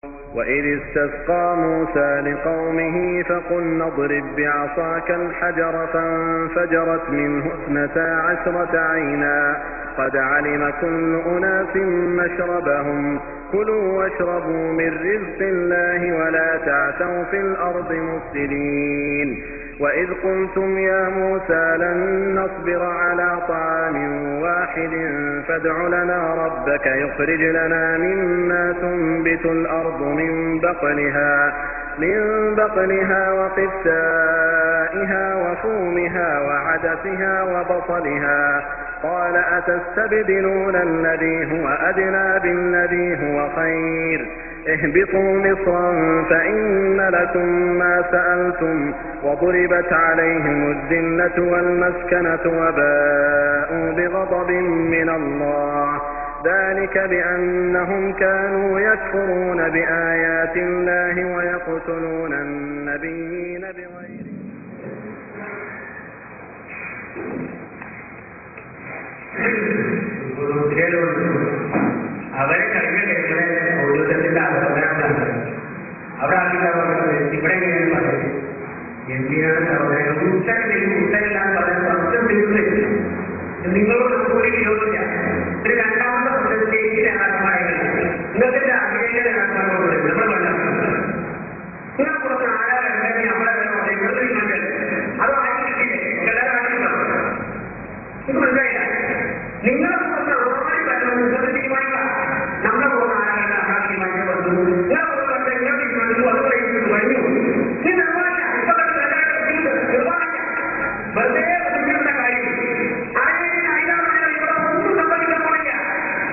وإذ استسقى موسى لقومه فقلنا اضرب بعصاك الحجر فانفجرت منه اثنتا عشرة عينا قد علم كل أناس مشربهم كلوا واشربوا من رزق الله ولا تعثوا في الأرض مفسدين وإذ قلتم يا موسى لن نصبر على طعام واحد فادع لنا ربك يخرج لنا مما تنبت الأرض من بقلها من بقلها وقثائها وفومها وعدسها وبصلها قال أتستبدلون الذي هو أدنى بالذي هو خير اهبطوا مصرا فإن لكم ما سألتم وضربت عليهم الذلة والمسكنة وباءوا بغضب من الله ذلك بأنهم كانوا يكفرون بآيات الله ويقتلون النبيين بغير അവരെ കഴിഞ്ഞ ഓരോരുത്തരുടെ അവസരങ്ങളാണ് അവിടെ ആദ്യം ഇവിടെ എങ്ങനെയാണ് പറയുന്നത് എന്തിനാണ് സഹോദരങ്ങൾ ഉച്ചക്ക് ഉച്ചയില്ലാന്ന് പറയാൻ പത്തും ദിവസമില്ല നിങ്ങളോട് കൂടി വിരോധമില്ല ഒരു രണ്ടാമത്തെ സ്റ്റേജിലാണ് പറയുന്നത് ഇന്നത്തെ അഭിനയത്തിന്റെ കർമ്മങ്ങളോട് നമ്മൾ വേണം നിങ്ങൾ കുറച്ച് ആരാധന നമ്മളെ ഇവിടെ നിങ്ങൾക്ക് അത് വാങ്ങി കിട്ടിയില്ലേ എല്ലാവരും ആഗ്രഹിക്കണം ഇത് മനസ്സിലായില്ല നിങ്ങളെ പോകുന്ന ആര് വരണം നിങ്ങൾ തീരുമാനിക്കാം നമ്മളെ പോകുന്ന ആരാണ് ആരാ തീരുമാനിക്കാൻ പറ്റുന്നു നിങ്ങളെ പോകുന്ന നിങ്ങൾ തീരുമാനിച്ചു അത് കഴിഞ്ഞു കഴിഞ്ഞു നീ നിർവഹിക്കാം ഇപ്പൊ തന്നെ നിർവഹിക്കാം വെറുതെ ബുദ്ധിമുട്ടുള്ള കാര്യം ആരെങ്കിലും ആയിരം ഇവിടെ ഒന്നും സംഭവിക്കാൻ പോണില്ല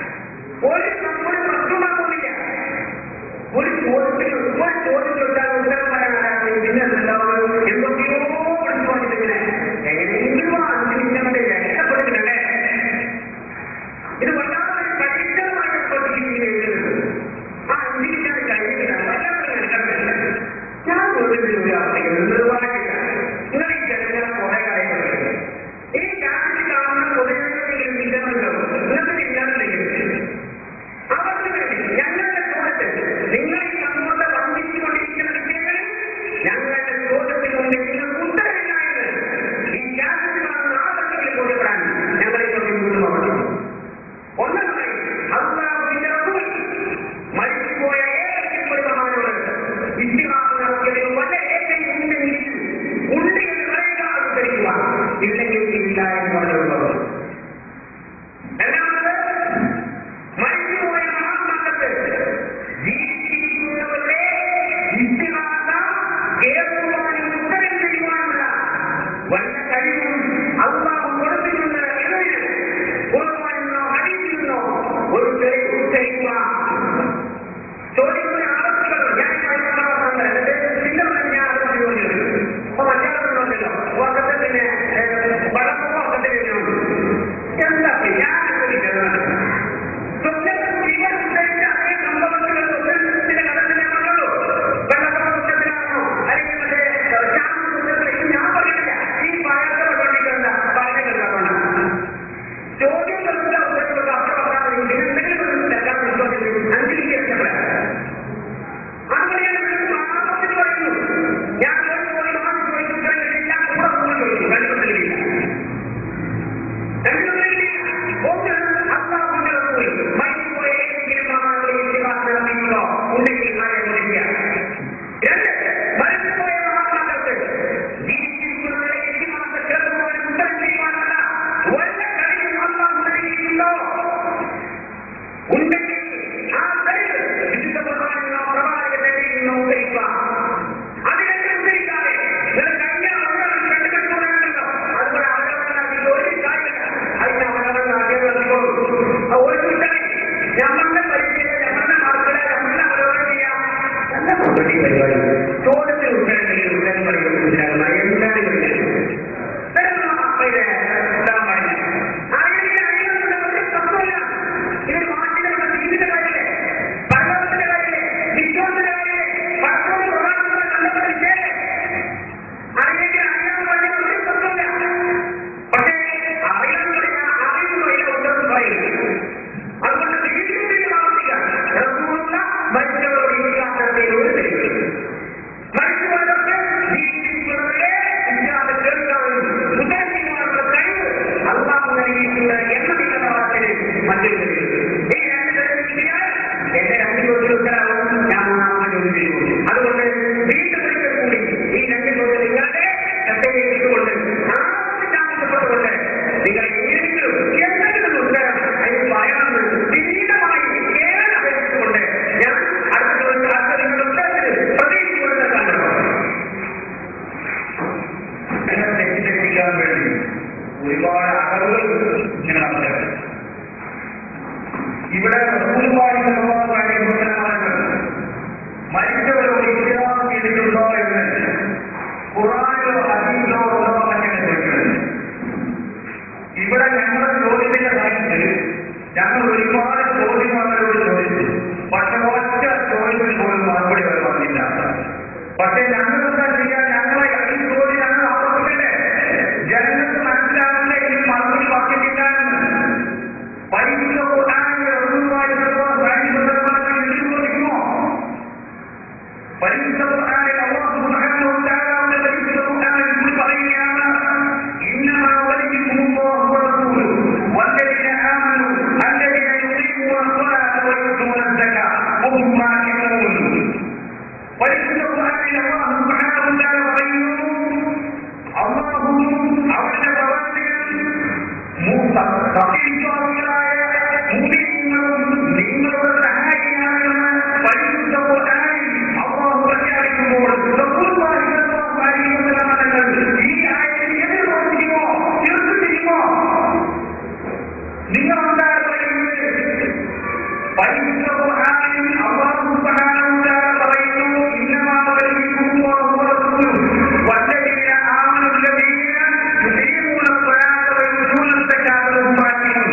ഇവിടെ റസൂലുള്ളാഹി സ്വല്ലല്ലാഹു അലൈഹി വസല്ലം മരിച്ചവരോട് ഇസ്ലാം ചെയ്തിട്ടുണ്ടോ എന്ന് ഖുർആനിലോ ഹദീസിലോ ഉണ്ടോ എന്നൊക്കെയാണ് ചോദിക്കുന്നത് ഇവിടെ ഞങ്ങൾ ചോദ്യത്തിന്റെ കാര്യത്തിൽ ഞങ്ങൾ ഒരുപാട് ചോദ്യം അവരോട് ചോദിച്ചു പക്ഷെ ഒറ്റ ചോദ്യത്തിന് പോലും മറുപടി അവർ വന്നില്ല പക്ഷെ ഞങ്ങൾ എന്താ ചെയ്യാൻ ഞങ്ങളെ ഈ ചോദ്യം ഞങ്ങൾ ആവർത്തിക്കട്ടെ ജനങ്ങൾക്ക് മനസ്സിലാവില്ല ഈ മറുപടി വർദ്ധിപ്പിക്കാനെന്ന് പരിശുദ്ധ ഖുർആനിലെ റസൂലുള്ളാഹി സ്വല്ലല്ലാഹു അലൈഹി വസല്ലം ചോദിക്കുമോ പരിശുദ്ധ ഖുർആനിൽ അല്ലാഹു സുബ്ഹാനഹു വ തആല പരിശുദ്ധ ഖുർആനിൽ കൂടി പറയുകയാണ് ഇന്നമാ വലിയുല്ലാഹു വറസൂലുഹു വല്ലദീന ആമനു അല്ലദീന യുഖീമൂന الصلاة ويؤتون الزكاة وهم راكعون പരിശുദ്ധ ഖുർആനിൽ അല്ലാഹു സുബ്ഹാനഹു വ തആല പറയുന്നു അല്ലാഹു അവന്റെ പ്രവർത്തികൾ സത്യവിശ്വാസികളായ മുഅ്മിനീങ്ങളും നിങ്ങളുടെ സഹായിയാണെന്ന് പരിശുദ്ധ ഖുർആനിൽ അല്ലാഹു പ്രഖ്യാപിക്കുമ്പോൾ റസൂലുള്ളാഹി സ്വല്ലല്ലാഹു അലൈഹി വസല്ലം തങ്ങൾ ഈ ആയത്തിൽ എതിർ പ്രവർത്തിക്കുമോ ചെറുത്ത് ചെയ്യുമോ നിങ്ങൾ എന്താണ് പറയുന്നത് പരിശുദ്ധ ഖുർആനിൽ അല്ലാഹു സുബ്ഹാനഹു വ തആല പറയുന്നു ഇന്നമാ വലിയുല്ലാഹു വറസൂലുഹു വല്ലദീന ആമനു الذين يقيمون الصلاة ويؤتون الزكاة وهم راكعون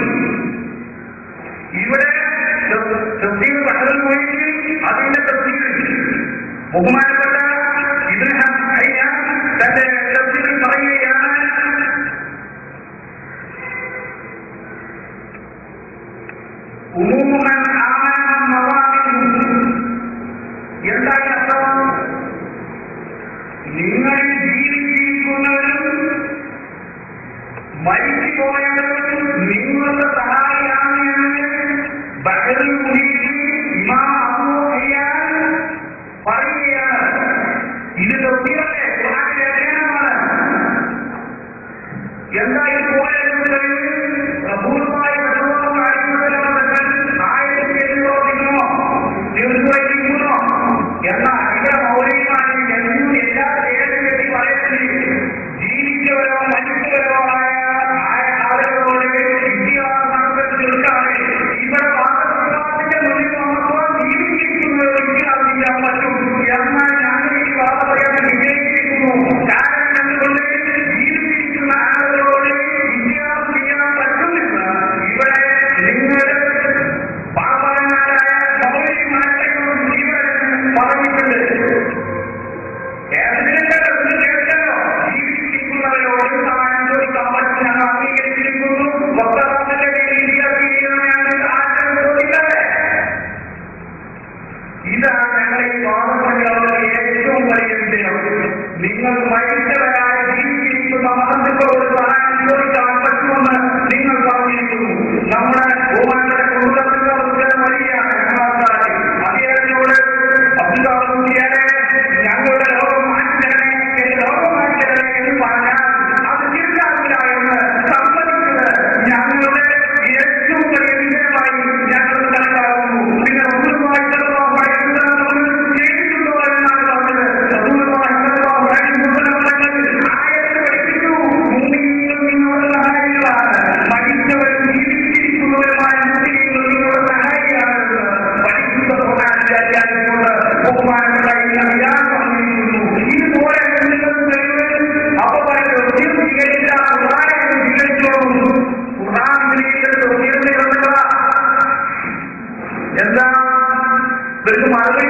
ഇവിടെ തഫ്സീർ ബഹ്റുൽ മുഈനിൽ അതിന്റെ തഫ്സീർ ബഹുമാനപ്പെട്ട ഇബ്നു ഹയ്യ തന്റെ തഫ്സീറിൽ പറയുകയാണ് ഉമൂമൻ ആമന മവാഖിബു എന്താണ് അർത്ഥം നിങ്ങൾ ജീവിച്ചിരിക്കുന്നവരും മരിച്ചുപോയവരും നിങ്ങളുടെ സഹായിയാണ് എന്ന് ബഹറിൽ മുഹീദ് ഇമാം അബൂ ഹയ്യാൻ പറയുകയാണ് ഇത് തൊട്ടിയല്ലേ ഖുർആനിലെ അധ്യയനമാണ് എന്താ ഈ പോയത് റസൂലുള്ളാഹി സ്വല്ലല്ലാഹു അലൈഹി വസല്ലം തങ്ങൾ ആയത്തിൽ പ്രവർത്തിക്കുമോ തീർച്ചയായിട്ടുമോ എന്നാൽ ഇവിടെ മൗലികമായി എന്നും എല്ലാ പേരും കെട്ടി പറയുന്നത് ജീവിച്ചവരോ മരിച്ചവരോ ആയ ആയ ആളുകളോട് വിദ്യാഭ്യാസം തീർക്കാതെ ഇവിടെ വാദപ്രവാദത്തിന്റെ മുന്നിൽ വന്നപ്പോൾ ജീവിച്ചിരിക്കുന്നവർ വിദ്യാഭ്യാസം പറ്റും എന്നാൽ ഞങ്ങൾ ഈ വാദപ്രയോഗം വിജയിച്ചിരിക്കുന്നു കാരണം എന്തുകൊണ്ട് ജീവിച്ചിരിക്കുന്ന ആളുകളോട് വിദ്യാഭ്യാസം ചെയ്യാൻ പറ്റുന്നില്ല ഇവിടെ നിങ്ങൾ പാപകന്മാരായ മൗലികമായിട്ടുള്ള ഇവിടെ പറഞ്ഞിട്ടുണ്ട് ജീവിച്ചിരിക്കുന്നവരോട് സഹായം ചോദിക്കാൻ പറ്റും ഞങ്ങൾ അംഗീകരിച്ചിരിക്കുന്നു വസ്ത്രത്തിന്റെ രീതിയാണ് ആശയം ചോദിക്കാതെ ഇതാണ് ഞങ്ങളെ ഈ പാവപ്പെട്ടവരുടെ ഏറ്റവും വലിയ വിജയം നിങ്ങൾ മരിച്ചവരായ ജീവിച്ചിരിക്കുന്ന മഹത്തുക്കളോട് സഹായം ചോദിക്കാൻ പറ്റുമെന്ന് നിങ്ങൾ പറഞ്ഞിരിക്കുന്നു നമ്മുടെ ബഹുമാനപ്പെട്ട കുടുംബത്തിലുള്ള വലിയാണ് ഞങ്ങളാൾക്കാരെ അദ്ദേഹത്തിനോട് അബ്ദുല്ലാഹുദിയാലെ ഞങ്ങളുടെ ലോകം മാറ്റിത്തരണേ എന്ന് ലോകം മാറ്റിത്തരണേ എന്ന് പറഞ്ഞാൽ അത് തിരിച്ചാവില്ല എന്ന് സമ്മതിച്ചത് ഞങ്ങളുടെ ഏറ്റവും വലിയ വിജയമായി ഞങ്ങൾ കണക്കാക്കുന്നു പിന്നെ റസൂലുള്ളാഹി സ്വല്ലല്ലാഹു അലൈഹി വസല്ലം ചെയ്തിട്ടുണ്ടോ എന്നാണ് പറഞ്ഞത് റസൂലുള്ളാഹി സ്വല്ലല്ലാഹു അലൈഹി വസല്ലം തങ്ങൾ ആയത്ത് പഠിപ്പിച്ചു മുഅ്മിനീങ്ങൾ നിങ്ങളുടെ സഹായികളാണ് മരിച്ചവർ ജീവിച്ചിരിക്കുന്നവരുമായ മുസ്ലിങ്ങൾ നിങ്ങളുടെ സഹായിയാണ് പരിശുദ്ധ ഖുർആനിൽ വ്യാഖ്യാനിച്ചുകൊണ്ട് ബഹുമാനപ്പെട്ട ഈ അയ്യാൻ പറഞ്ഞിരിക്കുന്നു ഇതുപോലെ നിങ്ങൾ കഴിയുന്നത് അപ്പൊ പറയുന്നത് സ്വീകരിച്ച ഖുർആനെ സ്വീകരിച്ചോളൂ ഖുർആൻ സ്വീകരിച്ചത് എന്താ ഇവർക്ക് മറുപടി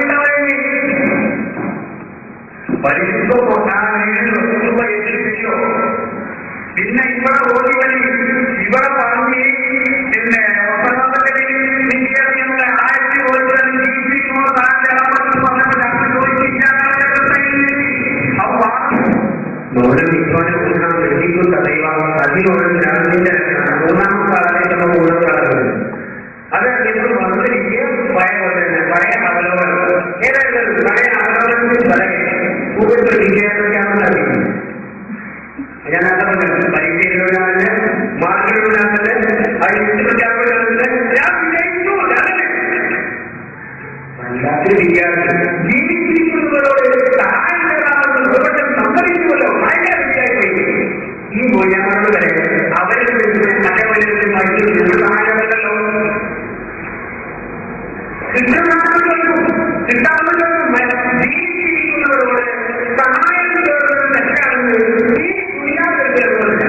പരിശുദ്ധ ഖുർആനിൽ റസൂലുള്ള എത്തിപ്പിച്ചോ പിന്നെ ഇവിടെ ഓടി വഴി ഇവിടെ പറഞ്ഞ് പിന്നെ ഒന്നാമത്തെ വിദ്യാർത്ഥികളുടെ ആയിരത്തി ഓരോരുത്തരും ജീവിച്ചിരിക്കുന്ന സാഹചര്യം പറഞ്ഞപ്പോൾ ഞങ്ങൾ ചോദിച്ചില്ല വിദ്വാനെ കുറിച്ചാണ് ലഭിക്കുന്ന ദൈവം അതിനോട് ജ്ഞാനത്തിന്റെ മൂന്നാമത്തെ ആളായിട്ട് നമ്മൾ ഓരോ കളറുണ്ട് അത് നിങ്ങൾ വന്നിരിക്കുക പഴയ പോലെ തന്നെ പഴയ അവലോകനം ഏതായാലും പഴയ അവലോകനത്തിൽ വളരെ കൂടുതൽ വിജയത്തൊക്കെയാണെന്ന് അറിയുന്നത് ഞാൻ അത്ര പരീക്ഷയിലൂടെ മാർക്കിലൂടെ കിട്ടുന്നവരും കിട്ടാവുന്നവരും ജീവിച്ചിരിക്കുന്നവരോട് സഹായം തേടുന്നത് തെറ്റാണെന്ന് ഈ ദുനിയാവിൽ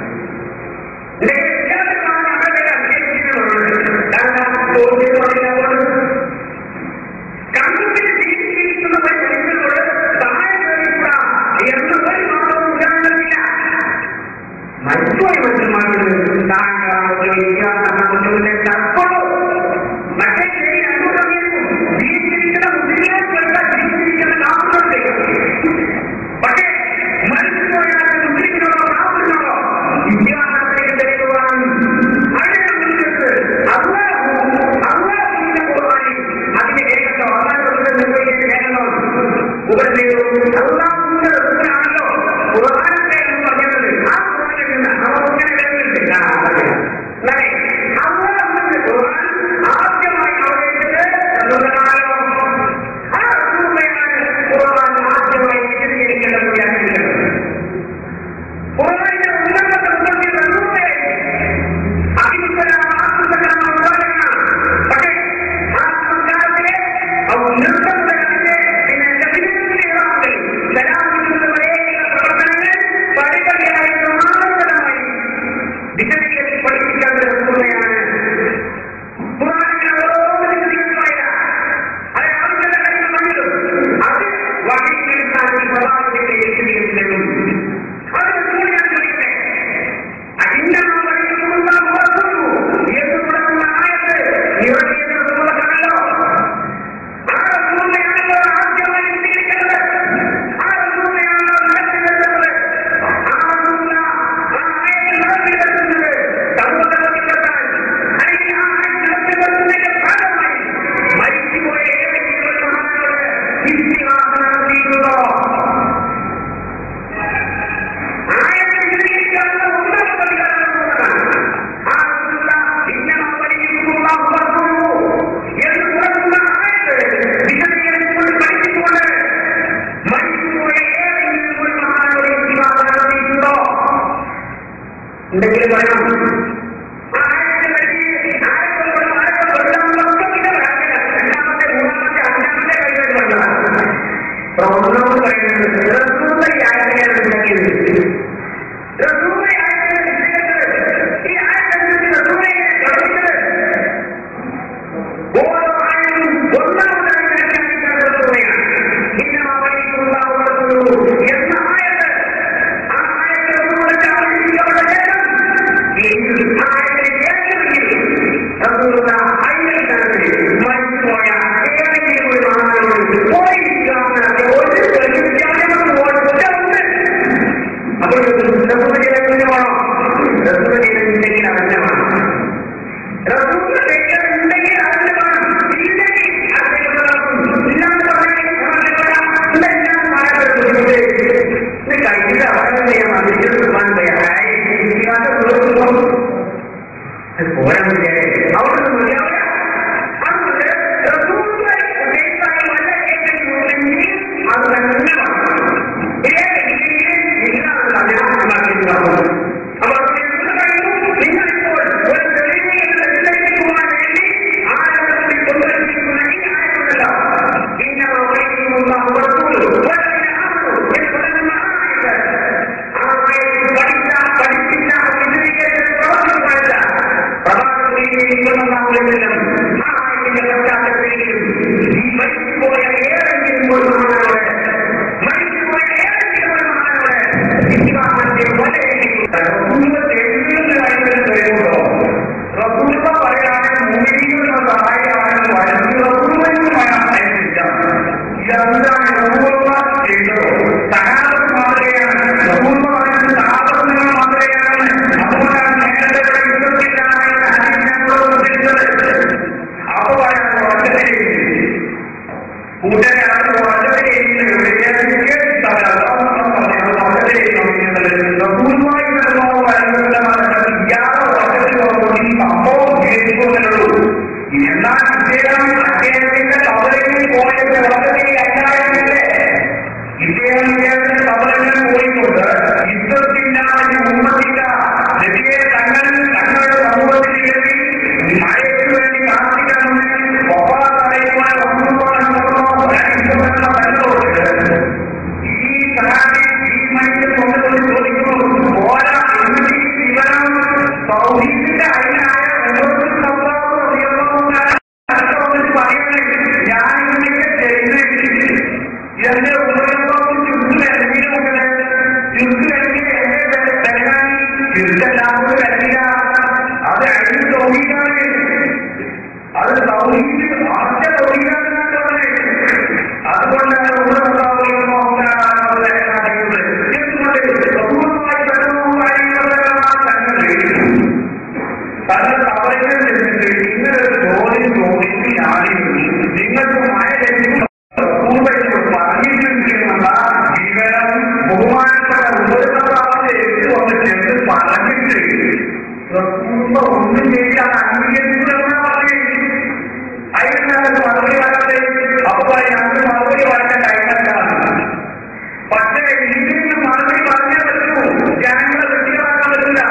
ലക്ഷ്യമാണ് അവരുടെ അഭ്യർത്ഥിക്കുന്നത് കാരണം ചോദ്യം പറയുന്നവർ കണ്ണൂരിൽ ജീവിച്ചിരിക്കുന്നവർ ജനങ്ങളോട് സഹായം തേടിക്കൂടാ എന്ന് ഒരു മാസവും ഉദാഹരണമില്ല മറ്റുള്ള മനുഷ്യന്മാരോട് താങ്കളെ തർക്കമുള്ളൂ മറ്റേ ശരി രണ്ടുകൂടെയും ജീവിച്ചിരിക്കുന്ന മുസ്ലിങ്ങളെ ജീവിച്ചിരിക്കുന്ന കാപ്പുണ്ട് പക്ഷേ മനുഷ്യരോട് മുസ്ലിങ്ങളോ കാപ്പിനോ വിദ്യാഭ്യാസത്തിലേക്ക് തെളിയുവാൻ അതിനെ മുന്നിട്ട് അള്ളാഹു അള്ളാഹുവിന്റെ ഖുർആനിൽ അതിന്റെ ഏകത്തോ അള്ളാഹുവിന്റെ നിർവഹിക്കുന്ന ഏകതോ ഉപദേശവും അള്ളാഹുവിന്റെ റസൂലാണല്ലോ ഖുർആനിലെ എന്ന് പറഞ്ഞത് ആ ഖുർആനിൽ നിന്ന് അവർ ഇങ്ങനെ കേൾക്കുന്നുണ്ട് ആ പറയാം അല്ലേ അള്ളാഹുവിന്റെ ഖുർആൻ ആദ്യമായി അവതരിച്ചത് റസൂലാണല്ലോ ആ റസൂലയാണ് ഖുർആൻ ആദ്യമായി വിശദീകരിക്കേണ്ടത് വ്യാഖ്യാനിക്കുന്നത് ഖുർആനിന്റെ ഉന്നത തത്വത്തിൽ റസൂലേ അഹിംസകരം ആത്മസകരം അവതാരങ്ങളാണ് പക്ഷേ ആ സംസ്കാരത്തിലെ നിർത്തത്തിന്റെ പിന്നെ ശരീരത്തിലെ സലാമിക്കുന്നവരെയുള്ള പ്രവർത്തനങ്ങൾ പടിപടിയായി ക്രമാനുഗതമായി വിശദീകരിച്ച് പഠിപ്പിക്കേണ്ട റസൂലയാണ് ഖുർആനിലെ ഓരോ വിശദീകരണമായ അത് ആവശ്യമുള്ള കാര്യങ്ങൾ പറഞ്ഞിട്ടും അത് വഹിക്കുന്നതിനാണ് പ്രധാനത്തിന്റെ വിശദീകരിച്ചിട്ടും അത് റസൂലിനെ ചോദിക്കട്ടെ അതിന്റെമാ വഴിയിലുള്ള ഉറപ്പുള്ളൂ എന്ന് തുടങ്ങുന്ന ആയത്ത് ഇവരുടെ റസൂലല്ലോ ആ റസൂലിനെയാണല്ലോ ആദ്യമായി സ്വീകരിക്കേണ്ടത് ആ റസൂലിനെയാണല്ലോ നടത്തിവെച്ചത് ആ റസൂല ആ ആയത്തിൽ നടത്തിവെക്കുന്നത് സമൂഹത്തിൽപ്പെട്ടാൽ അല്ലെങ്കിൽ ആ ആയത്തിൽ നടത്തിവെച്ചതിന്റെ ഭാഗമായി മരിച്ചുപോയ ഏതെങ്കിലും ഒരു മഹാനോട് ഇത്തിഹാസം നടത്തിയിട്ടുണ്ടോ ആയത്തിൽ വിശദീകരിക്കാനുള്ള ഒന്നാമത്തെ വികാരം ആ റസൂല ഇന്നമ വലിയുള്ളാഹു റസൂലുഹു എന്ന് തുടങ്ങുന്ന ആയത്ത് വിശദീകരിച്ചുകൊണ്ട് പഠിപ്പിച്ചുകൊണ്ട് മരിച്ചുപോയ ഏതെങ്കിലും ഒരു മഹാനോട് ഇത്തിഹാസം നടത്തിയിട്ടുണ്ടോ എന്തെങ്കിലും പറയണം ആ ആയത്തിൽ നൽകി ആയത്തോട് ആയത്തോട് ഒന്നാമത്തെ പിന്നെ രണ്ടാമത്തെ മൂന്നാമത്തെ അഞ്ചാമത്തെ കഴിഞ്ഞ പറഞ്ഞതാണ് ഒന്നാമത് പറയുന്നത് റസൂല ഈ ആയത്തിനെയാണ് ഉണ്ടാക്കിയത് റസൂല ഈ ആയത്തിനെ നിശ്ചയിച്ചത് ഈ ആയത്തനുസരിച്ച് റസൂലയെ പഠിച്ചത് ഓരോ ആയതും ഒന്നാമതായി വ്യാഖ്യാനിക്കാൻ റസൂലയാണ് ഇന്നമാ വലിയുള്ളാഹു റസൂലുഹു എന്ന ആയത്ത് ആ ആയത്ത് റസൂലിന്റെ ആവശ്യങ്ങളുടെ ശേഷം ഈ ആയത്തിനെ ഏറ്റെടുക്കുകയും റസൂല അയ്യക്കാരത്തിൽ മരിച്ചുപോയ ഏതെങ്കിലും ഒരു മഹാനോട് പോയിരിക്കാവുന്ന ഒരു തെളിവിക്കാനും ഒറ്റ ഉണ്ട് അപ്പോൾ റസൂല ചെയ്തെങ്കിലാണോ റസൂല ചെയ്തെങ്കിൽ അതിന്റെ വേണം റസൂല ചെയ്തെങ്കിൽ അതിന്റെ വേണം ഇല്ലെങ്കിൽ അതിന്റെ വേണം ഇല്ലാന്ന് പറഞ്ഞാൽ ഇതെല്ലാം മാറപ്പെടുന്നത് ഇത് കഴിഞ്ഞ അവരെ ചെയ്യാൻ അതിരിക്കുന്ന പോരാൻ അവിടെ മര്യാദ അതുകൊണ്ട് റസൂലിനെ ഉദ്ദേശിച്ചായി വല്ല കേൾക്കുന്നുണ്ടെങ്കിൽ അത് തന്നെ അപ്പൊ നിങ്ങളിപ്പോൾ ഒരു തെളിവിനെ തെളിയിക്കുവാൻ വേണ്ടി ആരോഗ്യത്തിൽ കൊണ്ടുവന്നിരിക്കുന്ന ഈ ആയത്തുണ്ടല്ലോ ഇന്ന വൈകുന്ന റസൂൽ വല്ലതിനെ ആമനു എന്ന് പറയുന്ന ആയത്ത് ആ ആയത്ത് പഠിച്ച പഠിപ്പിച്ച വിശദീകരിച്ച പ്രവർത്തിച്ച പ്രഭാതത്തിലും ആ ആയത്തിന്റെ പശ്ചാത്തലത്തിലും ഈ മരിച്ചുപോയ ഏതെങ്കിലും ഒരു മഹാനോട് മരിച്ചുപോയ ഏതെങ്കിലും ഒരു മഹാനോട് വിശ്വാസത്തെ റസൂല പറയാനും മുന്നിലുള്ള സഹായിയാനും വരച്ചു റസൂലിനുമാണ് ഇതെന്താണ് റസൂല ചെയ്തോ സഹാബത്ത് മാതൃകയാണ് റസൂല പറയുന്നത് സഹാബത്തിന് മാതൃകയാണ് അതുകൊണ്ടാണ് നേരത്തെ ഇവിടെ യുദ്ധത്തിലാണ് ഹരിജനങ്ങളോട് ഉദ്ദേശിച്ചത് അപ്പൊ പറയാൻ ഒറ്റ കൂട്ടുകാരാണ് വളരെ എന്നാൽ ഇദ്ദേഹം അദ്ദേഹത്തിന്റെ കവലയിൽ പോയത് വളരെ അന്യായമില്ലേ ഇദ്ദേഹം ഇദ്ദേഹത്തിന്റെ കവലങ്ങളിൽ പോയിക്കൊണ്ട് യുദ്ധത്തില്ലാതെ ഉമ്മത്തില്ല നബിയെ തങ്ങൾ തങ്ങളുടെ സമൂഹത്തിൽ കയറി മഴയ്ക്ക് വേണ്ടി കാത്തിക്കണമെന്ന് ഒപ്പാതായി അതിന് തൗഹീദാണ് അത് തൗഹീദ് ആദ്യ തൗഹീദാണെന്നാണ് പറഞ്ഞത് അതുകൊണ്ടാണ് ഇവിടെ ഉണ്ടാവുകയെന്നോ എന്തുകൊണ്ട് ബഹുമായി ബന്ധവുമായി പല തവറുകൾ ലഭിച്ചിട്ട് നിങ്ങൾ ജോലി ജോലിക്ക് ആണെങ്കിൽ നിങ്ങൾക്ക് മഴ ലഭിക്കും പൂർവ്വത്തിൽ പറഞ്ഞിട്ടുണ്ടെന്നുള്ള വിവരം ബഹുമാനപ്പെട്ട ഉപരിപ്രതാപത്തെ എടുത്തു വന്ന് ചെന്ന് പറഞ്ഞിട്ട് പൂർവ്വ ഒന്നും ചെയ്യാൻ അംഗീകരിക്കുമെന്നാ പറഞ്ഞത് അതിനാണ് മറുപടി വരാതെ അപ്പൊ ഞങ്ങൾക്ക് മറുപടി പറയാൻ കഴിഞ്ഞാണ് പക്ഷേ ഇതിന് മറുപടി പറഞ്ഞേ പറ്റൂ ജനങ്ങളെ വൃത്തികളാക്കാൻ പറ്റില്ല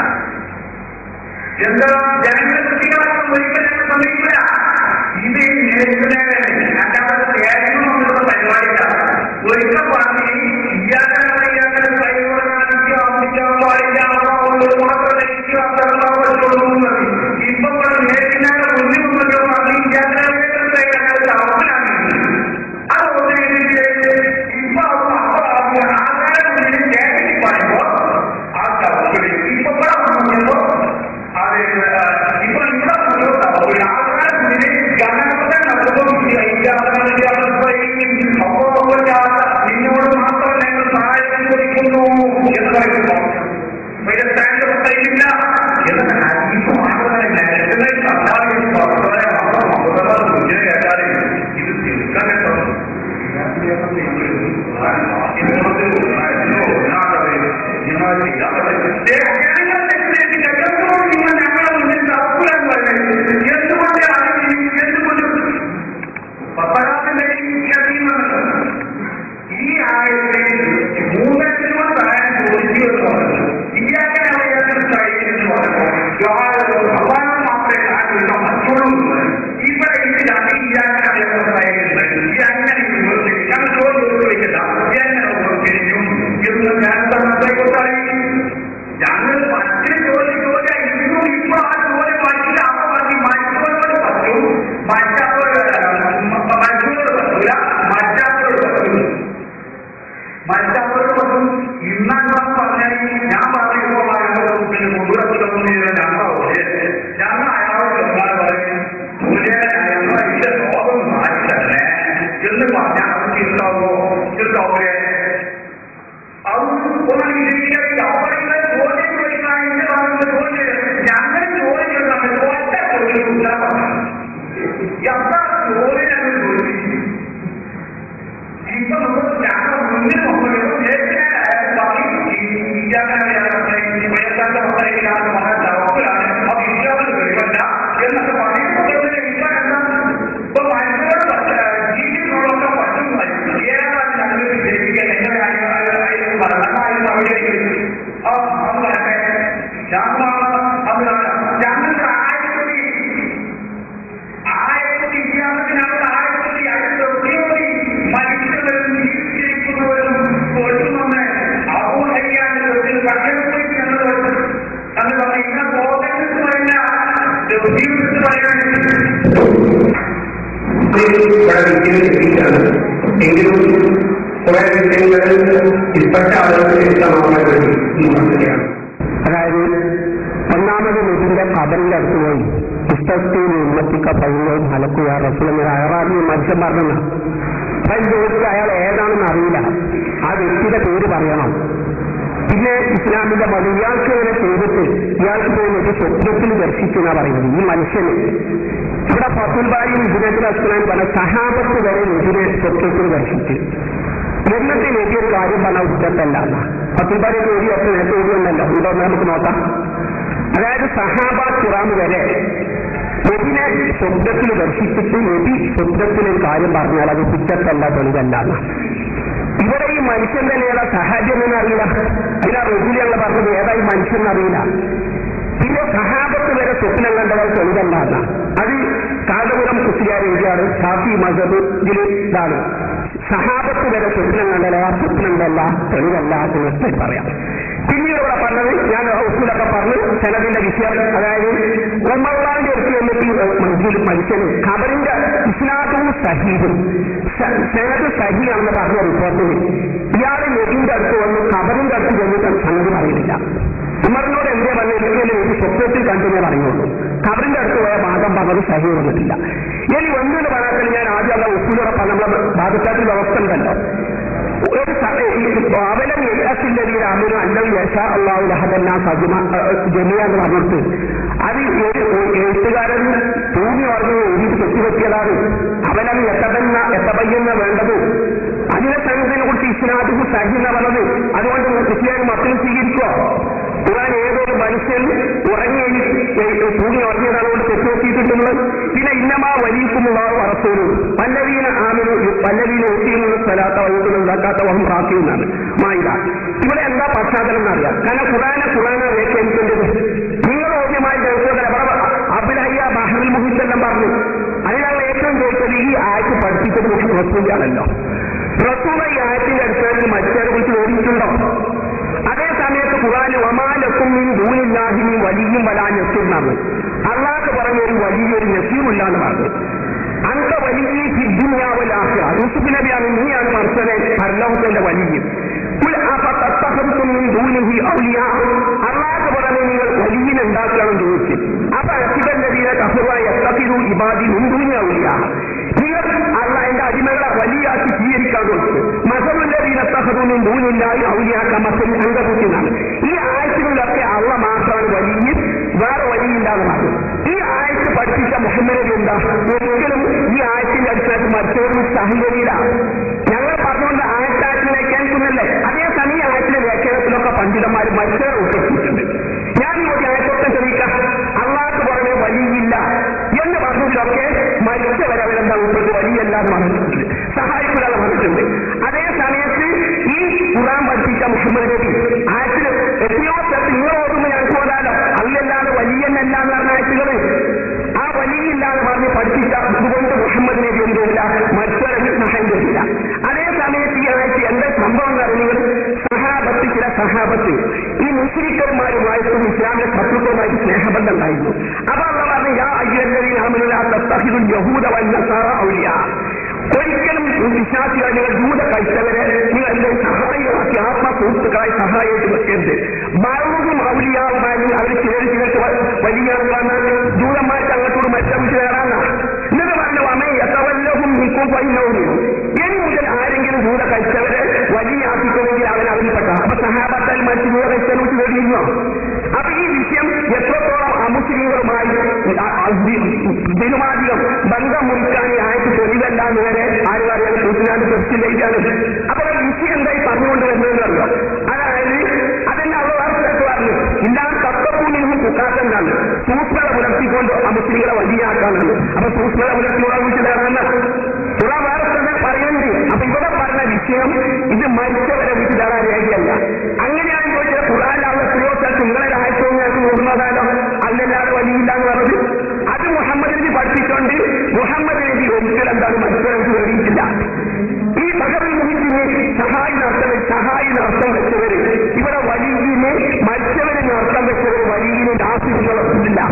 എന്താ ജനങ്ങളെ വൃത്തികളാക്കാൻ ഒരിക്കലും ശ്രമിക്കില്ല ഇത് നേരിടുന്നവരെ അല്ലാതെ കേരളം എന്നുള്ള പരിപാടിയില്ല ഒരിക്കൽ പറഞ്ഞ് ഇയാളുടെ ഇയാളുടെ കൈകൊണ്ടാണെങ്കിൽ ആവശ്യം പാടില്ല അവരോട് മാത്രം എനിക്ക് അത്ര പറ്റുള്ളൂ ഇപ്പൊ നേരിടുന്നവരെ മുന്നിൽ മുന്നോട്ട് പറഞ്ഞ് ഇയാളുടെ അവസരമാണ് അത് ഒന്നിനെ ഇപ്പൊ ആൾക്കാരെ മുന്നിൽ കേരളത്തിൽ പറയുമ്പോ ആ ചർച്ചയിൽ ഇപ്പൊ ഇവിടെ വന്നപ്പോ അത് ഇപ്പൊ ഇവിടെ മുന്നോട്ട് ഒരു ആൾക്കാരെ മുന്നിൽ ഗണപത അപ്പോ നിന്നോട് മാത്രം ഞങ്ങൾ സഹായം ചോദിക്കുന്നു എന്ന് പറയുന്നു വലിയ സ്റ്റാൻഡ് പ്രത്യേകില്ല എന്ന് ഇപ്പൊ മാത്രമല്ല സർക്കാരിൽ പറഞ്ഞവരെ മാത്രം അമ്പതാറ് കുഞ്ഞിനെ കേട്ടാൽ ഇത് തീർക്കാൻ കേട്ടോ ഈ ആയത്തിൽ മൂന്നത്തിനോട് താഴെ ചോദിച്ചു എന്ന് പറഞ്ഞു ഇയാളെ അവരുടെ കഴിച്ചു പറഞ്ഞു ഭഗവാനം മാത്രമേ കാര്യമില്ല മറ്റുള്ളൂ ഇവിടെ ഇതിലാണ് ഇയാളെ അവരുടെ കഴിയുന്നത് ഈ അങ്ങനെ ഞാൻ ചോദ്യം ചോദിക്കില്ല എങ്ങനെ തിരിഞ്ഞും എന്ന് ഞാൻ പറഞ്ഞായി ഞങ്ങൾ മറ്റൊരു ജോലി ജോലി ഇന്നും ഇപ്പൊ ആ ജോലി മറ്റില്ല അപ്പൊ മതി മറ്റവരോട് പറ്റൂ മറ്റവരോട് മറ്റവരോട് പറ്റൂല മറ്റവരോട് പറ്റൂ മറ്റവരോട് പറ്റും ഇന്നാണ് പറഞ്ഞാൽ ഞാൻ പറയുമ്പോൾ പിന്നെ മുഴുവൻ ഞങ്ങളോട് ഞങ്ങൾ അയാളോട് എന്താണ് പറയും മൂല്യനായ ഇതിന്റെ ലോകം മാറ്റല്ലേ എന്ന് പറഞ്ഞാൽ അവർക്ക് ഇരുത്താവോ ഇരുത്താവൂലേ ഞങ്ങൾ ജോലി ചെയ്യണം ഒറ്റ ജോലി എത്ര ജോലി ഞങ്ങൾ ജോലി ഇപ്പൊ നമ്മൾ ഞങ്ങൾ മുന്നിൽ നോക്കുകയോ എന്നൊക്കെ പറയുമ്പോൾ ഇപ്പൊ മനുഷ്യരോട് ജീവിതങ്ങളൊക്കെ പറ്റുന്നതായിരിക്കും ഏതാണ് ഞങ്ങൾക്ക് ജയിക്കാൻ എന്റെ കാര്യങ്ങളായിരുന്നു ഭരണമായിരുന്നു അവതരിക്കുന്നത് ആ അത് വരട്ടെ ഞങ്ങളാണ് അത് ഞങ്ങൾക്ക് ആയിരത്തി ആയിരത്തി ഇല്ലാത്തതിനാണ് ആയിരത്തി അടുത്ത ഒത്തിരി മനുഷ്യരും ജീവിച്ചിരിക്കുന്നവരും കൊല്ലുമെന്ന് അബൂഹയ്യാന്റെ കഷ്ടപ്പെട്ട് ഞങ്ങൾ അത് പറയുന്ന ബോധത്തിൽ പറയുന്ന ജീവിതത്തിൽ പറയുന്നത് ഇവിടെ വിദ്യയിൽ എത്തിയിട്ടാണ് എങ്കിലും കുറെ വിഷയങ്ങളിൽ ഇപ്പോഴത്തെ ആളുകൾക്ക് വ്യക്തമാക്കാൻ വേണ്ടി പറയുകയാണ് അതായത് ഒന്നാമത് നബിന്റെ കബറിന്റെ അടുത്ത് പോയി പുസ്തകത്തിൽ ഉമ്മത്തിക്ക പയ്യുകയും ഹലക്കുക റസൂലെന്ന അയറാറിന് മനുഷ്യൻ പറഞ്ഞു അയാൾ ചോദിച്ചു അയാൾ ഏതാണെന്ന് അറിയില്ല ആ വ്യക്തിയുടെ പേര് പറയണം പിന്നെ ഇസ്ലാമിന്റെ മതി ഇയാൾക്ക് ഇങ്ങനെ ചെയ്തിട്ട് ഇയാൾക്ക് പോകുന്നത് സ്വപ്നത്തിൽ ദർശിക്കുന്ന പറയുന്നത് ഈ മനുഷ്യന് ഇവിടെ ഫസുൽബാരിയും ഇതിനത്തിൽ അസ്ലാം പറഞ്ഞ സഹാബത്ത് വരെ ഇതിനെ സ്വപ്നത്തിൽ ദർശിച്ചു എന്നിട്ട് എനിക്ക് ഒരു കാര്യം പറഞ്ഞ ഉച്ചത്തല്ല ഫസുൽബാരി ജോലിയൊക്കെ നേരത്തെ ഓടിയുണ്ടല്ലോ ഉണ്ടോ എന്ന് നമുക്ക് നോക്കാം അതായത് സഹാബ കിറാമ് വരെ നബിനെ സ്വപ്നത്തിൽ ദർശിച്ചിട്ട് നബി സ്വപ്നത്തിൽ ഒരു കാര്യം പറഞ്ഞാൽ അത് കുറ്റത്തല്ല തെളിവല്ല എന്നാ. ഇവിടെ ഈ മനുഷ്യൻ തന്നെ ഏതാ സഹാജ്യം എന്നറിയില്ല അതിലാ റസൂൽ ഞങ്ങൾ പറഞ്ഞത് ഏതാ ഈ മനുഷ്യൻ അറിയില്ല പിന്നെ സഹാബത്ത് വരെ സ്വപ്നം കണ്ടവർ തെളിവല്ല എന്നാ. അത് കാതപുരം കുസിയാർ എഴുതിയാണ് ഷാഫി മസബിൽ ഇതാണ് സഹാബത്ത് വരെ സ്വപ്നം കണ്ടല്ല സ്വപ്നമല്ല തെളിവല്ല എന്ന് പറയാം പിന്നീട് ഇവിടെ പറഞ്ഞത് ഞാൻ ഉസ്കൂലൊക്കെ പറഞ്ഞു ചിലതിന്റെ വിഷയം അതായത് ഉമ്മർവാന്റെ അടുത്ത് വന്നിട്ട് ഈ മനുഷ്യൻ മനുഷ്യന് ഖബറിന്റെ ഇസ്ലാത്തും സഹീദും സെനത് സഹിയാണെന്ന് പറഞ്ഞ റിപ്പോർട്ടിൽ ഇയാൾ നബിന്റെ അടുത്ത് വന്ന് ഖബറിന്റെ അടുത്ത് ചെന്നിട്ട് സംഗതി പറയുന്നില്ല ഉമറിനോട് എന്തേ പറഞ്ഞു ഒരിക്കലും എനിക്ക് സ്വപ്നത്തിൽ കണ്ടു ഞാൻ അറിയുള്ളൂ കബറിന്റെ അടുത്ത് പോയ ഭാഗം പറഞ്ഞത് സഹി വന്നിട്ടില്ല ഇനി ഒന്നിന് പറയാത്തിൽ ഞാൻ ആദ്യം ഉള്ള ഉപ്പുതുറപ്പ നമ്മളെ ബാധിക്കാത്ത വ്യവസ്ഥ ഉണ്ടല്ലോ ഒരു അവലം യശസ്സില്ലതീ അമിനു അല്ലം യശ അള്ളാഹു ലഹദല്ലാ സജിമ ജമിയ എന്ന് പറഞ്ഞിട്ട് അത് ഒരു എഴുത്തുകാരൻ ഭൂമി പറഞ്ഞു എഴുതി തെറ്റുപറ്റിയതാണ് അവലം എത്തതന്ന എത്തപയ്യെന്ന വേണ്ടത് അതിനെ സംഗതിനെ കുറിച്ച് ഇസ്ലാദിക്ക് സഹിന്ന പറഞ്ഞത് അതുകൊണ്ട് ക്രിസ്ത്യാനി മക്കൾ സ്വീകരിക്കോ ഖുറാൻ ഏതൊരു മനുഷ്യൻ ഉറങ്ങി ഭൂമി ഉറങ്ങിയതാണ് കൊണ്ട് തെറ്റുപറ്റിയിട്ടുള്ളത് പിന്നെ ഇന്നമാ വലിയക്കുമുള്ള പറത്തോരു പല്ലവീന ആമിനു പല്ലവീന എത്തിയുള്ള സ്ഥലത്ത വൈകുന്ന ഉണ്ടാക്കാത്ത വഹം പ്രാർത്ഥിക്കുന്നതാണ് മായിക ഇവിടെ എന്താ പശ്ചാത്തലം എന്നറിയാം കാരണം ഖുറാനെ ഖുറാനെ വ്യാഖ്യാനിക്കേണ്ടത് നിങ്ങൾ ഓദ്യമായി ചോദിച്ചത് അവിടെ അബുലഹയ്യ ബഹറിൽ മുഹിത്തെല്ലാം പറഞ്ഞു അതിനാണ് ഏറ്റവും ചോദിച്ചത് ഈ ആഴ്ച പഠിപ്പിച്ചത് റസൂലാണല്ലോ റസൂല ഈ ആയത്തിന്റെ അടിസ്ഥാനത്തിൽ മറ്റേ കുറിച്ച് ഓടിയിട്ടുണ്ടോ അതേ സമയത്ത് ഖുറാൻ ഒമാലക്കും നീ ദൂനില്ലാഹി നീ വലിയും വലാ നെസ്സിന്നാണ് അള്ളാഹ് പറഞ്ഞ ഒരു വലിയൊരു നെസീമില്ല എന്ന് പറഞ്ഞു അന്ത വലിയ സിദ്ധിയാവലാഹ യൂസുഫ് നബിയാണ് നീയാണ് മർസനെ അല്ലാഹുത്തിന്റെ വലിയ അള്ളാഹ് പറഞ്ഞ് നിങ്ങൾ വലിയ ഉണ്ടാക്കണം ചോദിച്ചു അപ്പൊ അസിബല്ലതീന കഫുവായി എത്തത്തിരു ഇബാദി മുൻകൂഞ്ഞ ഔലിയ നിങ്ങൾ അല്ല എന്റെ അടിമകളെ വലിയാക്കി സ്വീകരിക്കാൻ കൊടുത്തു മസമുല്ലതീന തഹദൂനും ദൂനില്ലായി ഔലിയാക്ക മസൽ അംഗകുത്തിനാണ് ഈ ആഴ്ചകളിലൊക്കെ അള്ള മാത്രമാണ് വലിയ വേറെ വഴിയില്ലാതെ പറഞ്ഞു ഈ ആഴ്ച പഠിപ്പിച്ച മുഹമ്മദ് നബി എന്താ ഒരിക്കലും ഈ ആഴ്ചയുടെ അടിസ്ഥാനത്തിൽ മറ്റൊരു സാഹചര്യമില്ല ഞങ്ങൾ പറഞ്ഞുകൊണ്ട് ആഴ്ചാഴ്ച വ്യാഖ്യാനിക്കുന്നില്ലേ അതേ സമയം ഈ ആഴ്ചയിലെ വ്യാഖ്യാനത്തിലൊക്കെ പണ്ഡിതന്മാർ മറ്റൊരു ഉൾപ്പെടുത്തിയിട്ടുണ്ട് ഞാൻ ഈ ഒരു ആഴ്ചത്തെ ശ്രമിക്കാം അള്ളാഹ് പുറമെ വലിയില്ല എന്ന് പറഞ്ഞതിലൊക്കെ മരിച്ചവരെ അവരെന്താ ഉൾപ്പെട്ട് വലിയല്ല എന്ന് പറഞ്ഞിട്ടുണ്ട് സഹായിക്കൂടാതെ പറഞ്ഞിട്ടുണ്ട് അതേ സമയത്ത് ഈ ഖുറാൻ പഠിപ്പിച്ച മുഹമ്മദ് നബി ആഴ്ചയിൽ എത്രയോ സ്ഥലത്ത് നിങ്ങൾ ഓർമ്മ ഞങ്ങൾക്ക് പോകാലോ അല്ലല്ലാതെ വലിയെന്നല്ല എന്ന് പറഞ്ഞ ആഴ്ചകള് ആ വലിയില്ലാന്ന് പറഞ്ഞ് പഠിപ്പിച്ച ഇതുകൊണ്ട് മുഹമ്മദ് നബി എന്തില്ല മറ്റൊരു സഹായം ചെയ്തില്ല അതേ സമയത്ത് ഈ ആഴ്ച എന്താ സംഭവം എന്ന് പറഞ്ഞാൽ സഹാബത്ത് ചില സഹാബത്ത് ഈ മുസ്ലിക്കന്മാരുമായിട്ടും ഇസ്ലാമിലെ ശത്രുക്കളുമായിട്ട് സ്നേഹബന്ധം ഉണ്ടായിരുന്നു അപ്പൊ അള്ള പറഞ്ഞു യാ അയ്യല്ലവീൻ അമലുലാത്ത യഹൂദ വന്നസാറ ഔലിയ ഒരിക്കലും വിശ്വാസികൾ നിങ്ങൾ ജൂത കഴിച്ചവരെ നിങ്ങൾ എന്റെ സഹായികളാക്കി ആത്മ സുഹൃത്തുക്കളായി സഹായിച്ചു വെക്കരുത് മറവും ഔലിയാവുമായി അവർ ചിലർ ചിലർക്ക് വലിയ ജൂതന്മാർക്ക് അങ്ങോട്ടോട് മറ്റം ചേരാന്ന എന്നിട്ട് പറഞ്ഞു അമ്മേ എത്തവല്ലവും നിൽക്കും പൈനവും ഇനി മുതൽ ആരെങ്കിലും ജൂത കഴിച്ചവരെ വലിയാക്കിക്കുമെങ്കിൽ അവൻ അവരിൽപ്പെട്ട അപ്പൊ സഹാബത്താൽ മറ്റു ജൂത കഴിച്ചവർക്ക് വേണ്ടിയിരുന്നോ അപ്പൊ ഈ വിഷയം എത്രത്തോളം അമുസ്ലിങ്ങളുമായി ദിനമാധികം ബന്ധം മുറിക്കാൻ ഈ ആയിട്ട് തെളിവല്ല എന്ന് വരെ ആരും അറിയാതെ കൂട്ടിനാണ്ട് തെറ്റില്ലേക്കാണ് അപ്പൊ ഈ വിഷയം എന്തായി പറഞ്ഞുകൊണ്ട് വരുന്നതെന്ന് അറിയോ അതായത് അതെന്നെ അവർ വാർത്തയായിട്ട് പറഞ്ഞു ഇല്ലാതെ തത്വഭൂമിയും കുക്കാത്തന്നാണ് സൂക്ഷ്മത പുലർത്തിക്കൊണ്ട് ആ മുസ്ലിങ്ങളെ വലിയാക്കാനാണ് അപ്പൊ സൂക്ഷ്മത പുലർത്തിയുള്ള വീട്ടിലാണ് തുറ വേറെ തന്നെ പറയുന്നുണ്ട് അപ്പൊ ഇവിടെ പറഞ്ഞ വിഷയം ഇത് മരിച്ചവരെ വീട്ടിലാണ് രേഖയല്ല അങ്ങനെയാണ് ചോദിച്ചത് ഖുറാനിലുള്ള എത്രയോ സ്ഥലത്ത് നിങ്ങളെ രാജ്യവും ഞങ്ങൾക്ക് ഓർമ്മതാലോ അല്ലല്ലാതെ വലിയില്ല എന്ന് പറഞ്ഞത് അത് മുഹമ്മദ് നബി പഠിപ്പിച്ചുകൊണ്ട് മുഹമ്മദ് നബി ഒരിക്കലും എന്താണ് മരിച്ചവർക്ക് വേണ്ടിയിട്ടില്ല ഈ സഹബിൽ മുഹിത്തിന് സഹായി നഷ്ടം സഹായി നഷ്ടം വെച്ചവര് ഇവിടെ വലിയതിന് മരിച്ചവര് നഷ്ടം വെച്ചവര് വലിയതിന് ആസ്വദിക്കുന്നില്ല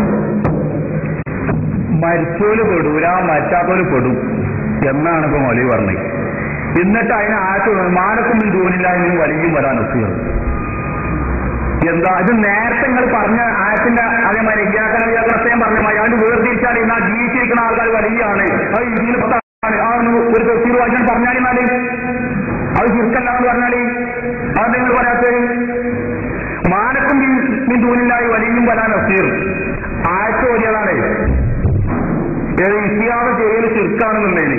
മരിച്ചോല് പെടൂല മരിച്ചാത്തോല് പെടും എന്നാണ് ഇപ്പൊ മൊഴി പറഞ്ഞത് എന്നിട്ട് അതിന് ആറ്റ് മാനക്കും തോന്നില്ല എന്ന് വലിയും വരാൻ ഒത്തുകയാണ് എന്താ ഇത് നേരത്തെ നിങ്ങൾ പറഞ്ഞ ആയത്തിന്റെ അതേമാതിരി ഇയാക്കന പ്രത്യേകം പറഞ്ഞ മാതിരി അതിന് വേർതിരിച്ചാൽ ഇന്നാ ജീവിച്ചിരിക്കുന്ന ആൾക്കാർ വലിയാണ് അത് ഇതിൽ പെട്ടതാണ് ആ ഒന്ന് ഒരു തഫ്സീർ വായിച്ചാൽ പറഞ്ഞാലിന്നാല് അത് ചുരുക്കല്ലാന്ന് പറഞ്ഞാല് അത് നിങ്ങൾ പറയാത്തത് മാനക്കും തൂനില്ലായി വലിയും വരാൻ ഒത്തീർ ആയത്ത് ഓടിയതാണ് ഏത് ഇസിയാവ് ചെയ്യൽ ചുരുക്കാണെന്നുള്ളതിന്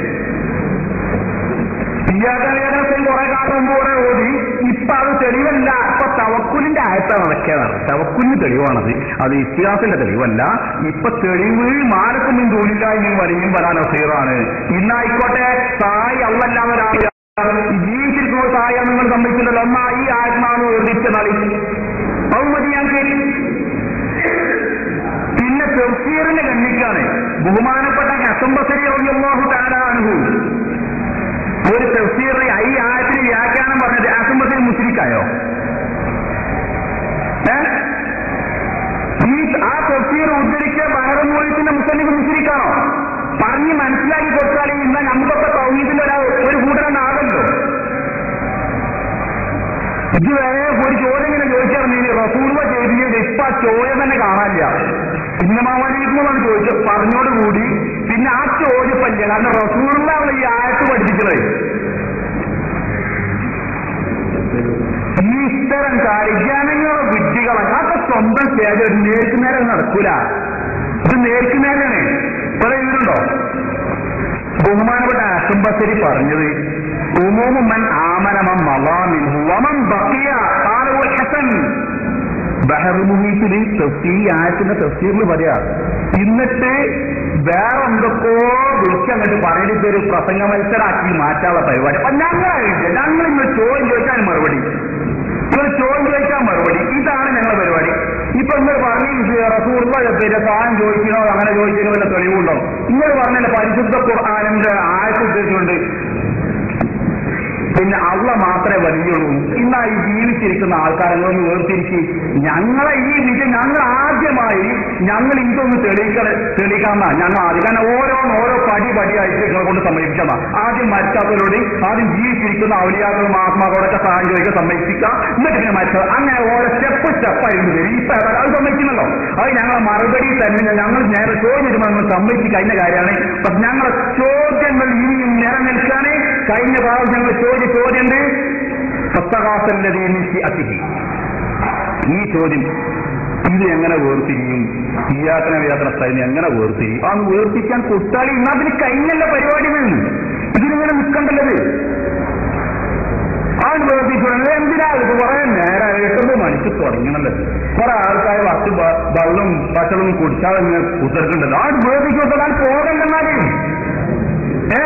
ഇയാൾക്കറിയാൻ കുറെ കാലം മുമ്പ് കുറെ ഓടി ഇപ്പൊ അത് തെളിവല്ല ഇപ്പൊ തവക്കുലിന്റെ ആയത്ത നടക്കിയതാണ് തവക്കുലിന് തെളിവാണത് അത് ഇത്തിഹാസിന്റെ തെളിവല്ല ഇപ്പൊ തെളിവ് മാനക്കും തോന്നില്ല ഇനി വലിയും വരാനോ സീറാണ് ഇന്നായിക്കോട്ടെ തായ് അവല്ലാതെ ഒരാൾ ജീവിച്ചിരിക്കുമ്പോൾ തായ നിങ്ങൾ സമ്മതിച്ചില്ലല്ലോ എന്നാ ഈ ആത്മാവ് എഴുതിച്ച നളി അത് മതി ഞാൻ കേട്ടു പിന്നെ തെർസീറിനെ ഗണ്ണിക്കാണ് ബഹുമാനപ്പെട്ട ഹസംബസരി അള്ളാഹു താലാനുഹു ഒരു തഫ്സീറിൽ ഈ ആയത്തിന് വ്യാഖ്യാനം പറഞ്ഞത് ആസംബത്തിൽ മുസ്ലിക്കായോ ഈ ആ തഫ്സീർ ഉദ്ധരിച്ച ബഹറമൂലത്തിന്റെ മുസ്ലിം മുസ്ലിക്കാണോ പറഞ്ഞ് മനസ്സിലാക്കി കൊടുത്താൽ ഇന്ന് നമുക്കൊക്കെ തൗഹീദിന്റെ ഒരാൾ ഒരു കൂട്ടനാകല്ലോ ഇതുവരെ ഒരു ചോദ്യം ഇങ്ങനെ ചോദിച്ചാൽ നീ റസൂർവ ചെയ്തിയത് ഇപ്പൊ ആ ചോദ്യം തന്നെ കാണാനില്ല ഇന്നമാവലിക്കുമെന്നാണ് ചോദിച്ചത് പറഞ്ഞോടുകൂടി പിന്നെ ആ ചോദ്യം ഇപ്പൊ ഇല്ല കാരണം റസൂറിലാണ് ഈ ആയത്ത് പഠിപ്പിക്കുന്നത് ഈ ഇത്തരം കാര്യജ്ഞാനങ്ങളോ വിദ്യകളോ അതൊക്കെ സ്വന്തം സ്റ്റേജ് ഒരു നേർക്കുനേരം നടക്കൂല ഇത് നേർക്കുനേരാണ് പല ഇതിലുണ്ടോ ബഹുമാനപ്പെട്ട അസംബസരി പറഞ്ഞത് ഉമൂമൻ ആമനമം മവാമിൻ വമൻ ബക്കിയ ഖാലു ഹസൻ ബഹറുമുഹീത്തിൽ തഫ്സീർ ഈ ആയത്തിന്റെ തഫ്സീറിൽ പറയാ എന്നിട്ട് വേറെ എന്തൊക്കെയോ വിളിച്ചങ്ങോട്ട് പറഞ്ഞിട്ട് ഒരു പ്രസംഗ മത്സരമാക്കി മാറ്റാനുള്ള പരിപാടി അപ്പൊ ഞങ്ങളായിട്ട് ഞങ്ങൾ ഇന്ന് ചോദ്യം ചോദിച്ചാൽ മറുപടി നിങ്ങൾ ചോദ്യം ചോദിച്ചാൽ മറുപടി ഇതാണ് ഞങ്ങളുടെ പരിപാടി ഇപ്പൊ നിങ്ങൾ പറഞ്ഞു റസൂർന്ന പിന്നെ സാധനം ചോദിക്കണോ അങ്ങനെ ചോദിക്കണോ വല്ല തെളിവുണ്ടോ നിങ്ങൾ പറഞ്ഞല്ല പരിശുദ്ധ ഖുർആാനിന്റെ ആയത്ത് ഉദ്ദേശിച്ചുകൊണ്ട് പിന്നെ അള്ള മാത്രമേ വലിയുള്ളൂ ഇന്നാ ഈ ജീവിച്ചിരിക്കുന്ന ആൾക്കാരങ്ങളൊന്ന് വേർതിരിച്ച് ഞങ്ങളെ ഈ വിജയം ഞങ്ങൾ ആദ്യമായി ഞങ്ങൾ ഇതൊന്ന് തെളിയിക്ക തെളിയിക്കാമെന്നാ ഞങ്ങൾ ആദ്യം കാരണം ഓരോന്ന് ഓരോ പടി പടിയായിട്ട് നിങ്ങളെ കൊണ്ട് സമ്മതിപ്പിച്ചതാ ആദ്യം മരിച്ചാത്തവരോട് ആദ്യം ജീവിച്ചിരിക്കുന്ന അവലിയാക്കളും ആത്മാക്കളോടൊക്കെ സഹായം ചോദിക്കാൻ സമ്മതിപ്പിക്കുക എന്നിട്ട് പിന്നെ മരിച്ചത് അങ്ങനെ ഓരോ സ്റ്റെപ്പ് സ്റ്റെപ്പായിരുന്നു വരും ഇപ്പൊ അത് അത് സമ്മതിക്കുന്നല്ലോ അത് ഞങ്ങളെ മറുപടി തന്നെ ഞങ്ങൾ നേരെ ചോദ്യം വരുമ്പോൾ നമ്മൾ സമ്മതിച്ച് കഴിഞ്ഞ കാര്യമാണ് പക്ഷെ ഞങ്ങളെ ചോദ്യങ്ങൾ ഇനിയും നിലനിൽക്കാൻ കഴിഞ്ഞ പ്രാവശ്യം ഞങ്ങൾ ചോദ്യ ചോദ്യമുണ്ട് സത്തകാസല്ലതീ അതിഥി ഈ ചോദ്യം ഇത് എങ്ങനെ വേർതിരിയും ഇയാത്തന വ്യാത്ര സ്ഥലം എങ്ങനെ വേർതിരിയും അത് വേർതിരിക്കാൻ കൊടുത്താൽ ഇന്നാ അതിന് കഴിഞ്ഞല്ല പരിപാടി നിന്ന് ഇതിനിങ്ങനെ നിൽക്കണ്ടല്ലത് ആ വേർതിരിച്ചു എന്തിനാ ഇത് കുറെ നേരം എട്ടൊമ്പത് മണിക്ക് തുടങ്ങണല്ലോ കുറെ ആൾക്കാർ വച്ച് വെള്ളം ഭക്ഷണവും കുടിച്ചാൽ ഇങ്ങനെ കുത്തിർക്കുണ്ടല്ലോ ആ വേർതിരിച്ചു കൊടുത്താൽ പോകണ്ടെന്നാല് ഏ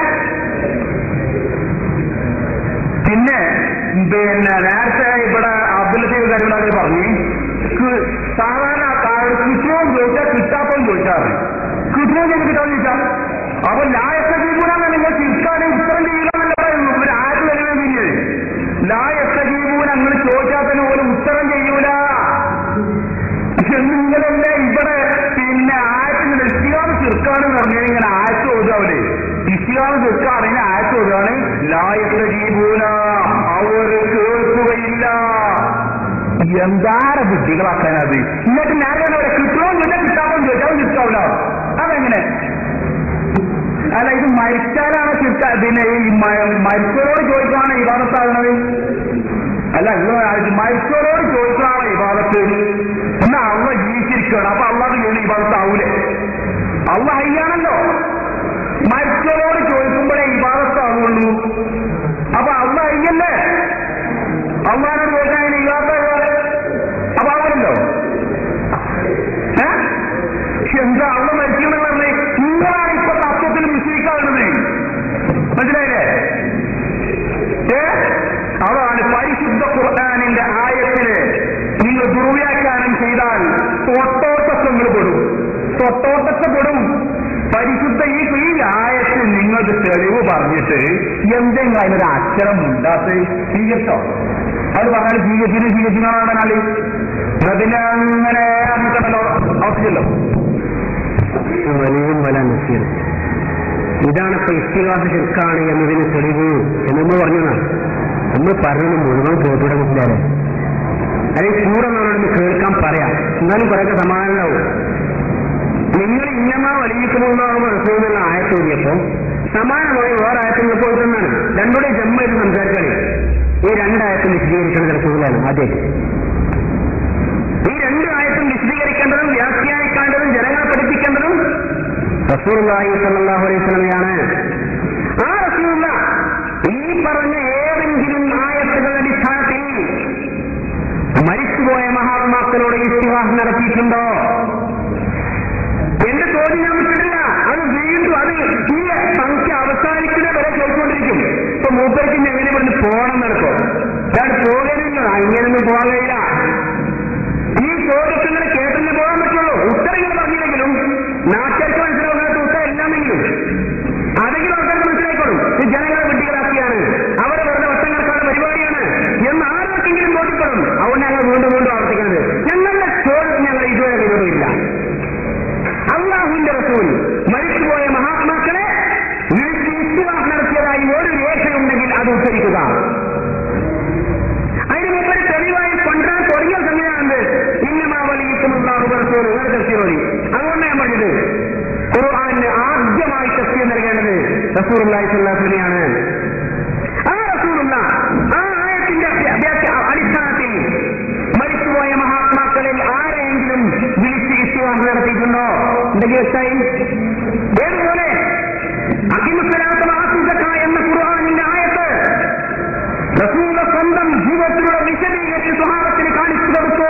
പിന്നെ പിന്നെ നേരത്തെ ഇവിടെ അബ്ദുൽ ലത്തീഫ് കരിവിടാതെ പറഞ്ഞു ക്- സാധാരണ കിട്ടുമോ ചോദിച്ചാൽ കിട്ടാത്തോ ചോദിച്ചാറ് കിട്ടുമോ ചെയ്ത് കിട്ടാൻ ചോദിച്ചാൽ അപ്പൊ ലായക്ക ജീവനാണ് നിങ്ങൾ തിരിച്ചാണ് ഉത്തരം ചെയ്യണമെന്നല്ല പറയുന്നു ഇവർ ആര് വരുന്നത് പിന്നീട് ലായക്ക ജീവൻ നിങ്ങൾ ചോദിച്ചാൽ തന്നെ ഒരു ഉത്തരം ചെയ്യൂല നിങ്ങളല്ലേ ഇവിടെ പിന്നെ ആയത്തിന് ഇസ്ലാം ചെറുക്കാണെന്ന് പറഞ്ഞാൽ ഇങ്ങനെ ആയത്ത് ഓതാവല് ഇസ്ലാം ചെറുക്കാണെങ്കിൽ ആയത്ത് ഓതാണ് ലായക്ക ജീവൂന അവർ കേൾക്കുകയില്ല എന്താര ബുദ്ധികളാക്കാനത് എന്നിട്ട് ഞാൻ അവിടെ കിട്ടുമോ പിന്നെ കിട്ടാമോ ചോദിച്ചാൽ കിട്ടാവില്ല അതെങ്ങനെ അല്ല ഇത് മരിച്ചാലാണ് കിട്ടാ പിന്നെ ഈ മ- മരിച്ചവരോട് ചോദിക്കാണ് ഇവാദത്താകുന്നത് അല്ല നിങ്ങൾ മരിച്ചവരോട് ചോദിക്കാണ് ഇവാദത്ത് എന്നാ അള്ള ജീവിച്ചിരിക്കുകയാണ് അപ്പൊ അള്ളാഹ് ജോലി ഇവാദത്താവൂലേ അള്ള ഹയ്യാണല്ലോ മരിച്ചവരോട് ചോദിക്കുമ്പോഴേ ഇവാദത്താവുള്ളൂ അപ്പൊ അള്ള ഹയ്യല്ലേ അള്ളാഹിനോട് ചോദിക്കാൻ അതിന് ഇവാദ അപ്പൊ ആവുമല്ലോ ഏ? എന്താ അള്ള മരിക്കണം പറഞ്ഞേ നിങ്ങളാണ് ഇപ്പൊ തത്വത്തിൽ വിശ്വസിക്കാറുള്ളത് മനസ്സിലായില്ലേ ഏ അതാണ് പരിശുദ്ധ ഖുർആാനിന്റെ ആയത്തില് നിങ്ങൾ ദുർവ്യാഖ്യാനം ചെയ്താൽ തൊട്ടോട്ടങ്ങൾ പെടും തൊട്ടോട്ടത്തെ പെടും പരിശുദ്ധ ഈ ഈ ആയത്തിൽ നിങ്ങൾക്ക് തെളിവ് പറഞ്ഞിട്ട് എന്തെങ്കിലും അതിനൊരു അക്ഷരം ഉണ്ടാത്ത് സ്വീകരിച്ചോ അത് പറഞ്ഞാൽ സ്വീകരിച്ചിന് സ്വീകരിച്ചിനാണ് പറഞ്ഞാല് അതിനെ അങ്ങനെ അറിയിക്കണല്ലോ അവസ്ഥയല്ലോ വലിയും വല നസീർ ഇതാണ് ഇപ്പൊ ഇസ്തിഹാസ ശിർക്കാണ് എന്നതിന് തെളിവ് എന്ന് പറഞ്ഞതാണ് നമ്മൾ പറഞ്ഞത് മുഴുവൻ കേട്ടുവിടെ മനസ്സിലാരെ അല്ലെങ്കിൽ കൂടെ നമ്മളോട് കേൾക്കാൻ പറയാം എന്നാലും കുറേയൊക്കെ സമാധാനമാവും നിങ്ങൾ ഇന്നമാ വലിയിക്കുമ്പോഴാകുമ്പോൾ റസൂലുള്ള ആയത്തോടിയപ്പോ സമാനമായി വേറെ ആയത്തിൽ പോയി തന്നാണ് രണ്ടുകൂടെ ജമ്മായിട്ട് സംസാരിച്ചാണ് ഈ രണ്ടായത്തും വിശദീകരിക്കുന്നത് റസൂലാണ് ആദ്യമായിട്ട് ഈ രണ്ട് ആയത്തും വിശദീകരിക്കേണ്ടതും വ്യാഖ്യാനിക്കേണ്ടതും ജനങ്ങളെ പഠിപ്പിക്കേണ്ടതും റസൂർലാഹി സല്ലാഹു അലൈഹി സ്വലമയാണ് ആ റസൂല ഈ പറഞ്ഞ ഏതെങ്കിലും ആയത്തുകളുടെ അടിസ്ഥാനത്തിൽ മരിച്ചുപോയ മഹാത്മാക്കളോട് ഇസ്തിഹാസ് നടത്തിയിട്ടുണ്ടോ എന്റെ ചോദ്യം ഞാൻ വിട്ടിട്ടില്ല അത് വീണ്ടും അത് ഈ സംഖ്യ അവസാനിക്കുന്ന വരെ ചോദിച്ചുകൊണ്ടിരിക്കും ഇപ്പൊ മൂപ്പർക്ക് ഇനി എങ്ങനെ ഇവിടുന്ന് പോകണം നടക്കോ ഞാൻ പോകണില്ല ഇങ്ങനെയൊന്നും പോകാൻ കഴിയില്ല ഈ ചോദ്യത്തിൽ കേട്ടിന് പോകാൻ പറ്റുള്ളൂ ഉത്തരങ്ങൾ പറഞ്ഞില്ലെങ്കിലും നാട്ടുകാർക്ക് മനസ്സിലാവുന്ന ഉത്തരം എല്ലാമെങ്കിലും അതെങ്കിലും ആൾക്കാർക്ക് മനസ്സിലായിക്കോളും ഇത് ജനങ്ങളെ വിഡ്ഢികളാക്കിയാണ് അവരെ വെറുതെ വട്ടം കിടക്കാനുള്ള പരിപാടിയാണ് എന്ന് ആർക്കെങ്കിലും ബോധ്യപ്പെടും അതുകൊണ്ട് ഞങ്ങൾ വീണ്ടും വീണ്ടും ആവർത്തിക്കുന്നത് ഞങ്ങളുടെ ചോദ്യത്തിന് ഞങ്ങൾ ഇതുവരെ വിരോധമില്ല അള്ളാഹുവിന്റെ റസൂൽ മരിച്ചുപോയ മഹാത്മാക്കളെ വിളിച്ച് ഇസ്തിവാഹ് നടത്തിയതായി ഒരു രേഖയുണ്ടെങ്കിൽ അത് ഉദ്ധരിക്കുക അതിന് മുമ്പ് തെളിവായി കൊണ്ടുവരാൻ തുടങ്ങിയ സമയമാണ് ഇന്നമാ വലിയിട്ടും റസൂറുല്ലാഹി സ്വല്ലാസ്ലമിയാണ് ആ റസൂറുള്ള ആ ആയത്തിന്റെ വ്യ- വ്യാഖ്യ- അടിസ്ഥാനത്തിൽ മരിച്ചുപോയ മഹാത്മാക്കളിൽ ആരെങ്കിലും വിളിച്ച് ഇസ്തിവാഹം നടത്തിയിട്ടുണ്ടോ ഉണ്ടെങ്കിൽ വ്യക്തമായി ഏതുപോലെ അഹിമുസലാത്ത ആസിസക്ക എന്ന ഖുർആാനിന്റെ ആയത്ത് റസൂല സ്വന്തം ജീവിതത്തിലുള്ള വിശദീകരിച്ച് സ്വഭാവത്തിന് കാണിച്ചു കൊടുത്തു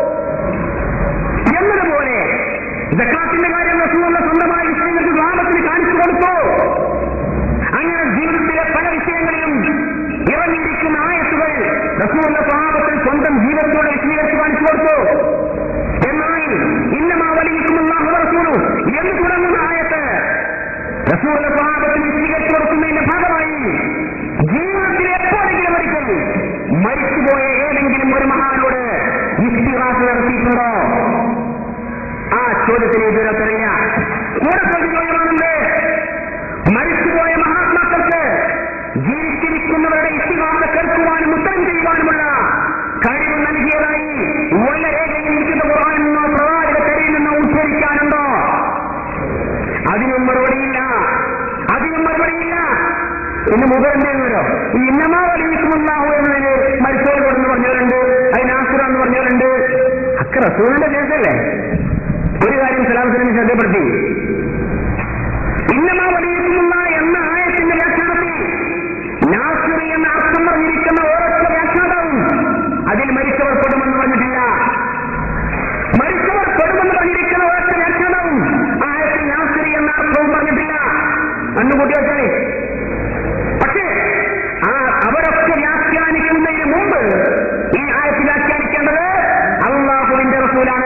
എന്നതുപോലെ ജക്കാത്തിന്റെ കാര്യം റസൂല സ്വന്തമായി വിശദീകരിച്ച് സ്വഭാവത്തിന് കാണിച്ചു കൊടുത്തു അങ്ങനെ ജീവിതത്തിലെ പല വിഷയങ്ങളിലും ഇറങ്ങിയിരിക്കുന്ന ആയത്തുകൾ റസൂല സ്വഭാവത്തിൽ സ്വന്തം ജീവിതത്തോടെ വിശദീകരിച്ച് കാണിച്ചു കൊടുത്തു എന്നാൽ ഇന്നമാ വലിയിക്കുമുള്ള റസൂലു എന്ന് തുടങ്ങുന്ന ആയത്ത് റസൂല സ്വഭാവത്തിൽ വിശദീകരിച്ചു കൊടുക്കുന്നതിന്റെ ഭാഗമായി ജീവിതത്തിൽ എപ്പോഴെങ്കിലും ഒരിക്കൽ മരിച്ചുപോയ ഏതെങ്കിലും ഒരു മഹാനോട് ഇസ്തിഹാസ് നടത്തിയിട്ടുണ്ടോ ആ ചോദ്യത്തിന് ഇതുവരെ ഉത്തരവില്ല കൂടെ ചോദ്യമാണെന്ത് മരിച്ചുപോയ മഹാത്മാക്കൾക്ക് ജീവിച്ചിരിക്കുന്നവരുടെ ഇസ്തിഹാസ കേൾക്കുവാനും ഉത്തരം ചെയ്യുവാനുമുള്ള കഴിവ് നൽകിയതായി വല്ല രേഖയിൽ ഇരിക്കുന്ന ഖുർആനിൽ നിന്നോ പ്രവാചകക്കരിയിൽ നിന്നോ ഉദ്ധരിക്കാനുണ്ടോ അതിനും മറുപടിയില്ല അതിനും മറുപടിയില്ല ഇന്ന് മുഖേണ്ടോ ഈ ഇന്നമാ വലിയിക്കുമുണ്ടാവോ എന്നതിന് മരിച്ചോട് കൊടുന്ന് പറഞ്ഞവരുണ്ട് അതിന് ആസുര എന്ന് പറഞ്ഞവരുണ്ട് അക്ക റസൂലിന്റെ കേസല്ലേ ഒരു കാര്യം സലാമത്തിന് ശ്രദ്ധപ്പെടുത്തി ഇന്നമാ വലിയിക്കുമുള്ള എന്ന ആയത്തിന്റെ വ്യാഖ്യാനത്തിൽ നാസുറി എന്ന അർത്ഥം പറഞ്ഞിരിക്കുന്ന ഓരോ വ്യാഖ്യാതാവും അതിൽ മരിച്ചവർ പെടുമെന്ന് പറഞ്ഞിട്ടില്ല മരിച്ചവർ പെടുമെന്ന് പറഞ്ഞിരിക്കുന്ന ഒരൊറ്റ വ്യാഖ്യാനവും ആയത്തിൽ നാസുരി എന്ന അർത്ഥവും പറഞ്ഞിട്ടില്ല കണ്ണുകൂട്ടി വെച്ചാലേ പക്ഷേ ആ അവരൊക്കെ വ്യാഖ്യാനിക്കുന്നതിന് മുമ്പ് ഈ ആയത്ത് വ്യാഖ്യാനിക്കേണ്ടത് അള്ളാഹുവിന്റെ റസൂലാണ്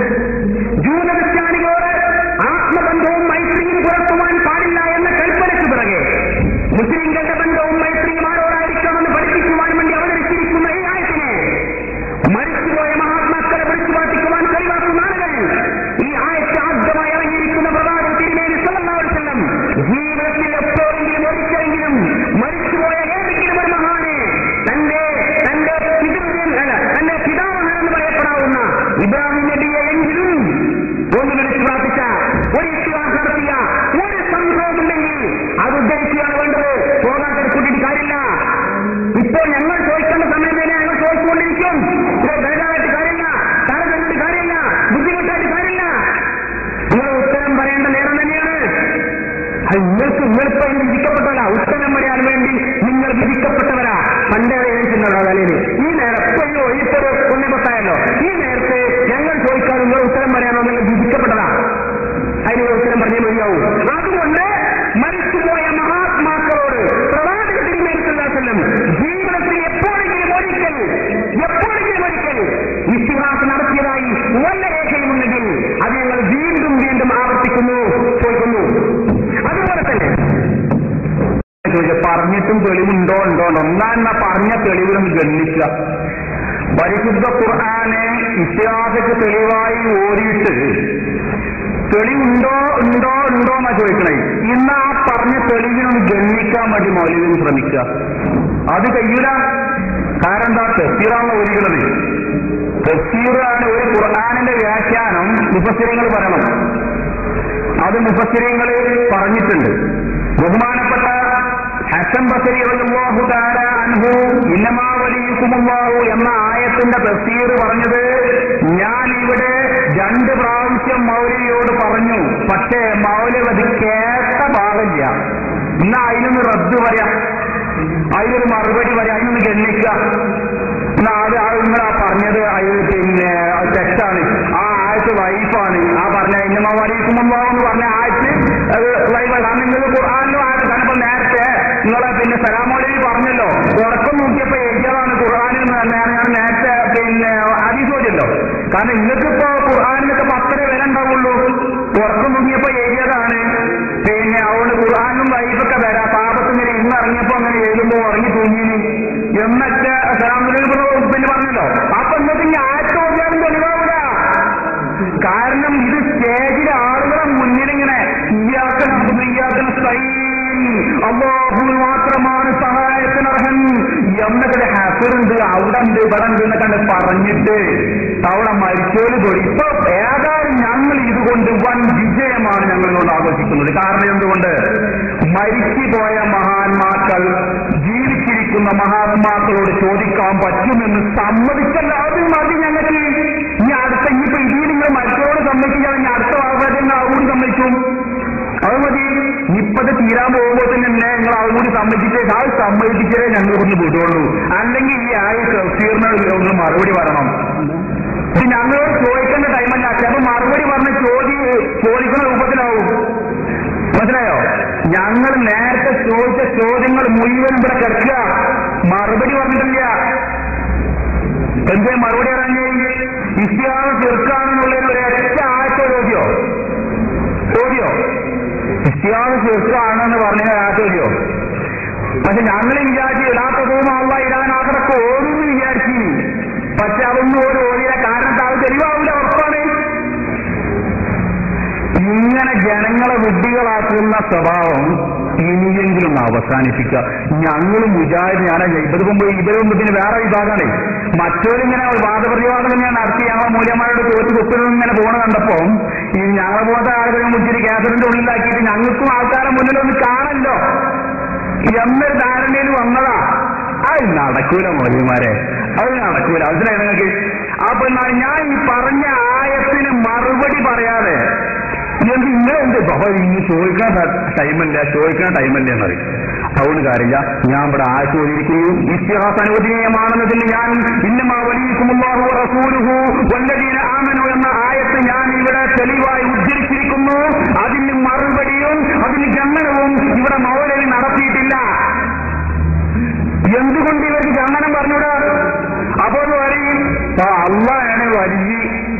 ജൂതക്രിസ്ത്യാനികളോട് ആത്മബന്ധവും മൈത്രിയും പുലർത്തുവാൻ പാടില്ല എന്ന കൽപ്പനയ്ക്ക് പിറകെ മുസ്ലിങ്ങളുടെ ബന്ധവും മൈത്രിയും ആരോടായിരിക്കണമെന്ന് പഠിപ്പിക്കുവാൻ വേണ്ടി അവതരിച്ചിരിക്കുന്ന ഈ ആയത്തിനെ മരിച്ചുപോയ മഹാത്മാക്കളെ വിളിച്ചു പാർട്ടിക്കുവാൻ കഴിവാക്കുന്ന ആളുകൾ ഈ ആയത്ത് ആദ്യമായി ഇറങ്ങിയിരിക്കുന്ന പ്രവാചക തിരുമേനി സ്വല്ലം ജീവിതത്തിൽ എപ്പോഴെങ്കിലും ഒരിക്കലെങ്കിലും മരിച്ചുപോയ ഏതെങ്കിലും ഒരു മഹാന് തന്റെ തന്റെ പിതൃ അല്ല തന്റെ പിതാമഹൻ എന്ന് പറയപ്പെടാവുന്ന ഇബ്രാഹിം നബിയെ എങ്കിലും ഒന്ന് വിളിച്ചു പ്രാർത്ഥിച്ച ഒരു ഇസ്ലാം നടത്തിയ ഒരു സംഭവമുണ്ടെങ്കിൽ അത് ഉദ്ധരിക്കുകയാണ് വേണ്ടത് പോകാത്തൊരു കൂട്ടിയിട്ട് കാര്യമില്ല ഇപ്പോൾ ഞങ്ങൾ ചോദിക്കേണ്ട സമയം തന്നെ ഞങ്ങൾ ചോദിച്ചുകൊണ്ടിരിക്കും ഇത് ബേജാറായിട്ട് കാര്യമില്ല തല കണ്ടിട്ട് കാര്യമില്ല ബുദ്ധിമുട്ടായിട്ട് കാര്യമില്ല നിങ്ങൾ ഉത്തരം പറയേണ്ട നേരം തന്നെയാണ് അത് നിങ്ങൾക്ക് നിങ്ങളിപ്പോ ഇന്ന് വിധിക്കപ്പെട്ടവരാ ഉത്തരം പറയാൻ വേണ്ടി നിങ്ങൾ വിധിക്കപ്പെട്ടവരാ പണ്ടേ എഴുതിയിട്ടുണ്ടോ തലയിൽ ഈ നേരം ഇപ്പോഴോ ഇപ്പോൾ ഒന്നേ പത്തായല്ലോ ഈ നേരത്തെ ഞങ്ങൾ ചോദിക്കാൻ നിങ്ങൾ ഉത്തരം പറയാനോ നിങ്ങൾ വിധിക്കപ്പെട്ടതാ അതിന് ഉത്തരം പറഞ്ഞേ മതിയാവും അതുകൊണ്ട് മരിച്ചുപോയ മഹാത്മാക്കളോട് പ്രവാചക തിരുമേനിക്കല്ലാത്തല്ലും ജീവിതത്തിൽ എപ്പോഴെങ്കിലും ഒരിക്കൽ എപ്പോഴെങ്കിലും ഒരിക്കൽ ഇത്തിഹാസ് നടത്തിയതായി വല്ല രേഖയുമുണ്ടെങ്കിൽ അത് ഞങ്ങൾ വീണ്ടും വീണ്ടും ആവർത്തിക്കുന്നു ചോദിക്കുന്നു അതുപോലെ തന്നെ ചോദിച്ച പറഞ്ഞിട്ടും തെളിവുണ്ടോ ഉണ്ടോ ഉണ്ടോ ഒന്നാ എന്നാ പറഞ്ഞ തെളിവിലൊന്ന് ഗണ്ണിക്കുക പരിശുദ്ധ ഖുർആനെ ഇത്തിഹാസക്ക് തെളിവായി ഓരിയിട്ട് തെളിവുണ്ടോ ഉണ്ടോ ഉണ്ടോ എന്നാ ചോദിക്കണേ ഇന്ന് ആ പറഞ്ഞ തെളിവിനൊന്ന് ഗണ്ണിക്കാൻ വേണ്ടി മൗലികം ശ്രമിക്കുക അത് കഴിയൂല കാരണം എന്താ തെസീറാണ് ഓരിക്കണത് തെസീറാണ് ഒരു ഖുർആാനിന്റെ വ്യാഖ്യാനം മുപ്പത്തിരങ്ങൾ പറയണം അത് മുപ്പത്തിരങ്ങൾ പറഞ്ഞിട്ടുണ്ട് ബഹുമാനപ്പെട്ട ഹസൻ ബസരി റളിയല്ലാഹു തആല അൻഹു ഇന്നമാ വലിയുക്കുമുല്ലാഹു എന്ന ആയത്തിന്റെ തഫ്സീർ പറഞ്ഞത് ഞാൻ ഇവിടെ രണ്ട് പ്രാവശ്യം മൗലവിയോട് പറഞ്ഞു പക്ഷേ മൗലവി അത് കേട്ട ഭാഗമില്ല എന്നാ അതിനൊന്ന് റദ്ദ് പറയാം അതിനൊരു മറുപടി പറയാം അതിനൊന്ന് ഗണ്ണിക്കുക എന്നാ അത് ആ നിങ്ങളാ പറഞ്ഞത് അത് പിന്നെ അത് തെറ്റാണ് ആ ആയത്ത് വൈഫാണ് ആ പറഞ്ഞ ഇന്നമാ വലിക്കുമ്പോ എന്ന് പറഞ്ഞ ആയത്ത് അത് വൈഫാണ് കാരണം നിങ്ങൾ ഖുർആാനിലും ആയത് കാരണം ഇപ്പൊ നേരത്തെ നിങ്ങളെ പിന്നെ സലാമോലി പറഞ്ഞല്ലോ ഉറക്കം നോക്കിയപ്പോ എഴുതിയതാണ് ഖുർആാനിൽ നിന്ന് തന്നെയാണ് ഞാൻ നേരത്തെ പിന്നെ അതിശോചല്ലോ കാരണം നിങ്ങൾക്കിപ്പോ ഖുർആാനിനൊക്കെ പത്തര വില ഉണ്ടാവുള്ളൂ ഉറക്കം നോക്കിയപ്പോ എഴുതിയതാണ് പിന്നെ അതുകൊണ്ട് ഖുർആാനും വൈഫൊക്കെ വരാം പാപത്ത് ഇങ്ങനെ ഇന്ന് ഇറങ്ങിയപ്പോ അങ്ങനെ എഴുതുമ്പോ ഉറങ്ങി തൂങ്ങിനി എന്നൊക്കെ സലാമുലി പിന്നെ പറഞ്ഞല്ലോ അപ്പൊ എന്നിട്ട് ഈ ആഴ്ച നോക്കിയാലും തെളിവാവില്ല കാരണം ഇത് സ്റ്റേജിലെ ആളുകളെ മുന്നിലിങ്ങനെ ഇയാൾക്ക് നമുക്ക് ഇയാൾക്ക് സൈൻ അള്ളാഹു മാത്രമാണ് സഹായത്തിനർഹൻ എന്നൊക്കെ ഹാഫറുണ്ട് അവിടെ ഉണ്ട് ഇവിടെ ഉണ്ട് എന്നൊക്കെ കണ്ട് പറഞ്ഞിട്ട് അവിടെ മരിച്ചോല് തൊടി ഇപ്പൊ ഏതായാലും ഞങ്ങൾ ഇതുകൊണ്ട് വൻ വിജയമാണ് ഞങ്ങൾ കൊണ്ട് ആഘോഷിക്കുന്നത് കാരണം എന്തുകൊണ്ട് മരിച്ചുപോയ മഹാത്മാക്കൾ ജീവിച്ചിരിക്കുന്ന മഹാത്മാക്കളോട് ചോദിക്കാൻ പറ്റുമെന്ന് സമ്മതിച്ചല്ല അത് മതി ഞങ്ങൾക്ക് ഇനി അടുത്ത ഇനിയിപ്പോ ഇതിൽ നിങ്ങൾ മറ്റോട് സമ്മതിച്ചാൽ ഇനി അടുത്ത വാഗ്ദാനം അതുകൂടി സമ്മതിക്കും അത് മതി ഇപ്പത് തീരാൻ പോകുമ്പോൾ തന്നെ നിങ്ങൾ അതുകൂടി സമ്മതിച്ചിട്ടേ അത് സമ്മതിച്ചിട്ടേ ഞങ്ങൾ ഇവിടുന്ന് വിടുള്ളൂ അല്ലെങ്കിൽ ഈ ആയ തഫ്സീറിന് ഒന്ന് മറുപടി പറയണം ഇത് ഞങ്ങളോട് ചോദിക്കേണ്ട ടൈമല്ല ചിലപ്പോൾ മറുപടി പറഞ്ഞ ചോദ്യം ചോദിക്കുന്ന രൂപത്തിലാവും മനസ്സിലായോ ഞങ്ങൾ നേരത്തെ ചോദിച്ച ചോദ്യങ്ങൾ മുഴുവൻ ഇവിടെ കിടക്കുക മറുപടി പറഞ്ഞിട്ടില്ല എന്തേ മറുപടി അറിഞ്ഞേ ഇസ്ലാം ചെറുക്കാണെന്നുള്ളതിന് ഒരൊറ്റ ആഴ്ച ചോദ്യോ ചോദ്യോ ഇസ്ലാം ചെറുക്കാണെന്ന് പറഞ്ഞ ആഴ്ച ചോദ്യോ പക്ഷെ ഞങ്ങൾ വിചാരിച്ചു ഇടാത്ത തോന്നുന്ന ഇടാനാകടക്ക് ഓടുന്നു വിചാരിച്ചു പക്ഷെ അതൊന്നും ഒരു ഓടിയ കാരണത്ത് അത് തെളിവാവില്ല ഉറപ്പാണ് ഇങ്ങനെ ജനങ്ങളെ വിഡ്ഢികളാക്കുന്ന സ്വഭാവം ഇനിയെങ്കിലും അവസാനിപ്പിക്കുക ഞങ്ങളും മുജാഹിദ് ഞാൻ ഇവര് മുമ്പ് ഇവര് മുമ്പ് പിന്നെ വേറെ വിഭാഗമാണ് മറ്റൊരിങ്ങനെ വാദപ്രതിവാദം ഞാൻ നടത്തി ഞങ്ങളെ മൂല്യന്മാരോട് തോറ്റ് കുത്തുന്നത് ഇങ്ങനെ പോണ കണ്ടപ്പോ ഈ ഞങ്ങളെ പോലത്തെ ആളുകളെ മുച്ചിരി ക്യാസറിന്റെ ഉള്ളിലാക്കിയിട്ട് ഞങ്ങൾക്കും ആൾക്കാരെ മുന്നിലൊന്ന് കാണല്ലോ എന്നൊരു ധാരണയിൽ വന്നതാ അത് നടക്കൂല മോദിമാരെ അത് നടക്കൂല മനസ്സിലായി നിങ്ങൾക്ക് അപ്പൊ എന്നാ ഞാൻ ഈ പറഞ്ഞ ആയത്തിന് മറുപടി പറയാതെ എന്ത് ഇങ്ങനെ എന്ത് അപ്പൊ ഇനി ചോദിക്കാൻ ടൈമല്ല ചോദിക്കാൻ ടൈമല്ല എന്നറിയും അതുകൊണ്ട് കാര്യമില്ല ഞാൻ ഇവിടെ ആഴ്ച ചോദിയിരിക്കുന്നു ഇസ്തിഹാസ് അനുവദനീയമാണെന്നതിൽ ഞാൻ ഇന്നമാ വലിയക്കുമുള്ളാഹു റസൂലുഹു വല്ലദീന ആമനു എന്ന ആയത്ത് ഞാൻ ഇവിടെ തെളിവായി ഉദ്ധരിച്ചിരിക്കുന്നു അതിന് മറുപടിയും അതിന് ഗമനവും ഇവിടെ മൗലവി നടത്തിയിട്ടില്ല എന്തുകൊണ്ട് ഇവർക്ക് ഗമനം പറഞ്ഞൂടാ അപ്പോൾ പറയും അള്ളയാണ് വലിയ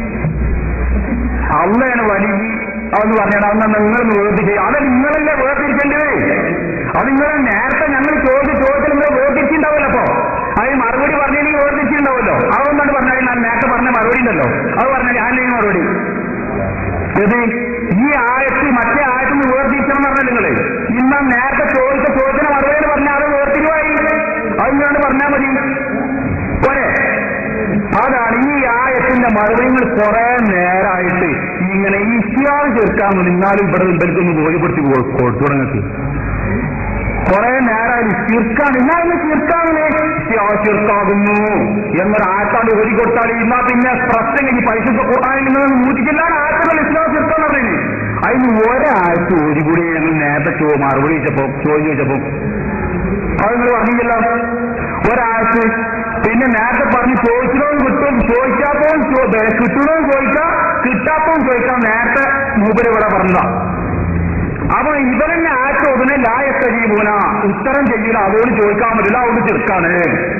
അള്ളയാണ് വലിയ അതെന്ന് പറഞ്ഞാൽ അന്ന് നിങ്ങൾ വേർതിരിക്കുക അത് നിങ്ങളല്ലേ വേർതിരിക്കേണ്ടത് അത് നിങ്ങൾ നേരത്തെ ഞങ്ങൾ ചോദിച്ച ചോദ്യത്തിൽ നിങ്ങൾ വേർതിരിച്ചിട്ടുണ്ടാവില്ല അപ്പോ അത് മറുപടി പറഞ്ഞെങ്കിൽ വേർതിരിച്ചിട്ടുണ്ടാവുമല്ലോ അതൊന്നാണ് പറഞ്ഞാൽ ഞാൻ നേരത്തെ പറഞ്ഞ മറുപടി ഉണ്ടല്ലോ അത് പറഞ്ഞാൽ ഞാൻ മറുപടി ഇത് ഈ ആയത്ത് മറ്റേ ആയത്തിന് വേർതിരിക്കണം എന്ന് പറഞ്ഞാൽ നിങ്ങള് ഇന്ന് നേരത്തെ ചോദിച്ച ചോദ്യത്തിന് മറുപടി പറഞ്ഞാൽ അത് വേർതിരിവായി അത് നിങ്ങളോട് പറഞ്ഞാൽ മതി പോരെ അതാണ് ഈ ആയത്തിന്റെ മറുപടികൾ കുറെ നേരമായിട്ട് ഇങ്ങനെ ഇഷ്യാൾ ചേർക്കാൻ നിന്നാലും ഇവിടെ ഇവർക്കൊന്ന് ബോധ്യപ്പെടുത്തി കൊടുത്തു തുടങ്ങി കുറെ നേരമായി ചീർക്കാണ് എന്നാലും ചീർക്കാവില്ലേ ചീർക്കാകുന്നു എന്നൊരു ആയത്താണ്ട് ഓടി കൊടുത്താൽ എന്നാ പിന്നെ പ്രശ്നം കഴിഞ്ഞ് പരിശുദ്ധ കൂട്ടാനിൽ നിന്ന് നൂറ്റിച്ചില്ലാണ് ആയത്തുകൾ ഇസ്ലാം ചീർക്കാൻ പറയുന്നത് അതിന് ഒരാഴ്ച ഓടി കൂടി ഞങ്ങൾ നേരത്തെ ചോ മറുപടി ചോദിച്ചപ്പോ ചോദ്യം ചോദിച്ചപ്പോ അത് നിങ്ങൾ പറഞ്ഞില്ലല്ലോ ഒരാഴ്ച പിന്നെ നേരത്തെ പറഞ്ഞ് ചോദിച്ചതും കിട്ടും ചോദിക്കാത്തതും കിട്ടണവും ചോദിക്കാം കിട്ടാത്തതും ചോദിക്കാം നേരത്തെ മൂപ്പര് ഇവിടെ പറഞ്ഞതാ അപ്പൊ ഇവരെന്നെ ആഴ്ച ഉടനെ ലായക്ക ജീവന ഉത്തരം ചെയ്യില്ല അതുകൊണ്ട് ചോദിക്കാൻ പറ്റില്ല അതുകൊണ്ട് ചെറുക്കാണ്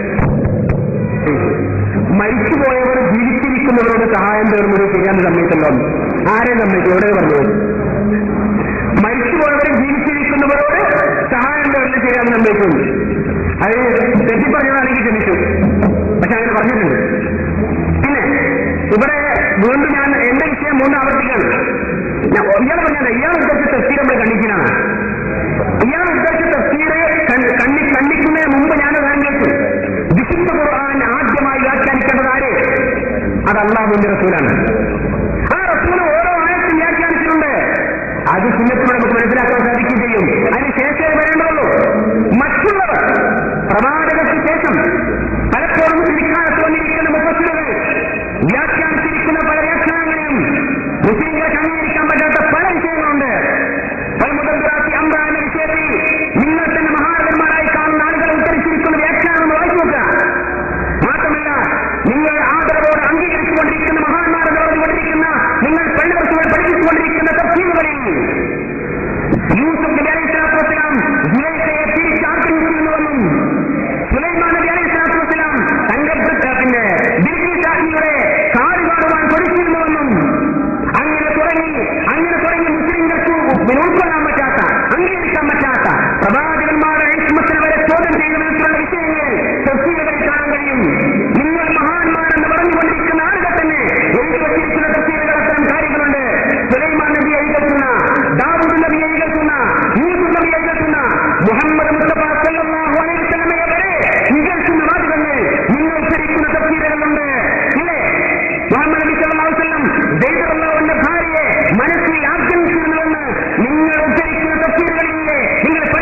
മരിച്ചുപോയവർ ജീവിച്ചിരിക്കുന്നവരോട് സഹായം തേർന്നത് ചെയ്യാൻ സമ്മതിച്ചല്ലോ ആരെ സമ്മതിച്ചു എവിടെ പറഞ്ഞത് മരിച്ചുപോയവരെ ജീവിച്ചിരിക്കുന്നവരോട് സഹായം തേർന്ന് ചെയ്യാൻ സമ്മതിച്ചു അത് തെറ്റിപ്പറഞ്ഞതാണെങ്കിൽ ക്ഷമിച്ചു പക്ഷെ അങ്ങനെ പറഞ്ഞിട്ടുണ്ട് പിന്നെ ഇവിടെ വീണ്ടും ഞാൻ എന്റെ വിഷയം മൂന്ന് ആവർത്തിക്കാണ് ഞാൻ ഇയാൾ പറഞ്ഞത് ഇയാൾ ഉദ്ദേശിച്ച തസ്തീർ നമ്മൾ കണ്ണിക്കാനാണ് ഇയാൾ ഉദ്ദേശിച്ച തസ്തീർ കണ്ണി കണ്ണിക്കുന്നതിന് മുമ്പ് ഞാൻ ഞാൻ കേട്ടു വിശുദ്ധ ഖുർആൻ ആദ്യമായി വ്യാഖ്യാനിക്കേണ്ടത് ആര് അത് അള്ളാഹുവിന്റെ റസൂലാണ് ആ റസൂൽ ഓരോ ആയത്തും വ്യാഖ്യാനിച്ചിട്ടുണ്ട് അത് സുന്നത്തിലൂടെ നമുക്ക് മനസ്സിലാക്കാൻ സാധിക്കുകയും ചെയ്യും അതിന് ശേഷമേ വരേണ്ടതുള്ളൂ മറ്റുള്ളവർ പ്രവാചകർക്ക് ശേഷം പലപ്പോഴും പിൽക്കാലത്ത് വന്നിരിക്കുന്ന മുപ്പത്തിലുകൾ വ്യാഖ്യാനിച്ചിരിക്കുന്ന പല വ്യാഖ്യാനങ്ങളെയും മുസ്ലിങ്ങൾക്ക് അംഗീകരിക്കാൻ പറ്റാത്ത പല വിഷയങ്ങളുണ്ട് പൽമുദാത്തി അമ്പ എന്ന വിഷയത്തിൽ നിങ്ങൾ തന്നെ മഹാനന്മാരായി കാണുന്ന ആളുകൾ ഉത്തരിച്ചിരിക്കുന്ന വ്യാഖ്യാനം വായിച്ചു നോക്കുക മാത്രമല്ല നിങ്ങൾ ആദരവോട് അംഗീകരിച്ചുകൊണ്ടിരിക്കുന്ന മഹാന്മാരെന്ന് പറഞ്ഞുകൊണ്ടിരിക്കുന്ന നിങ്ങൾ പെണ്ണുകൾ പഠിപ്പിച്ചുകൊണ്ടിരിക്കുന്ന തഫ്സീലുകളിൽ യൂസഫ് നബി അലൈഹി സ്വലാത്തു വസ്സലാം ജുലൈഖയെ തിരിച്ചാക്രമിച്ചിരുന്നുവെന്നും സുലൈമാൻ നബി അലൈഹി സ്വലാത്തു വസ്സലാം തന്റെ പിന്നെ ബിൽഗീസാഹിയുടെ കാട് കാണുവാൻ കൊടുത്തിരുന്നുവെന്നും അങ്ങനെ തുടങ്ങി അങ്ങനെ തുടങ്ങി മുസ്ലിങ്ങൾക്ക് ഉൾക്കൊള്ളാൻ പറ്റാത്ത അംഗീകരിക്കാൻ പറ്റാത്ത പ്രവാചകന്മാരുടെ ഹിസ്മത്തിന് വരെ ചോദ്യം ചെയ്യുന്നതിനുള്ള വിഷയങ്ങൾ തഫ്സീലുകളിൽ കാണാൻ കഴിയും നിങ്ങൾ മഹാന്മാരെന്ന് പറഞ്ഞുകൊണ്ടിരിക്കുന്ന ആളുകൾ തന്നെ എഴുതി വച്ചിരിക്കുന്ന തഫ്സീലുകൾ അത്തരം കാര്യങ്ങളുണ്ട് സുലൈമാൻ നബിയെ കേൾക്കുന്ന ദാവൂദ് നബിയെ കേൾക്കുന്ന യൂസുഫ് നബിയെ കേൾക്കുന്ന മുഹമ്മദ് മുസ്തഫ സല്ലല്ലാഹു അലൈഹി വസല്ലമയെ വരെ കേൾക്കുന്ന വാചകങ്ങൾ നിങ്ങൾ ഉദ്ധരിക്കുന്ന തഫ്സീലുകളുണ്ട് ഇല്ലേ മുഹമ്മദ് നബി സല്ലല്ലാഹു അലൈഹി വസല്ലം ദൈവമുള്ളവന്റെ ഭാര്യയെ മനസ്സിൽ ആഗ്രഹിച്ചിരുന്നുവെന്ന് നിങ്ങൾ ഉദ്ധരിക്കുന്ന തഫ്സീലുകളില്ലേ നിങ്ങൾ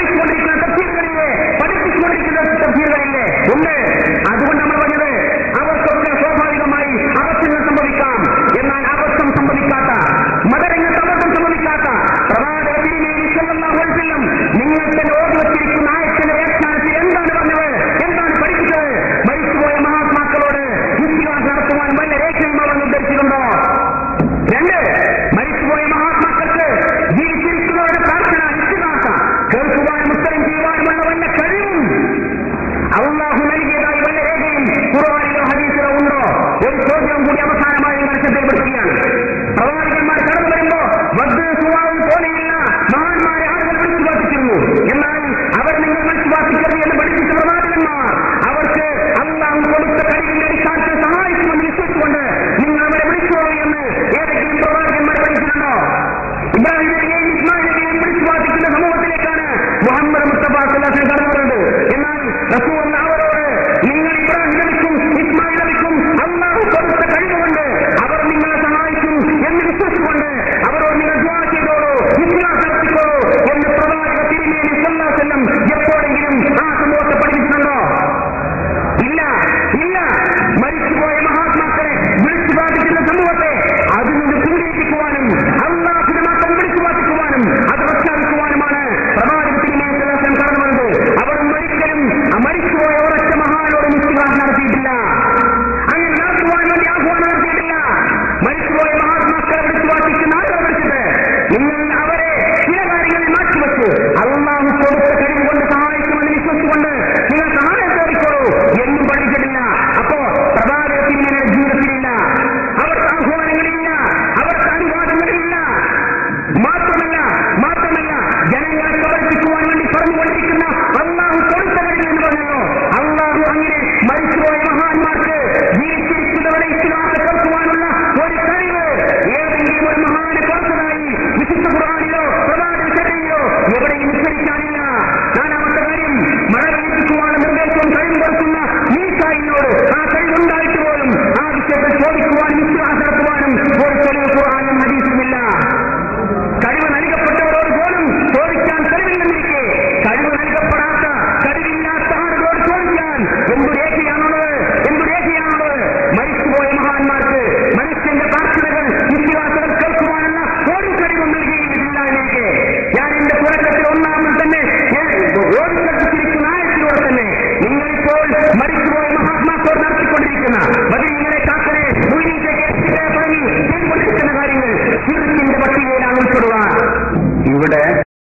പാസ്സല്ലാസിനെ കടന്നിട്ടുണ്ട് എന്നാൽ റസൂൽ അവരോട് നിങ്ങൾ ഇബ്രാഹിം നബിക്കും ഇസ്മായിൽ നബിക്കും അള്ളാഹു കൊടുത്ത കഴിവുകൊണ്ട് അവർ നിങ്ങളെ സഹായിക്കും എന്ന് വിശ്വസിച്ചുകൊണ്ട് അവരോട് നിങ്ങൾ ദ്വാ ചെയ്തോളൂ വിശ്വാസം നടത്തിക്കോളൂ എന്ന് പ്രവാചക തിരുമേനി സല്ലാസെല്ലാം എപ്പോഴെങ്കിലും ആ സമൂഹത്തെ പഠിപ്പിച്ചിട്ടുണ്ടോ ഇല്ല ഇല്ല മരിച്ചുപോയ മഹാത്മാക്കളെ വിളിച്ചു ബാധിക്കുന്ന സമൂഹത്തെ അതിൽ നിന്ന് പിന്തിരിപ്പിക്കുവാനും അള്ളാഹിനെ മാത്രം വിളിച്ചു ബാധിക്കുവാനും അത് പ്രഖ്യാപിക്കുവാനുമാണ് പ്രവാചകത്തിനെ കടന്നു വന്നത് അവർ ഒരിക്കലും ആ മരിച്ചുപോയ ഒരൊറ്റ മഹാനോട് നിശ്ചികാസം നടത്തിയിട്ടില്ല അങ്ങനെ നടത്തുവാൻ വേണ്ടി ആഹ്വാനം നടത്തിയിട്ടില്ല മരിച്ചുപോയ മഹാത്മാക്കളെ വിളിച്ചു ബാധിക്കുന്ന ആളുകളെ വിളിച്ചിട്ട് നിങ്ങൾ അവരെ ചില കാര്യങ്ങളിൽ മാറ്റിവെച്ച് അള്ളാഹു കൊടുത്ത കഴിവ് കൊണ്ട് സഹായിക്കുമെന്ന് വിശ്വസിച്ചുകൊണ്ട് നിങ്ങൾ സഹായം ചോദിക്കോളൂ എന്നും പഠിച്ചിട്ടില്ല അപ്പോ പ്രഭാതത്തിന്റെ ജീവിതത്തിലില്ല അവർക്ക് ആഹ്വാനങ്ങളില്ല അവർക്ക് അനുവാദങ്ങളില്ല മാത്രമല്ല മാത്രമല്ല ജനങ്ങളെ പ്രവർത്തിക്കുവാൻ വേണ്ടി പറഞ്ഞുകൊണ്ടിരിക്കുന്ന അള്ളാഹു കൊടുത്ത കഴിവ് എന്ന് പറഞ്ഞല്ലോ അള്ളാഹു അങ്ങനെ മരിച്ചുപോയ മഹാന്മാർക്ക് ജീവിച്ചിരിക്കുന്നവരെ ഇസ്ലാമത്തെ കേൾക്കുവാനുള്ള ഒരു കഴിവ് ഏതെങ്കിലും ഒരു മഹാനെ കൊടുത്തതായി വിശുദ്ധ ഖുർആാനിലോ പ്രവാചക ചട്ടയിലോ എവിടെയും ഉച്ചരിക്കാനില്ല നാലാമത്തെ കാര്യം മഴ പെയ്യിപ്പിക്കുവാനും നിർദ്ദേശവും കഴിവ് കൊടുക്കുന്ന മീസായിനോട് ആ കഴിവുണ്ടായിട്ട് പോലും ആ വിഷയത്തിൽ ചോദിക്കുവാനും വിശ്വാസം നടത്തുവാനും ഒരു തെളിവ് ഖുർആാനും ഹദീസുമില്ല കഴിവ് നൽകപ്പെട്ടവരോട് പോലും ചോദിക്കാൻ കഴിവില്ലെന്നിരിക്കെ കഴിവ് നൽകപ്പെടാത്ത കഴിവില്ലാത്ത ആളുകളോട് ചോദിക്കാൻ എന്തു രേഖയാണുള്ളത് എന്തു രേഖയാണുള്ളത് മരിച്ചുപോയ മഹാന്മാർക്ക് മനുഷ്യന്റെ പ്രാർത്ഥനകൾ വിശ്വാസങ്ങൾ കേൾക്കുവാനുള്ള ഒരു കഴിവും നൽകിയിട്ടില്ല എനിക്ക് ഞാൻ എന്റെ തുടക്കത്തിൽ ഒന്നാമത് തന്നെ ഓടിക്കട്ടിരിക്കുന്ന ആയത്തിലൂടെ തന്നെ നിങ്ങളിപ്പോൾ മരിച്ചുപോയ മഹാത്മാക്കളോട് നടത്തിക്കൊണ്ടിരിക്കുന്ന മതിലിങ്ങളെ കാക്കനെ മുയിലേക്ക് തുടങ്ങി ചെയ്തുകൊണ്ടിരിക്കുന്ന കാര്യങ്ങൾ ശിവത്തിന്റെ പട്ടികയിലാണ് ഉൾപ്പെടുക ഇവിടെ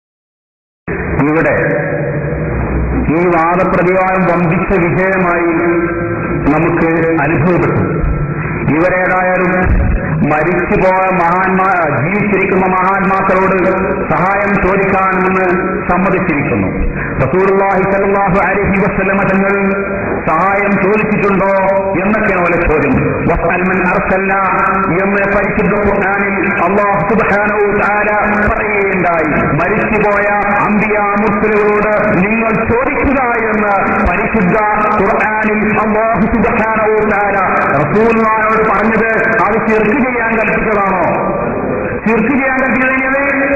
ഇവിടെ ഈ വാദപ്രതിവാദം വമ്പിച്ച വിജയമായി നമുക്ക് അനുഭവപ്പെട്ടു ഇവരേതായാലും മരിച്ചുപോയ മഹാന്മാ ജീവിച്ചിരിക്കുന്ന മഹാന്മാക്കളോട് സഹായം ചോദിക്കാമെന്ന് സമ്മതിച്ചിരിക്കുന്നു റസൂലുള്ളാഹി സ്വല്ലല്ലാഹു അലൈഹി വസല്ലമ തങ്ങൾ സഹായം ചോദിച്ചിട്ടുണ്ടോ എന്നൊക്കെയാണ് അവരെ ചോദ്യം വസ്അൽമൻ അർസൽന എന്ന് പരിശുദ്ധ ഖുർആനിൽ അല്ലാഹു സുബ്ഹാനഹു തആല പറയുകയുണ്ടായി മരിച്ചുപോയ അമ്പിയ മുസ്ലിങ്ങളോട് നിങ്ങൾ ചോദിക്കുക എന്ന് പരിശുദ്ധ ഖുർആനിൽ അല്ലാഹു സുബ്ഹാനഹു തആല റസൂലുള്ളാഹിയോട് പറഞ്ഞത് അത് ചെറുക്ക് ചെയ്യാൻ കൽപ്പിച്ചതാണോ ചെറുക്ക് ചെയ്യാൻ കൽപ്പിച്ചത്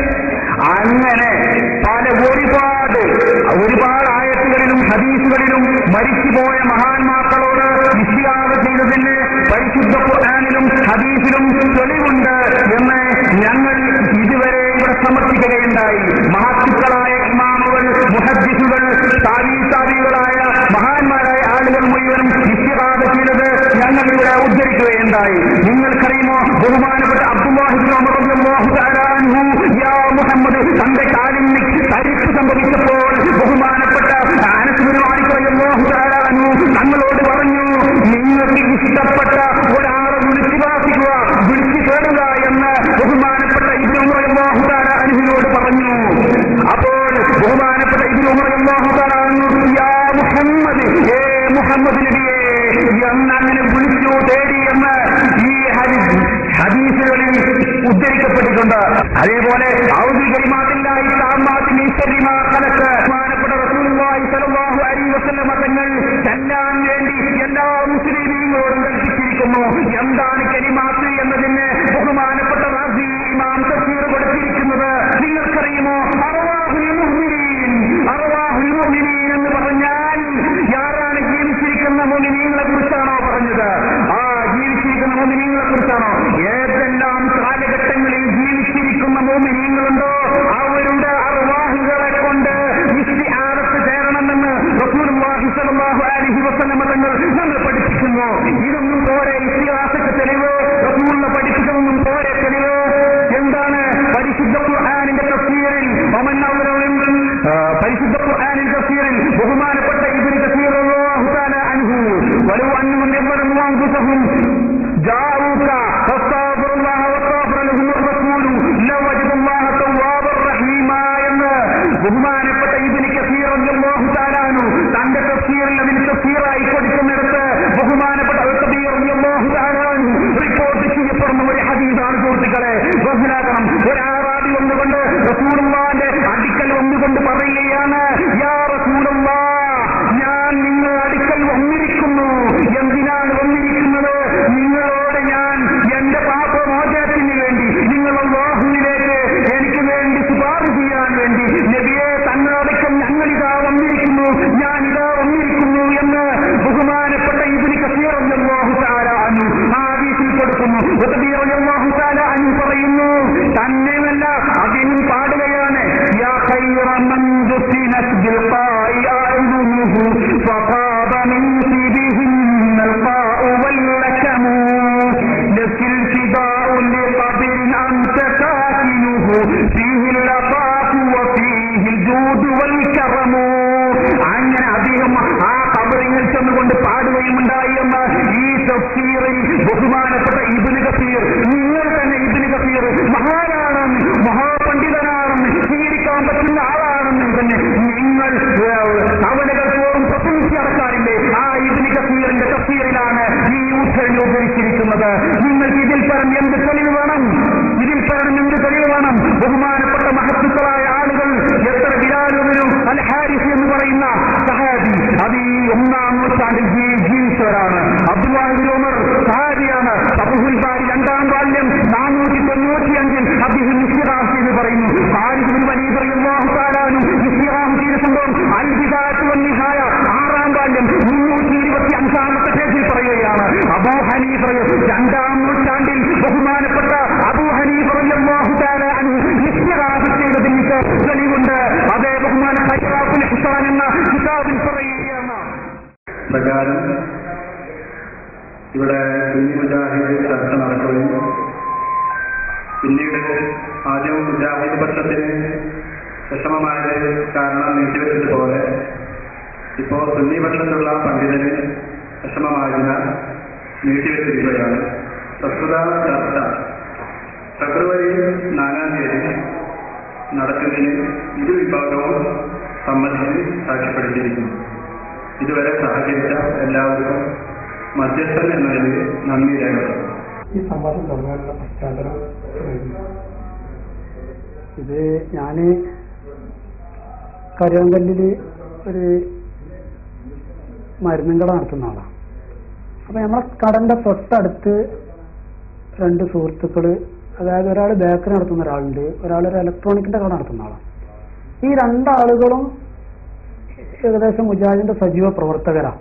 അങ്ങനെ പല ഒരുപാട് ഒരുപാട് ആയത്തുകളിലും ഹദീസുകളിലും മരിച്ചുപോയ മഹാന്മാക്കളോട് വിശ്വാസ ചെയ്തതിന് പരിശുദ്ധ ഖുർആാനിലും ഹദീസിലും തെളിവുണ്ട് എന്ന് ഞങ്ങൾ ഇതുവരെ ഇവിടെ സമർപ്പിക്കുകയുണ്ടായി മഹത്തുക്കളായ ഇമാമുകൾ മുഹദ്ദിസുകൾ താവീസാവികളായ മഹാന്മാരായ ആളുകൾ മുഴുവനും ഇസ്തിഹാദ ചെയ്തത് ഞങ്ങൾ ഇവിടെ ഉദ്ധരിക്കുകയുണ്ടായി നിങ്ങൾക്കറിയുമോ ബഹുമാനപ്പെട്ട അബ്ദുല്ലാഹിബിൻ ഉമർ റളിയല്ലാഹു തആല അൻഹു യാ മുഹമ്മദ് തന്റെ കാലിന് തരിപ്പ് സംഭവിച്ചപ്പോൾ ബഹുമാനപ്പെട്ട അനസുബിൻ മാലിക് റളിയല്ലാഹു തആല അൻഹു തങ്ങളോട് പറഞ്ഞു നിങ്ങൾക്ക് ഇഷ്ടപ്പെട്ട ഒരാളെ വിളിച്ചു പ്രാർത്ഥിക്കുക വിളിച്ചു കേടുക എന്ന് ബഹുമാനപ്പെട്ട ഇബ്നു ഉമർ റളിയല്ലാഹു തആല അൻഹുവിനോട് പറഞ്ഞു അപ്പോൾ ബഹുമാനപ്പെട്ട ഇബ്നു ഉമർ റളിയല്ലാഹു തആല അൻഹു യാ മുഹമ്മദ് ഏ മുഹമ്മദ് നബിയെ എന്ന് അങ്ങനെ വിളിച്ചു തേടി എന്ന് ഈ ഹദീസ് ഹദീസുകളിൽ ഉദ്ധരിക്കപ്പെട്ടിട്ടുണ്ട് അതേപോലെ ഔദി കലിമാത്തില്ലായി താമാത്തിന് ഈശ്വരിമാ കലക്ക് ബഹുമാനപ്പെട്ട റസൂലുള്ളാഹി സ്വല്ലല്ലാഹു അലൈഹി വസല്ലമ തങ്ങൾ ചെല്ലാൻ വേണ്ടി എല്ലാ മുസ്ലിമീങ്ങളോടും കൽപ്പിച്ചിരിക്കുന്നു എന്താണ് കലിമാത്ത് എന്നതിന് ബഹുമാനപ്പെട്ട റാസി ഇമാം തഫ്സീർ കൊടുത്തിരിക്കുന്നത് നിങ്ങൾക്കറിയുമോ അർവാഹുൽ മുഅ്മിനീൻ അർവാഹുൽ മുഅ്മിനീൻ എന്ന് പറഞ്ഞാൽ ആരാണ് ജീവിച്ചിരിക്കുന്ന മുഅ്മിനീങ്ങളെ കുറിച്ചാണോ പറഞ്ഞത് ആ ജീവിച്ചിരിക്കുന്ന മുഅ്മിനീങ്ങളെ കുറിച്ചാണോ ഏതെല്ലാം കാലഘട്ടങ്ങളിൽ ജീവിച്ചിരിക്കുന്ന മുഅ്മിനീങ്ങളുണ്ടോ അവരുടെ അർവാഹുകളെ കൊണ്ട് ഇസ്തിആറത്ത് ചേരണമെന്ന് റസൂലുള്ളാഹി സ്വല്ലല്ലാഹു അലൈഹി വസല്ലമ തങ്ങൾ നമ്മൾ പഠിപ്പിക്കുന്നു ഇതൊന്നും പോരെ ഇസ്തിഹാസക്ക് തെളിവ് റസൂലുള്ള പഠിപ്പിച്ചതൊന്നും പോരെ തെളിവ് എന്താണ് പരിശുദ്ധ ഖുർആനിന്റെ തഫ്സീറിൽ വമൻ അവലവൻ പരിശുദ്ധ ഖുർആനിന്റെ തഫ്സീറിൽ ബഹുമാനപ്പെട്ട ഇബ്നു കസീർ റളിയല്ലാഹു തആല അൻഹു വലു അന്നഹും യظلموا അൻഫുസഹും جاءوك فاستغفروا الله واستغفر لهم الرسول لوجدوا الله توابا رحيما എന്ന് ബഹുമാനപ്പെട്ട ഇബ്നു കസീർ റളിയല്ലാഹു തആല അൻഹു തന്റെ തഫ്സീറിൽ അതിന് തഫ്സീറായി കൊടുക്കുന്നിടത്ത് ബഹുമാനപ്പെട്ട ഉത്തബി റളിയല്ലാഹു തആല അൻഹു റിപ്പോർട്ട് ചെയ്യപ്പെടുന്ന ഒരു ഹദീസാണ് സുഹൃത്തുക്കളെ മനസ്സിലാക്കണം ഒരു ആറാടി വന്നുകൊണ്ട് റസൂലുള്ളാന്റെ അടുക്കൽ വന്നുകൊണ്ട് പറയുകയാണ് യാ കസീർ നിങ്ങൾ തന്നെ ഇബിന് കസീർ മഹാനാണെന്ന് മഹാപണ്ഡിതനാണെന്ന് സ്വീകരിക്കാൻ പറ്റുന്ന ആളാണെന്ന് തന്നെ നിങ്ങൾ കവലകൾ തോറും പ്രശംസ അടക്കാറില്ലേ ആ ഇബിന് കസീറിന്റെ കസീറിലാണ് ഈ ഉദ്ധരണി ഉപയോഗിച്ചിരിക്കുന്നത് നിങ്ങൾക്ക് ഇതിൽ പരം എന്ത് തെളിവ് വേണം ഇതിൽ പരം എന്ത് തെളിവ് വേണം ബഹുമാനപ്പെട്ട മഹത്തുക്കളായ ആളുകൾ എത്ര ബിലാലുവിനും അൽ ഹാരിസ് എന്ന് പറയുന്ന സഹാബി അത് ഈ ഒന്നാം നൂറ്റാണ്ടിൽ ജീ- ജീവിച്ചവരാണ് അബ്ദുല്ലാഹിബിൻ ഉമർ സഹാബിയാണ് അബുഹുൽ ബാരി രണ്ടാം ബാല്യം നാനൂറ്റി തൊണ്ണൂറ്റി അഞ്ചിൽ അദ്ദേഹം ഇസ്തിറാഹ് ചെയ്ത് പറയുന്നു ഹാരിസുബിൻ വലീദ് റളിയല്ലാഹു തആലാനും ഇസ്തിറാഹ് ചെയ്ത സംഭവം അൽ ബിദാഅത്ത് വൻ നിഹായ ആറാം ബാല്യം മുന്നൂറ്റി ഇരുപത്തി അഞ്ചാമത്തെ പേജിൽ പറയുകയാണ് അബൂ ഹനീഫ രണ്ടാം നൂറ്റാണ്ടിൽ ബഹുമാനപ്പെട്ട അബൂ ഹനീഫ റളിയല്ലാഹു തആല അൻഹു ഇസ്തിറാഹ് ചെയ്തതിന് തെളിവുണ്ട് അതേ ബഹുമാനപ്പെട്ട ഇസ്റാഫുൽ ഹുസാൻ എന്ന കിതാബിൽ പറയുകയാണ് പ്രകാരം ഇവിടെ സുന്നി മുജാഹിദ് ചർച്ച നടക്കുകയും പിന്നീട് ആദ്യം മുജാഹിദ് പക്ഷത്തിന് വിഷമമായത് കാരണം നീട്ടിവെച്ചതുപോലെ ഇപ്പോൾ സുന്നി പക്ഷത്തുള്ള പണ്ഡിതന് വിഷമമായതിനാൽ നീട്ടിവെച്ചിരിക്കുകയാണ് പ്രസ്തുത ചർച്ച ഫെബ്രുവരി നാലാം തീയതി നടക്കുന്നതിന് ഇരു വിഭാഗവും സമ്മതിച്ച് സാക്ഷ്യപ്പെടുത്തിയിരിക്കുന്നു ഇതുവരെ സഹകരിച്ച എല്ലാവർക്കും മധ്യസ്ഥൻ എന്നതിൽ നന്ദി രേഖപ്പെടുത്തുന്നു ഈ സംവാദം തുടങ്ങാനുള്ള പശ്ചാത്തലം ഇത് ഞാൻ കരുവങ്കല്ലില് ഒരു മരുന്നും കട നടത്തുന്ന ആളാണ് അപ്പൊ നമ്മളെ കടന്റെ തൊട്ടടുത്ത് രണ്ട് സുഹൃത്തുക്കള് അതായത് ഒരാൾ ബേക്കറി നടത്തുന്ന ഒരാളുണ്ട് ഒരാൾ ഒരു ഇലക്ട്രോണിക്കിന്റെ കട നടത്തുന്ന ആളാണ് ഈ രണ്ടാളുകളും ഏകദേശം മുജാഹിദിന്റെ സജീവ പ്രവർത്തകരാണ്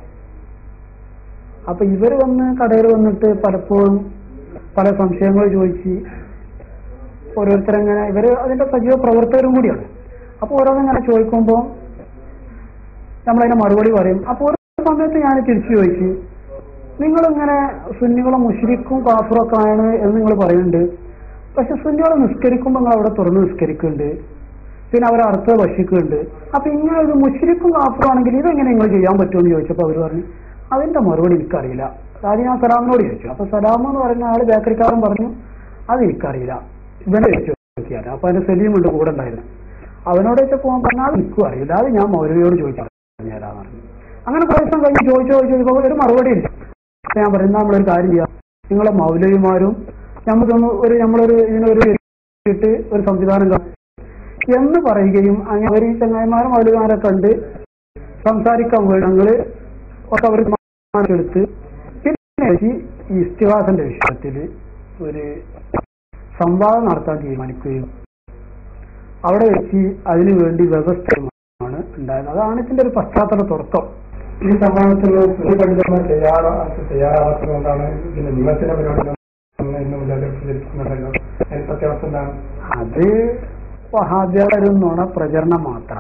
അപ്പൊ ഇവര് വന്ന് കടയിൽ വന്നിട്ട് പലപ്പോഴും പല സംശയങ്ങൾ ചോദിച്ച് ഓരോരുത്തരങ്ങനെ ഇവര് അതിന്റെ സജീവ പ്രവർത്തകരും കൂടിയാണ് അപ്പൊ ഓരോന്നിങ്ങനെ ചോദിക്കുമ്പോൾ നമ്മളതിന് മറുപടി പറയും അപ്പൊ ഒരു സമയത്ത് ഞാൻ തിരിച്ചു ചോദിച്ചു നിങ്ങളിങ്ങനെ സുന്നികളും മുഷിരിക്കും കാഫറൊക്കെ ആണ് എന്ന് നിങ്ങൾ പറയുന്നുണ്ട് പക്ഷെ സുന്നികൾ നിസ്കരിക്കുമ്പോൾ നിങ്ങൾ അവിടെ തുറന്ന് നിസ്കരിക്കുന്നുണ്ട് പിന്നെ അവർ അർത്ഥ ഭക്ഷിക്കുന്നുണ്ട് അപ്പൊ ഇങ്ങനെ ഒരു മുഷിരിക്കും കാഫറും ആണെങ്കിൽ ഇതെങ്ങനെ നിങ്ങൾ ചെയ്യാൻ പറ്റുമെന്ന് ചോദിച്ചപ്പോൾ അവർ പറഞ്ഞു അതിന്റെ മറുപടി എനിക്കറിയില്ല അത് ഞാൻ സലാമിനോട് ചോദിച്ചു അപ്പൊ സലാം എന്ന് പറഞ്ഞ ആള് ബേക്കറിക്കാരൻ പറഞ്ഞു അത് എനിക്കറിയില്ല ഇവനെ ചോദിച്ചു നോക്കിയാൽ അപ്പൊ അതിന്റെ സലീമുണ്ട് കൂടെ ഉണ്ടായിരുന്നു അവനോട് വെച്ച് പോകാൻ പറഞ്ഞാൽ അത് എനിക്കും അറിയില്ല അത് ഞാൻ മൗലവിയോട് ചോദിച്ചു പറഞ്ഞുതരാന്ന് പറഞ്ഞു അങ്ങനെ കുറേ ദിവസം കഴിഞ്ഞ് ചോദിച്ചു ചോദിച്ചു ചോദിച്ചപ്പോൾ ഒരു മറുപടി ഇല്ല അപ്പൊ ഞാൻ പറയുന്ന നമ്മളൊരു കാര്യം ചെയ്യാം നിങ്ങളെ മൗലവിമാരും നമുക്കൊന്ന് ഒരു നമ്മളൊരു ഇതിനൊരു ഇട്ട് ഒരു സംവിധാനം കാണും എന്ന് പറയുകയും അങ്ങനെ അവർ ഈ ചങ്ങായിമാരും മൗലവിമാരെ കണ്ട് സംസാരിക്കാൻ പോയി ഞങ്ങള് ഒക്കെ അവർ എടുത്ത് പിന്നെ ഈ ഇസ്തിഹാസന്റെ വിഷയത്തിൽ ഒരു സംവാദം നടത്താൻ തീരുമാനിക്കുകയും അവിടെ വെച്ച് അതിനു വേണ്ടി വ്യവസ്ഥയാണ് ഉണ്ടായത് അതാണ് ഇതിന്റെ ഒരു പശ്ചാത്തല തുടക്കം ഈ സംഭവത്തിൽ ഒരു പണ്ഡിതന്മാർ തയ്യാറാ തയ്യാറാക്കുന്നതുകൊണ്ടാണ് ഇതിന്റെ വിമർശന പരിപാടി ഇന്ന് മുതൽ പ്രചരിക്കുന്നുണ്ടല്ലോ അതിന് സത്യാവസ്ഥ എന്താണ് അത് വഹാബികളുടെ ഒരു നുണ പ്രചരണം മാത്ര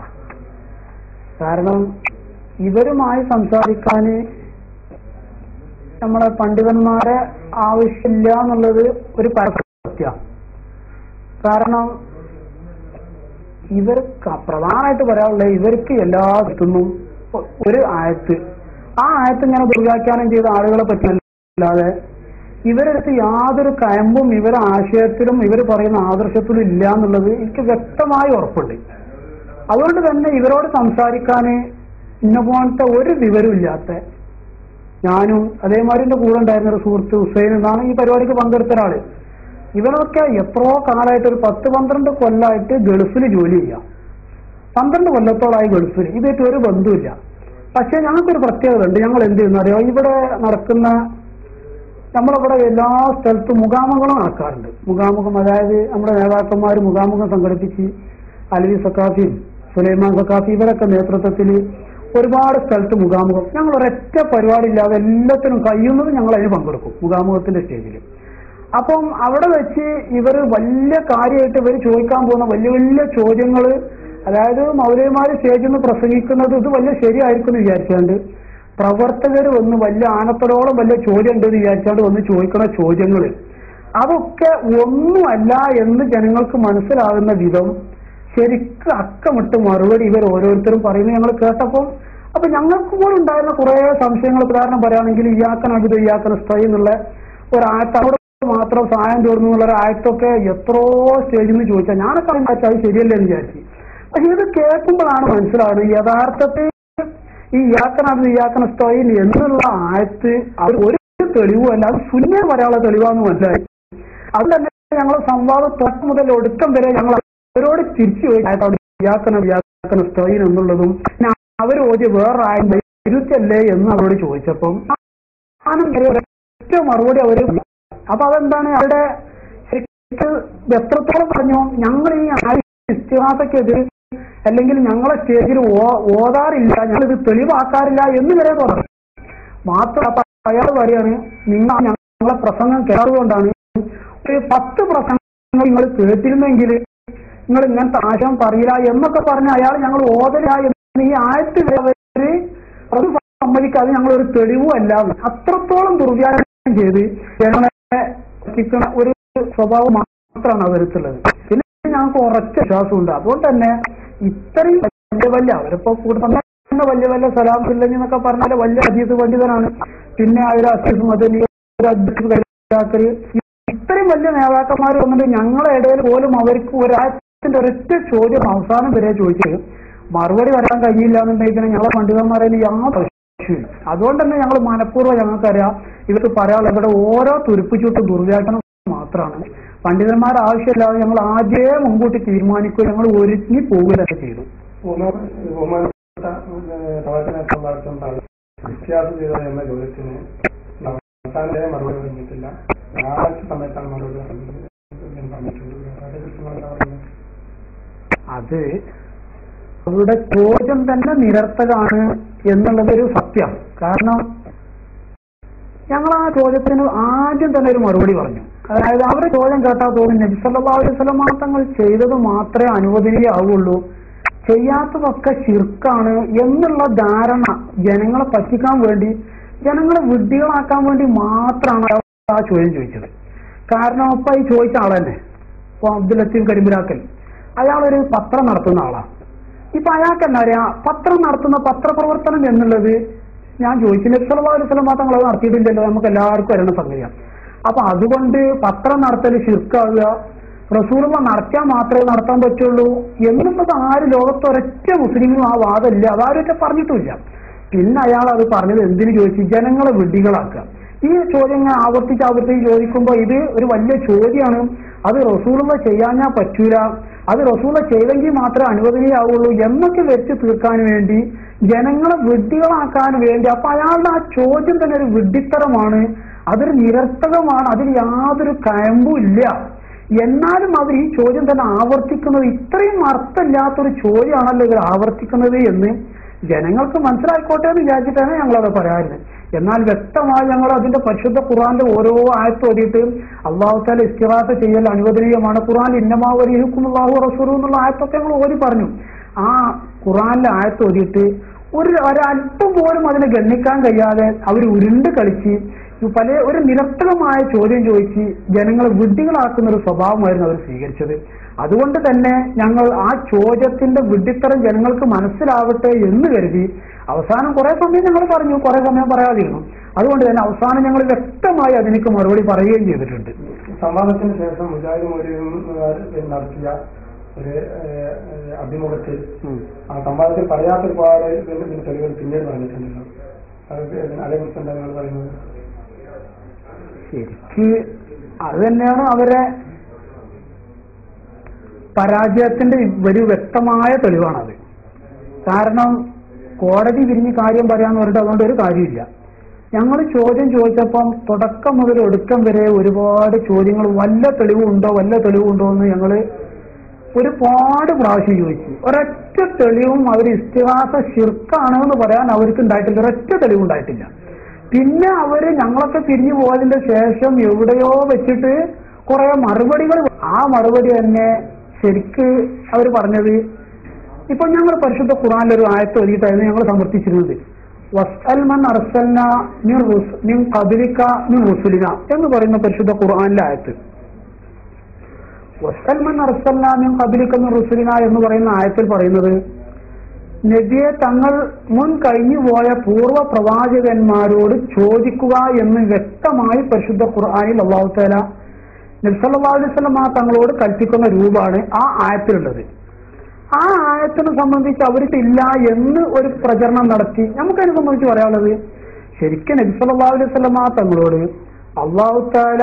കാരണം ഇവരുമായി സംസാരിക്കാൻ നമ്മളെ പണ്ഡിതന്മാരെ ആവശ്യമില്ല എന്നുള്ളത് ഒരു പരസ്യ കാരണം ഇവർക്ക് പ്രധാനമായിട്ട് പറയാനുള്ളത് ഇവർക്ക് എല്ലാ സ്ഥലത്തുനിന്നും ഒരു ആയത്ത് ആ ആയത്ത് ഇങ്ങനെ ദുർവ്യാഖ്യാനം ചെയ്ത ആളുകളെ പറ്റിയല്ലാതെ ഇവരടുത്ത് യാതൊരു കയമ്പും ഇവരുടെ ആശയത്തിലും ഇവർ പറയുന്ന ആദർശത്തിലും ഇല്ല എന്നുള്ളത് എനിക്ക് വ്യക്തമായി ഉറപ്പുണ്ട് അതുകൊണ്ട് തന്നെ ഇവരോട് സംസാരിക്കാൻ ഇന്ന പോലത്തെ ഒരു വിവരവും ഇല്ലാത്ത ഞാനും അതേമാതിരി എന്റെ കൂടെ ഉണ്ടായിരുന്ന ഒരു സുഹൃത്ത് ഹുസൈൻ എന്നാണ് ഈ പരിപാടിക്ക് പങ്കെടുത്ത ഒരാള് ഇവരൊക്കെ എത്രയോ കാലമായിട്ട് ഒരു പത്ത് പന്ത്രണ്ട് കൊല്ലമായിട്ട് ഗൾഫിൽ ജോലി ചെയ്യാം പന്ത്രണ്ട് കൊല്ലത്തോളായി ഗൾഫിൽ ഇതായിട്ട് ഒരു ബന്ധുവില്ല പക്ഷെ ഞങ്ങൾക്കൊരു പ്രത്യേകത ഉണ്ട് ഞങ്ങൾ എന്ത് ചെയ്യുന്ന അറിയോ ഇവിടെ നടക്കുന്ന നമ്മളിവിടെ എല്ലാ സ്ഥലത്തും മുഖാമുഖങ്ങളും നടക്കാറുണ്ട് മുഖാമുഖം അതായത് നമ്മുടെ നേതാക്കന്മാർ മുഖാമുഖം സംഘടിപ്പിച്ച് അലവി സക്കാഫിയും സുലൈമാൻ സക്കാഫി ഇവരൊക്കെ നേതൃത്വത്തിൽ ഒരുപാട് സ്ഥലത്ത് മുഖാമുഖം ഞങ്ങൾ ഒരൊറ്റ പരിപാടി ഇല്ലാതെ എല്ലാത്തിനും കഴിയുന്നത് ഞങ്ങൾ അതിന് പങ്കെടുക്കും മുഖാമുഖത്തിന്റെ സ്റ്റേജിൽ അപ്പം അവിടെ വെച്ച് ഇവർ വലിയ കാര്യമായിട്ട് ഇവർ ചോദിക്കാൻ പോകുന്ന വലിയ വലിയ ചോദ്യങ്ങൾ അതായത് മൗലവിമാര് സ്റ്റേജിൽ നിന്ന് പ്രസംഗിക്കുന്നത് ഇത് വലിയ ശരിയായിരിക്കും എന്ന് വിചാരിച്ചാണ്ട് പ്രവർത്തകർ വന്ന് വലിയ ആനത്തോളം വലിയ ചോദ്യം ഉണ്ടെന്ന് വിചാരിച്ചാണ്ട് വന്ന് ചോദിക്കുന്ന ചോദ്യങ്ങൾ അതൊക്കെ ഒന്നുമല്ല എന്ന് ജനങ്ങൾക്ക് മനസ്സിലാകുന്ന വിധം ശരിക്കും അക്കമിട്ട് മറുപടി ഇവർ ഓരോരുത്തരും പറയുന്നത് ഞങ്ങൾ കേട്ടപ്പോൾ അപ്പൊ ഞങ്ങൾക്ക് പോലും ഉണ്ടായിരുന്ന കുറെ സംശയങ്ങൾ ഉദാഹരണം പറയുകയാണെങ്കിൽ ഇയാക്കൻ അബിത ഇയാക്കൻ സ്ട്രൈ എന്നുള്ള ഒരു ആയത്ത് അവിടെ മാത്രം സഹായം തേടുന്നു എന്നുള്ള ഒരു ആയത്തൊക്കെ എത്രയോ സ്റ്റേജിൽ നിന്ന് ചോദിച്ചാൽ ഞാനൊക്കെ അറിയാൻ അത് ശരിയല്ലേ എന്ന് വിചാരിച്ചു പക്ഷെ ഇത് കേൾക്കുമ്പോഴാണ് മനസ്സിലാവുന്നത് യഥാർത്ഥത്തിൽ ഈ ഇയാക്കനത് ഇയാക്കന സ്റ്റോയിൽ എന്നുള്ള ആയത്ത് അത് ഒരു തെളിവും അല്ല അത് ശൂന്യം വരാനുള്ള തെളിവാന്ന് മനസ്സിലായി അത് തന്നെ ഞങ്ങൾ സംവാദം തൊട്ട് മുതൽ ഒടുക്കം വരെ ഞങ്ങൾ അവരോട് തിരിച്ചു പോയി ആയത്തോട് ഇയാക്കന ഇയാക്കന സ്റ്റോയിൽ എന്നുള്ളതും പിന്നെ അവർ ഓതി വേറൊരായും ഇരുത്തല്ലേ എന്ന് അവരോട് ചോദിച്ചപ്പം അവസാനം വരെ ഒരൊറ്റ മറുപടി അവര് അപ്പൊ അതെന്താണ് അവരുടെ ശരിക്ക് എത്രത്തോളം പറഞ്ഞു ഞങ്ങൾ ഈ ഇസ്തിഹാസക്കെതിരെ അല്ലെങ്കിൽ ഞങ്ങളെ സ്റ്റേജിൽ ഓ- ഓതാറില്ല ഞങ്ങളിത് തെളിവാക്കാറില്ല എന്ന് വരെ പറഞ്ഞു മാത്രം അപ്പൊ അയാൾ പറയാണ് നിങ്ങൾ ഞങ്ങളെ പ്രസംഗം കേൾക്കൊണ്ടാണ് ഒരു പത്ത് പ്രസംഗങ്ങൾ നിങ്ങൾ കേട്ടിരുന്നെങ്കിൽ നിങ്ങൾ ഇങ്ങനത്തെ ആശയം പറയില്ല എന്നൊക്കെ പറഞ്ഞ് അയാൾ ഞങ്ങൾ ഓതല എന്ന് ഈ ആയത്തിൽ വരെ അവര് അത് സമ്മതിക്കാതെ ഞങ്ങൾ ഒരു തെളിവും അല്ല അത്രത്തോളം ദുർവ്യാഖ്യാനം ചെയ്ത് ജനങ്ങളെ പറ്റിക്കുന്ന ഒരു സ്വഭാവം മാത്രമാണ് അവരുത്തുള്ളത് പിന്നെ ഞങ്ങൾക്ക് ഉറച്ച വിശ്വാസമുണ്ട് അതുകൊണ്ട് തന്നെ ഇത്രയും വലിയ വലിയ അവരിപ്പോ കൂടുതൽ വലിയ വലിയ സലാം ഫില്ലഞ്ഞ് എന്നൊക്കെ പറഞ്ഞാൽ വലിയ അജീത് പണ്ഡിതനാണ് പിന്നെ ആ ഒരു അസീസ് മദനി ഒരു അധ്യക്ഷ കരിയാക്കര് ഇത്രയും വലിയ നേതാക്കന്മാർ വന്നിട്ട് ഞങ്ങളെ ഇടയിൽ പോലും അവർക്ക് ഒരാഴ്ചന്റെ ഒരൊറ്റ ചോദ്യം അവസാനം വരെ ചോദിച്ചത് മറുപടി വരാൻ കഴിയില്ല എന്നുണ്ടെങ്കിൽ ഞങ്ങളെ പണ്ഡിതന്മാരെ യാതൊരു ആവശ്യമില്ല അതുകൊണ്ട് തന്നെ ഞങ്ങൾ മനഃപൂർവ്വം ഞങ്ങൾക്കറിയാം ഇവർക്ക് പറയാനുള്ള ഇവിടെ ഓരോ തുരുപ്പിച്ചുട്ടും ദുർവ്യാഖ്യാനം മാത്രമാണ് പണ്ഡിതന്മാർ ആവശ്യമില്ലാതെ ഞങ്ങൾ ആദ്യമേ മുൻകൂട്ടി തീരുമാനിക്കുകയും ഞങ്ങൾ ഒരുങ്ങി പോവുകയൊക്കെ ചെയ്തു ബഹുമാനപ്പെട്ട പ്രവർത്തന സംഭാഷണത്താണ് വ്യത്യാസം ചെയ്തത് എന്ന ചോദ്യത്തിന് അവസാനത്തെ മറുപടി പറഞ്ഞിട്ടില്ല നാളത്തെ സമയത്താണ് മറുപടി പറഞ്ഞത് ഞാൻ പറഞ്ഞിട്ടുണ്ട് അതേക്കുറിച്ച് നിങ്ങൾ എന്താ പറയുന്നത് അത് അവരുടെ ചോദ്യം തന്നെ നിരർത്ഥകാണ് എന്നുള്ളത് ഒരു സത്യം കാരണം ഞങ്ങൾ ആ ചോദ്യത്തിന് ആദ്യം തന്നെ ഒരു മറുപടി പറഞ്ഞു അതായത് അവരുടെ ചോദ്യം കേട്ടാൽ തോന്നി നബിസല്ലാ അലൈവലം തങ്ങൾ ചെയ്തത് മാത്രമേ അനുവദനീയമാവുള്ളൂ ചെയ്യാത്തതൊക്കെ ശിർക്കാണ് എന്നുള്ള ധാരണ ജനങ്ങളെ പറ്റിക്കാൻ വേണ്ടി ജനങ്ങളെ വിഡ്ഢികളാക്കാൻ വേണ്ടി മാത്രമാണ് അവർ ആ ചോദ്യം ചോദിച്ചത് കാരണം ഇപ്പൊ ഈ ചോദിച്ച ആൾ തന്നെ ഇപ്പൊ അബ്ദുൽ ലത്തീഫ് കരിമ്പുരാക്കൽ അയാളൊരു പത്രം നടത്തുന്ന ആളാണ് ഇപ്പൊ അയാൾക്ക് എന്താ പറയാ പത്രം നടത്തുന്ന പത്രപ്രവർത്തനം എന്നുള്ളത് ഞാൻ ചോദിച്ചു നബ്സലാസ്ലം തങ്ങൾ അത് നടത്തിയിട്ടില്ലല്ലോ നമുക്ക് എല്ലാവർക്കും വരണ സംഗതിയാണ് അപ്പൊ അതുകൊണ്ട് പത്രം നടത്തൽ ശിർക്കാവുക റസൂറുമ നടത്തിയാൽ മാത്രമേ നടത്താൻ പറ്റുള്ളൂ എന്നുള്ളത് ആര് ലോകത്ത് ഒരൊറ്റ മുസ്ലിമിനും ആ വാദമില്ല അതാരൊക്കെ പറഞ്ഞിട്ടില്ല പിന്നെ അയാൾ അത് പറഞ്ഞത് എന്തിനു ചോദിച്ചു ജനങ്ങളെ വിഡ്ഢികളാക്കുക ഈ ചോദ്യം ഞാൻ ആവർത്തിച്ച് ആവർത്തിച്ച് ചോദിക്കുമ്പോൾ ഇത് ഒരു വലിയ ചോദ്യമാണ് അത് റസൂളുള്ള ചെയ്യാഞ്ഞാൽ പറ്റൂല അത് റസൂള ചെയ്തെങ്കിൽ മാത്രമേ അനുവദനീയാവുള്ളൂ എന്നൊക്കെ വെച്ച് തീർക്കാൻ വേണ്ടി ജനങ്ങളെ വിഡ്ഢികളാക്കാൻ വേണ്ടി അപ്പൊ അയാളുടെ ആ ചോദ്യം തന്നെ ഒരു വിഡ്ഢിത്തരമാണ് അതൊരു നിരർത്ഥകമാണ് അതിൽ യാതൊരു കയമ്പും ഇല്ല എന്നാലും അവർ ഈ ചോദ്യം തന്നെ ആവർത്തിക്കുന്നത് ഇത്രയും അർത്ഥമില്ലാത്തൊരു ചോദ്യമാണല്ലോ ഇവർ ആവർത്തിക്കുന്നത് എന്ന് ജനങ്ങൾക്ക് മനസ്സിലായിക്കോട്ടെ എന്ന് വിചാരിച്ചിട്ടാണ് ഞങ്ങളത് പറയാറുള്ളത് എന്നാൽ വ്യക്തമായി ഞങ്ങൾ അതിന്റെ പരിശുദ്ധ ഖുറാന്റെ ഓരോ ആയത്ത് ഓതിയിട്ട് അള്ളാഹുത്താല ഇസ്തിറാത്ത ചെയ്യൽ അനുവദനീയമാണ് ഖുറാൻ ഇന്നമാവരിക്കും അള്ളാഹു റസൂർ എന്നുള്ള ആയത്തൊക്കെ ഞങ്ങൾ ഓതി പറഞ്ഞു ആ ഖുറാനിലെ ആയത്ത് ഓതിയിട്ട് ഒരു ഒരല്പം പോലും അതിനെ ഗണ്ണിക്കാൻ കഴിയാതെ അവർ ഉരുണ്ട് കളിച്ച് പല ഒരു നിരർത്ഥകമായ ചോദ്യം ചോദിച്ച് ജനങ്ങളെ വിഡ്ഢികളാക്കുന്ന ഒരു സ്വഭാവമായിരുന്നു അവർ സ്വീകരിച്ചത് അതുകൊണ്ട് തന്നെ ഞങ്ങൾ ആ ചോദ്യത്തിന്റെ വിഡ്ഢിത്തരം ജനങ്ങൾക്ക് മനസ്സിലാവട്ടെ എന്ന് കരുതി അവസാനം കുറെ സമയം ഞങ്ങൾ പറഞ്ഞു കുറെ സമയം പറയാതിരുന്നു അതുകൊണ്ട് തന്നെ അവസാനം ഞങ്ങൾ വ്യക്തമായി അതിനേക്ക് മറുപടി പറയുകയും ചെയ്തിട്ടുണ്ട് സംവാദത്തിന് ശേഷം മുജാഹിദ് മൊഴിയും നടത്തിയ ഒരു ഏഹ്, ഏഹ്, അഭിമുഖത്തിൽ ആ സംവാദത്തിൽ പറയാത്ത ഒരുപാട് ഇതിന്റെ ഇതിന്റെ തെളിവുകൾ പിന്നീട് പറഞ്ഞിട്ടുണ്ടല്ലോ അത് അതേക്കുറിച്ച് എന്താ നിങ്ങൾ പറയുന്നത് ശരിക്ക് അത് തന്നെയാണ് അവരെ പരാജയത്തിന്റെ ഒരു വ്യക്തമായ തെളിവാണത് കാരണം കോടതി പിരിഞ്ഞ് കാര്യം പറയാന്ന് പറഞ്ഞിട്ട് അതുകൊണ്ട് ഒരു കാര്യമില്ല ഞങ്ങൾ ചോദ്യം ചോദിച്ചപ്പം തുടക്കം മുതൽ ഒടുക്കം വരെ ഒരുപാട് ചോദ്യങ്ങൾ വല്ല തെളിവുണ്ടോ വല്ല തെളിവുണ്ടോ എന്ന് ഞങ്ങള് ഒരുപാട് പ്രാവശ്യം ചോദിച്ചു ഒരൊറ്റ തെളിവും അവർ ഇസ്തിഹാസ ശിർക്കാണ് എന്ന് പറയാൻ അവർക്ക് ഉണ്ടായിട്ടില്ല ഒരൊറ്റ തെളിവുണ്ടായിട്ടില്ല പിന്നെ അവര് ഞങ്ങളൊക്കെ പിരിഞ്ഞു പോയതിന്റെ ശേഷം എവിടെയോ വെച്ചിട്ട് കുറെ മറുപടികൾ ആ മറുപടി തന്നെ ശരിക്ക് അവർ പറഞ്ഞത് ഇപ്പൊ ഞങ്ങൾ പരിശുദ്ധ ഖുറാനിൽ ഒരു ആയത്ത് ഒരുക്കിയിട്ടായിരുന്നു ഞങ്ങൾ സമർപ്പിച്ചിരുന്നത് വസ്അൽമൻ അർസൽന മിൻ റുസ്- മിൻ ഖബലിക മിൻ റുസുലിന എന്ന് പറയുന്ന പരിശുദ്ധ ഖുർആനിലെ ആയത്ത് വസ്അൽമൻ അർസൽന മിൻ ഖബലിക മിൻ റുസുലിന എന്ന് പറയുന്ന ആയത്തിൽ പറയുന്നത് നബിയെ തങ്ങൾ മുൻ കഴിഞ്ഞു പോയ പൂർവ്വ പ്രവാചകന്മാരോട് ചോദിക്കുക എന്ന് വ്യക്തമായി പരിശുദ്ധ ഖുർആാനിൽ അള്ളാഹു താല നബ്സല്ലാ അലൈവല്ലം ആ തങ്ങളോട് കൽപ്പിക്കുന്ന രൂപമാണ് ആ ആയത്തിലുള്ളത് ആ ആയത്തിനെ സംബന്ധിച്ച് അവർക്കില്ല എന്ന് ഒരു പ്രചരണം നടത്തി നമുക്കതിനെ സംബന്ധിച്ച് പറയാനുള്ളത് ശരിക്കും നബ്സല്ലാ അലൈവല്ലം ആ തങ്ങളോട് അള്ളാഹു താല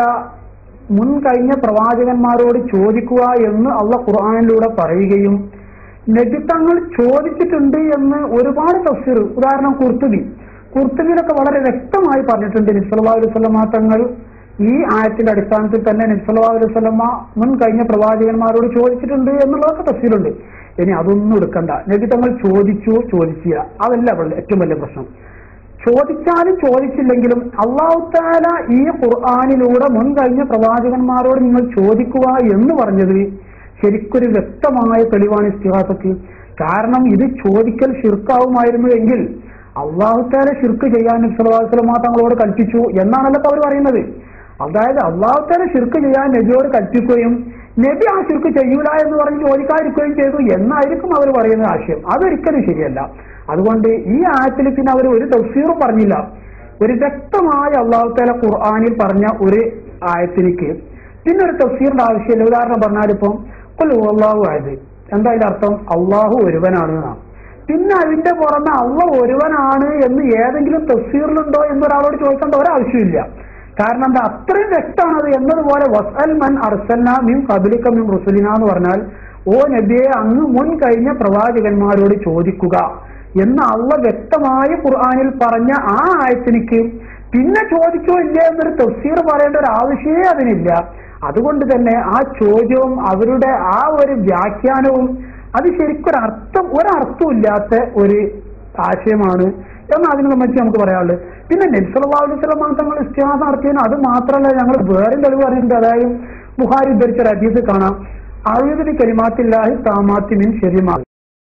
മുൻ കഴിഞ്ഞ പ്രവാചകന്മാരോട് ചോദിക്കുക എന്ന് അള്ള ഖുർആാനിലൂടെ പറയുകയും നബി തങ്ങൾ ചോദിച്ചിട്ടുണ്ട് എന്ന് ഒരുപാട് തഫ്സീർ ഉദാഹരണം കുർത്തുബി കുർത്തുബിയിലൊക്കെ വളരെ വ്യക്തമായി പറഞ്ഞിട്ടുണ്ട് നബ്സല്ലാ അലൈവല്ലമ തങ്ങൾ ഈ ആയത്തിന്റെ അടിസ്ഥാനത്തിൽ തന്നെ നബ്സല്ലാ അലൈവല്ലമ മുൻ കഴിഞ്ഞ പ്രവാചകന്മാരോട് ചോദിച്ചിട്ടുണ്ട് എന്നുള്ളതൊക്കെ തഫ്സീലുണ്ട് ഇനി അതൊന്നും എടുക്കണ്ട നബി തങ്ങൾ ചോദിച്ചു ചോദിക്കുക അതല്ല അവളുടെ ഏറ്റവും വലിയ പ്രശ്നം ചോദിച്ചാലും ചോദിച്ചില്ലെങ്കിലും അള്ളാഹുത്താല ഈ ഖുർആാനിലൂടെ മുൻ കഴിഞ്ഞ പ്രവാചകന്മാരോട് നിങ്ങൾ ചോദിക്കുക എന്ന് പറഞ്ഞത് ശരിക്കൊരു വ്യക്തമായ തെളിവാണ് ഇസ്തിഹാസത്തിൽ കാരണം ഇത് ചോദിക്കൽ ഷിർക്കാവുമായിരുന്നു എങ്കിൽ അള്ളാഹുത്താല ഷിർക്ക് ചെയ്യാൻ സ്വലാസ്ലമാ തങ്ങളോട് കൽപ്പിച്ചു എന്നാണല്ലോ ഇപ്പൊ അവർ പറയുന്നത് അതായത് അള്ളാഹുത്താല ഷിർക്ക് ചെയ്യാൻ നബിയോട് കൽപ്പിക്കുകയും നബി ആ ഷിർക്ക് ചെയ്യൂല എന്ന് പറഞ്ഞ് ചോദിക്കാതിരിക്കുകയും ചെയ്തു എന്നായിരിക്കും അവർ പറയുന്ന ആശയം അതൊരിക്കലും ശരിയല്ല അതുകൊണ്ട് ഈ ആയത്തിൽ പിന്നെ അവർ ഒരു തഫ്സീറും പറഞ്ഞില്ല ഒരു വ്യക്തമായ അള്ളാഹുത്താല ഖുർആാനിൽ പറഞ്ഞ ഒരു ആയത്തിലേക്ക് പിന്നെ ഒരു തഫ്സീറിന്റെ ആവശ്യമില്ല ഉദാഹരണം പറഞ്ഞാലിപ്പം അള്ളാഹു ആയത് എന്താ അതിന്റെ അർത്ഥം അള്ളാഹു ഒരുവനാണ് എന്നാണ് പിന്നെ അതിന്റെ പുറമെ അള്ള ഒരുവനാണ് എന്ന് ഏതെങ്കിലും തഫ്സീറിലുണ്ടോ എന്നൊരാളോട് ചോദിക്കേണ്ട ഒരാവശ്യമില്ല കാരണം എന്താ അത്രയും വ്യക്തമാണത് എന്നതുപോലെ വസൽ മൻ അർസന്ന മീം കബിലിക്ക മീം റുസുലിന എന്ന് പറഞ്ഞാൽ ഓ നബിയെ അങ്ങ് മുൻ കഴിഞ്ഞ പ്രവാചകന്മാരോട് ചോദിക്കുക എന്ന് അള്ള വ്യക്തമായി ഖുർആാനിൽ പറഞ്ഞ ആ ആയത്തിനിക്ക് പിന്നെ ചോദിച്ചോ ഇല്ല എന്നൊരു തഫ്സീർ പറയേണ്ട ഒരു ആവശ്യമേ അതിനില്ല അതുകൊണ്ട് തന്നെ ആ ചോദ്യവും അവരുടെ ആ ഒരു വ്യാഖ്യാനവും അത് ശരിക്കൊരു അർത്ഥം ഒരർത്ഥവും ഇല്ലാത്ത ഒരു ആശയമാണ് എന്ന് അതിനെ സംബന്ധിച്ച് നമുക്ക് പറയാനുള്ളത് പിന്നെ നെൽസലാസ്ലമാ തങ്ങൾ ഇസ്തിഹാസം നടത്തിയതിന് അത് മാത്രമല്ല ഞങ്ങൾ വേറെ തെളിവ് പറഞ്ഞിട്ടുണ്ട് അതായത് ബുഹാരി ഉദ്ധരിച്ച ഒരു അതീത് കാണാം ആയുധി കരിമാത്തില്ലാഹി താമാത്തി മിൻ ശരിമാ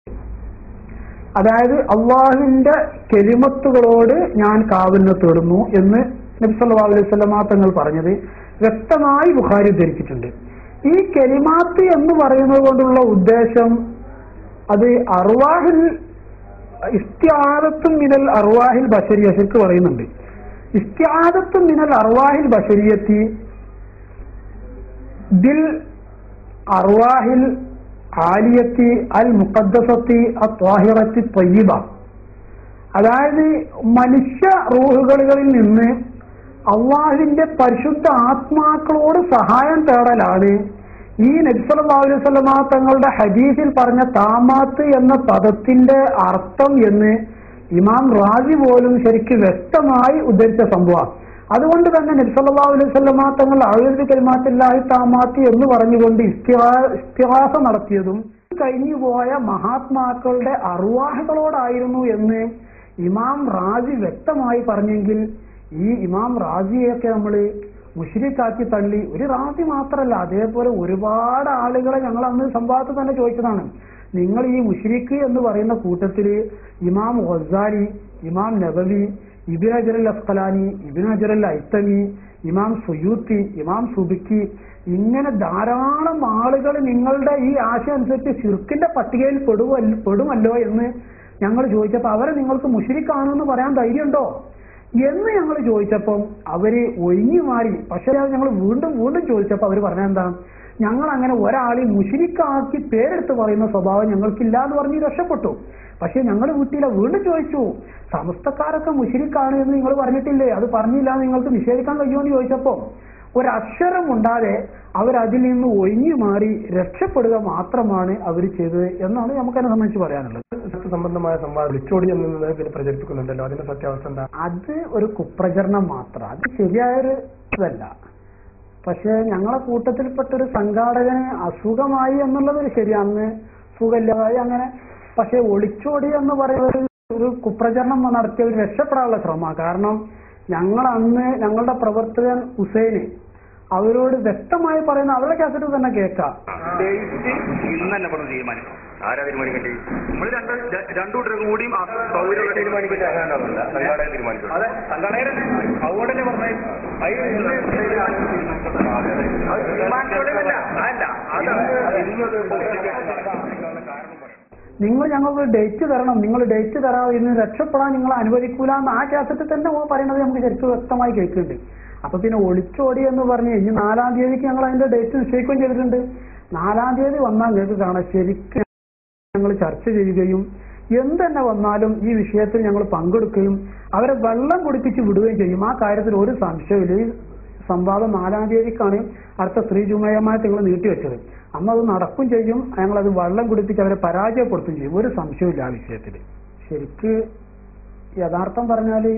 അതായത് അള്ളാഹുവിന്റെ കെലിമത്തുകളോട് ഞാൻ കാവലിനെ തേടുന്നു എന്ന് നബി സല്ലല്ലാഹു അലൈഹി വസല്ലമ തങ്ങൾ പറഞ്ഞത് വ്യക്തമായി ബുഖാരി ഉദ്ധരിച്ചിട്ടുണ്ട് ഈ കെലിമാത്ത് എന്ന് പറയുന്നത് കൊണ്ടുള്ള ഉദ്ദേശം അത് അറുവാഹിൽ ഇസ്ത്യാദത്തും മിനൽ അറുവാഹിൽ ബഷരിയ ശരിക്ക് പറയുന്നുണ്ട് ഇസ്ത്യാദത്തും മിനൽ അറുവാഹിൽ ബഷരിയത്തി ദിൽ അറുവാഹിൽ ആലിയത്തി അൽ മുഖദ്ദസത്തി അത്വാഹിറത്തി ത്വയ്യിബ അതായത് മനുഷ്യ റൂഹുകളിൽ നിന്ന് അള്ളാഹിന്റെ പരിശുദ്ധ ആത്മാക്കളോട് സഹായം തേടലാണ് ഈ നബ്സല്ലാസ്വലമ തങ്ങളുടെ ഹദീസിൽ പറഞ്ഞ താമാത്ത് എന്ന പദത്തിന്റെ അർത്ഥം എന്ന് ഇമാം റാജി പോലും ശരിക്ക് വ്യക്തമായി ഉദ്ധരിച്ച സംഭവം അതുകൊണ്ട് തന്നെ നബ്സല്ലാ അലൈവല്ലമ തങ്ങൾ ആയുർവേദ കലിമാത്തില്ലാഹി താമാത്ത് എന്ന് പറഞ്ഞുകൊണ്ട് ഇസ്തിഹാസ നടത്തിയതും കഴിഞ്ഞുപോയ മഹാത്മാക്കളുടെ അറുവാഹകളോടായിരുന്നു എന്ന് ഇമാം റാജി വ്യക്തമായി പറഞ്ഞെങ്കിൽ ഈ ഇമാം റാജിയെയൊക്കെ നമ്മൾ മുഷിരിക്കാക്കി തള്ളി ഒരു റാജി മാത്രമല്ല അതേപോലെ ഒരുപാട് ആളുകളെ ഞങ്ങൾ അന്ന് സംവാദത്തിൽ തന്നെ ചോദിച്ചതാണ് നിങ്ങൾ ഈ മുഷിരിക്ക് എന്ന് പറയുന്ന കൂട്ടത്തില് ഇമാം ഗസാലി ഇമാം നബവി ഇബിൻ അജറൽ അസ്കലാനി ഇബിൻ അജറൽ ഐത്തമി ഇമാം സുയൂത്തി ഇമാം സുബിക്കി ഇങ്ങനെ ധാരാളം ആളുകൾ നിങ്ങളുടെ ഈ ആശയം അനുസരിച്ച് ഷിർക്കിന്റെ പട്ടികയിൽ പെടുവല്ലോ പെടുമല്ലോ എന്ന് ഞങ്ങൾ ചോദിച്ചപ്പോൾ അവരെ നിങ്ങൾക്ക് മുഷിരിക്കാണെന്ന് പറയാൻ ധൈര്യമുണ്ടോ എന്ന് ഞങ്ങൾ ചോദിച്ചപ്പം അവര് ഒഴിഞ്ഞു മാറി പക്ഷേ ഞങ്ങൾ വീണ്ടും വീണ്ടും ചോദിച്ചപ്പോൾ അവർ പറഞ്ഞ എന്താ ഞങ്ങൾ അങ്ങനെ ഒരാളെ മുഷിരിക്കാക്കി പേരെടുത്ത് പറയുന്ന സ്വഭാവം ഞങ്ങൾക്കില്ല എന്ന് പറഞ്ഞ് രക്ഷപ്പെട്ടു പക്ഷെ ഞങ്ങൾ വീട്ടിലെ വീണ്ടും ചോദിച്ചു സമസ്തക്കാരൊക്കെ മുഷിരിക്കാണ് എന്ന് നിങ്ങൾ പറഞ്ഞിട്ടില്ലേ അത് പറഞ്ഞില്ല എന്ന് നിങ്ങൾക്ക് നിഷേധിക്കാൻ കഴിയുമോ എന്ന് ചോദിച്ചപ്പോ ഒരക്ഷരം ഉണ്ടാതെ അവരതിൽ നിന്ന് ഒഴിഞ്ഞു മാറി രക്ഷപ്പെടുക മാത്രമാണ് അവർ ചെയ്തത് എന്നാണ് നമുക്കതിനെ സംബന്ധിച്ച് പറയാനുള്ളത് സംബന്ധമായ സംവാദം വിളിച്ചോടി എന്നത് പിന്നെ പ്രചരിപ്പിക്കുന്നുണ്ടല്ലോ അതിന്റെ സത്യാവസ്ഥ എന്താ അത് ഒരു കുപ്രചരണം മാത്രം അത് ശരിയായൊരു ഇതല്ല പക്ഷെ ഞങ്ങളെ കൂട്ടത്തിൽപ്പെട്ട ഒരു സംഘാടകന് അസുഖമായി എന്നുള്ളത് ഒരു ശരിയാണ് സുഖമില്ലാതായി അങ്ങനെ പക്ഷെ ഒളിച്ചോടി എന്ന് പറയുന്നത് ഒരു കുപ്രചരണം നടത്തിയ ഒരു രക്ഷപ്പെടാനുള്ള ശ്രമമാണ് കാരണം ഞങ്ങൾ അന്ന് ഞങ്ങളുടെ പ്രവർത്തകൻ ഹുസൈന് അവരോട് വ്യക്തമായി പറയുന്ന അവരുടെ കാസറ്റ് തന്നെ കേൾക്കാം ഡേറ്റ് ഇന്ന് തന്നെ പറഞ്ഞു തീരുമാനിക്കും ആരാ തീരുമാനിക്കണ്ടേ നമ്മൾ രണ്ട് രണ്ടു കൂട്ടർക്കും കൂടിയും ആ സൗകര്യം തീരുമാനിക്കട്ടെ അങ്ങനെയാണല്ല സംഘാടകൻ തീരുമാനിക്കും അതെ സംഘടന അതുകൊണ്ട് തന്നെ പറഞ്ഞത് അതിന് ഇന്ന് അത് തീരുമാനിച്ചോടെയല്ല അതല്ല അത് നിങ്ങൾ ഞങ്ങൾക്ക് ഡേറ്റ് തരണം നിങ്ങൾ ഡേറ്റ് തരാതെ ഇന്ന് രക്ഷപ്പെടാൻ നിങ്ങൾ അനുവദിക്കൂല എന്ന് ആ കാസറ്റിൽ തന്നെ ഓ പറയുന്നത് നമുക്ക് ശരിക്കും വ്യക്തമായി കേൾക്കുന്നുണ്ട് അപ്പൊ പിന്നെ ഒളിച്ചോടി എന്ന് പറഞ്ഞ് ഇനി നാലാം തീയതിക്ക് ഞങ്ങൾ അതിന്റെ ഡേറ്റ് നിശ്ചയിക്കുകയും ചെയ്തിട്ടുണ്ട് നാലാം തീയതി വന്നാൽ നിങ്ങൾക്ക് കാണാം ശരിക്കും ഞങ്ങൾ ചർച്ച ചെയ്യുകയും എന്തെന്നെ വന്നാലും ഈ വിഷയത്തിൽ ഞങ്ങൾ പങ്കെടുക്കുകയും അവരെ വെള്ളം കുടിപ്പിച്ച് വിടുകയും ചെയ്യും ആ കാര്യത്തിൽ ഒരു സംശയമില്ല ഈ സംവാദം നാലാം തീയതിക്കാണ് അടുത്ത സ്ത്രീ ജുമയമായിട്ട് നിങ്ങൾ നീട്ടിവെച്ചത് അന്ന് അത് നടക്കും ചെയ്യും ഞങ്ങളത് വെള്ളം കുടിപ്പിച്ച് അവരെ പരാജയപ്പെടുത്തുകയും ചെയ്യും ഒരു സംശയമില്ല ആ വിഷയത്തിൽ ശരിക്ക് യഥാർത്ഥം പറഞ്ഞാല്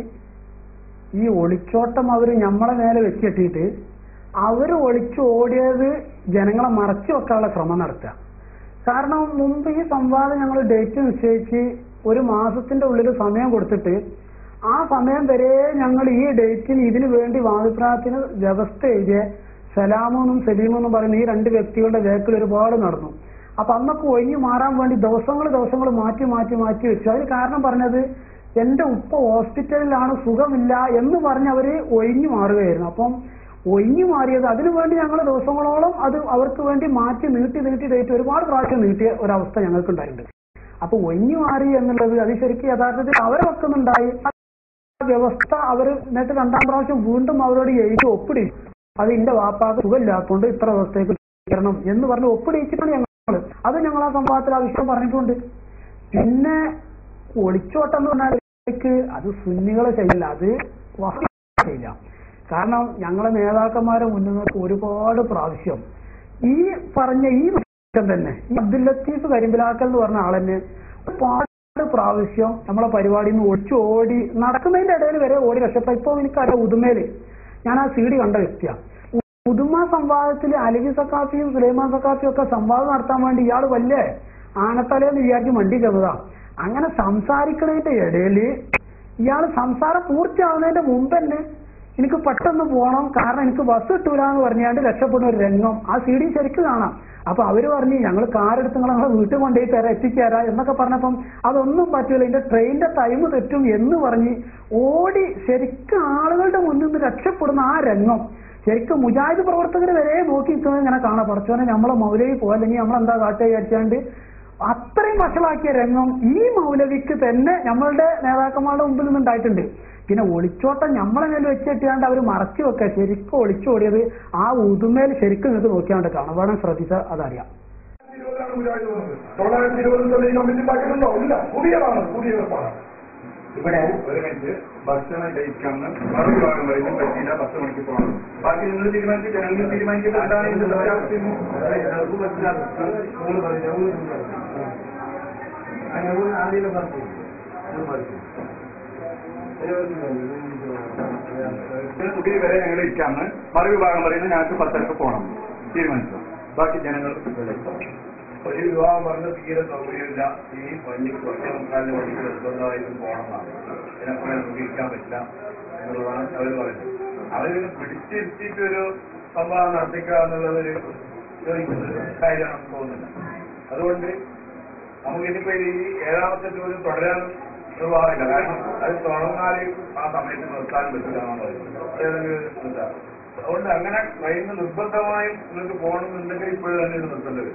ഈ ഒളിച്ചോട്ടം അവര് നമ്മളെ മേലെ വെച്ചിട്ടിട്ട് അവര് ഒളിച്ചു ഓടിയത് ജനങ്ങളെ മറച്ചു വെക്കാനുള്ള ശ്രമം നടത്തുക കാരണം മുമ്പ് ഈ സംവാദം ഞങ്ങൾ ഡേറ്റ് നിശ്ചയിച്ച് ഒരു മാസത്തിന്റെ ഉള്ളിൽ സമയം കൊടുത്തിട്ട് ആ സമയം വരെ ഞങ്ങൾ ഈ ഡേറ്റിന് ഇതിനു വേണ്ടി വാദിപ്രായത്തിന് വ്യവസ്ഥ എഴുതിയ സലാമെന്നും സലീമെന്നും പറയുന്ന ഈ രണ്ട് വ്യക്തികളുടെ വേക്കിൽ ഒരുപാട് നടന്നു അപ്പൊ അന്നൊക്കെ ഒഴിഞ്ഞു മാറാൻ വേണ്ടി ദിവസങ്ങൾ ദിവസങ്ങൾ മാറ്റി മാറ്റി മാറ്റി വെച്ചു അതിന് കാരണം പറഞ്ഞത് എന്റെ ഉപ്പ ഹോസ്പിറ്റലിലാണ് സുഖമില്ല എന്ന് പറഞ്ഞ് അവര് ഒഴിഞ്ഞു മാറുകയായിരുന്നു അപ്പം ഒഴിഞ്ഞു മാറിയത് അതിനു വേണ്ടി ഞങ്ങൾ ദിവസങ്ങളോളം അത് അവർക്ക് വേണ്ടി മാറ്റി നീട്ടി നീട്ടി ഡേറ്റ് ഒരുപാട് പ്രാവശ്യം നീട്ടിയ ഒരവസ്ഥ ഞങ്ങൾക്ക് ഉണ്ടായിട്ടുണ്ട് അപ്പൊ ഒഴിഞ്ഞു മാറി എന്നുള്ളത് അത് ശരിക്കും യഥാർത്ഥത്തിൽ അവരെ വെക്കുന്നുണ്ടായി ആ വ്യവസ്ഥ അവർ എന്നിട്ട് രണ്ടാം പ്രാവശ്യം വീണ്ടും അവരോട് എഴുതി ഒപ്പിടി അത് എന്റെ വാപ്പാക്ക് സുഖമില്ലാത്തതുകൊണ്ട് ഇത്ര വ്യവസ്ഥയ്ക്ക് തരണം എന്ന് പറഞ്ഞ് ഒപ്പിടിയിച്ചിട്ടാണ് ഞങ്ങൾ അത് ഞങ്ങൾ ആ സംഭവത്തിൽ ആ വിഷയം പറഞ്ഞിട്ടുണ്ട് പിന്നെ ഒളിച്ചോട്ടം എന്ന് പറഞ്ഞാൽ അത് സുന്നികളെ ചെയ്യില്ല അത് വഹി ചെയ്യില്ല കാരണം ഞങ്ങളെ നേതാക്കന്മാരെ മുന്നിൽ നിന്ന് ഒരുപാട് പ്രാവശ്യം ഈ പറഞ്ഞ ഈ വിഷയം തന്നെ ഈ അബ്ദുൽ ലത്തീഫ് കരിമ്പിലാക്കൽ എന്ന് പറഞ്ഞ ആളെന്നെ ഒരുപാട് പ്രാവശ്യം നമ്മളെ പരിപാടിയിൽ നിന്ന് ഒളിച്ചു ഓടി നടക്കുന്നതിന്റെ ഇടയിൽ വരെ ഓടി രക്ഷപ്പെട്ട ഇപ്പൊ എനിക്കറിയാം ഉദുമേല് ഞാൻ ആ സി ഡി കണ്ട വ്യക്തിയാണ് ഉദുമ സംവാദത്തിൽ അലവി സക്കാഫിയും സുലൈമാൻ സക്കാഫിയും ഒക്കെ സംവാദം നടത്താൻ വേണ്ടി ഇയാൾ വലിയ ആനത്തലേന്ന് വിചാരിച്ച് വണ്ടി ചെന്നതാ അങ്ങനെ സംസാരിക്കുന്നതിന്റെ ഇടയിൽ ഇയാൾ സംസാരം പൂർത്തിയാവുന്നതിന്റെ മുമ്പ് തന്നെ എനിക്ക് പെട്ടെന്ന് പോകണം കാരണം എനിക്ക് ബസ് കിട്ടൂല എന്ന് പറഞ്ഞാണ്ട് രക്ഷപ്പെടുന്ന ഒരു രംഗം ആ സി ഡി ശരിക്കും കാണാം അപ്പൊ അവര് പറഞ്ഞു ഞങ്ങൾ കാർ എടുത്ത് നിങ്ങൾ ഞങ്ങളെ വീട്ടിൽ കൊണ്ടുപോയി തരാം എത്തിച്ചേരാ എന്നൊക്കെ പറഞ്ഞപ്പം അതൊന്നും പറ്റൂല ഇതിന്റെ ട്രെയിനിന്റെ ടൈം തെറ്റും എന്ന് പറഞ്ഞ് ഓടി ശരിക്കും ആളുകളുടെ മുന്നിൽ നിന്ന് രക്ഷപ്പെടുന്ന ആ രംഗം ശരിക്കും മുജാഹിദ് പ്രവർത്തകർ വരെ നോക്കി നിൽക്കുന്നത് ഇങ്ങനെ കാണാം പഠിച്ചോനെ നമ്മളെ മൗലവി പോ അല്ലെങ്കിൽ നമ്മളെന്താ കാട്ടുക വിചാരിച്ചാണ്ട് അത്രയും വഷളാക്കിയ രംഗം ഈ മൗലവിക്ക് തന്നെ നമ്മളുടെ നേതാക്കന്മാരുടെ മുമ്പിൽ നിന്നുണ്ടായിട്ടുണ്ട് പിന്നെ ഒളിച്ചോട്ടം നമ്മളെ മേൽ വെച്ചിട്ടാണ്ട് അവർ മറച്ചു വെക്കുക ശരിക്കും ഒളിച്ചോടിയത് ആ ഉതുമേൽ ശരിക്കും നിങ്ങൾക്ക് നോക്കിയാണ്ട് കാണാം വേണം ശ്രദ്ധിച്ചാൽ അതറിയാം ഇരുപതാണ് മുജാഹിദ് വന്നത് തൊള്ളായിരത്തി ഇരുപതിൽ തന്നെ ഈ കമ്മിറ്റി ഉണ്ടാക്കിയിട്ടുണ്ടോ ഇല്ല പുതിയതാണ് പുതിയ ഏർപ്പാടാണ് ഇവിടെ ഒരു മിനിറ്റ് ഭക്ഷണം കഴിക്കാമെന്ന് മറു ഭാഗം വരുന്ന പറ്റിയില്ല പത്ത് മണിക്ക് പോകണം ബാക്കി നിങ്ങൾ തീരുമാനിച്ച് ജനങ്ങൾ തീരുമാനിക്കുന്നത് എന്താണ് ഇതിന്റെ ഒരാവശ്യം കുട്ടി വരെ ഞങ്ങൾ ഇരിക്കാമെന്ന് മറുവിഭാഗം പറയുന്നത് ഞങ്ങൾക്ക് പത്തരക്ക് പോകണം തീരുമാനിച്ചു ബാക്കി ജനങ്ങൾ ഒരു വിവാഹം പറഞ്ഞ തീരെ സൗകര്യമില്ല ഈ വണ്ടി കുറച്ച് മുക്കാലിന് വണ്ടി നിർബന്ധമായിട്ടും പോകണമെന്നാണ് ഇതിനപ്പുറം നമുക്ക് ഇരിക്കാൻ പറ്റില്ല എന്നുള്ളതാണ് അവർ പറയുന്നത് അവരിങ്ങനെ പിടിച്ചിരുത്തിയിട്ട് ഒരു സംവാദം നടത്തിക്കുക എന്നുള്ളത് ഒരു യോജിക്കുന്നത് കാര്യമാണെന്ന് തോന്നുന്നില്ല അതുകൊണ്ട് നമുക്ക് ഇനിയിപ്പോ ഈ ഏഴാമത്തെ ചോദ്യം തുടരാൻ നിർവാഹമില്ല കാരണം അത് തുടർന്നാൽ ആ സമയത്ത് നിർത്താൻ പറ്റില്ല എന്നാണ് പറയുന്നത് അതേതെങ്കിലും നിർത്താം അതുകൊണ്ട് അങ്ങനെ കഴിയുന്ന നിർബന്ധമായും നിങ്ങൾക്ക് പോകണമെന്നുണ്ടെങ്കിൽ ഇപ്പോഴും തന്നെ ഇത് നിർത്തേണ്ടത്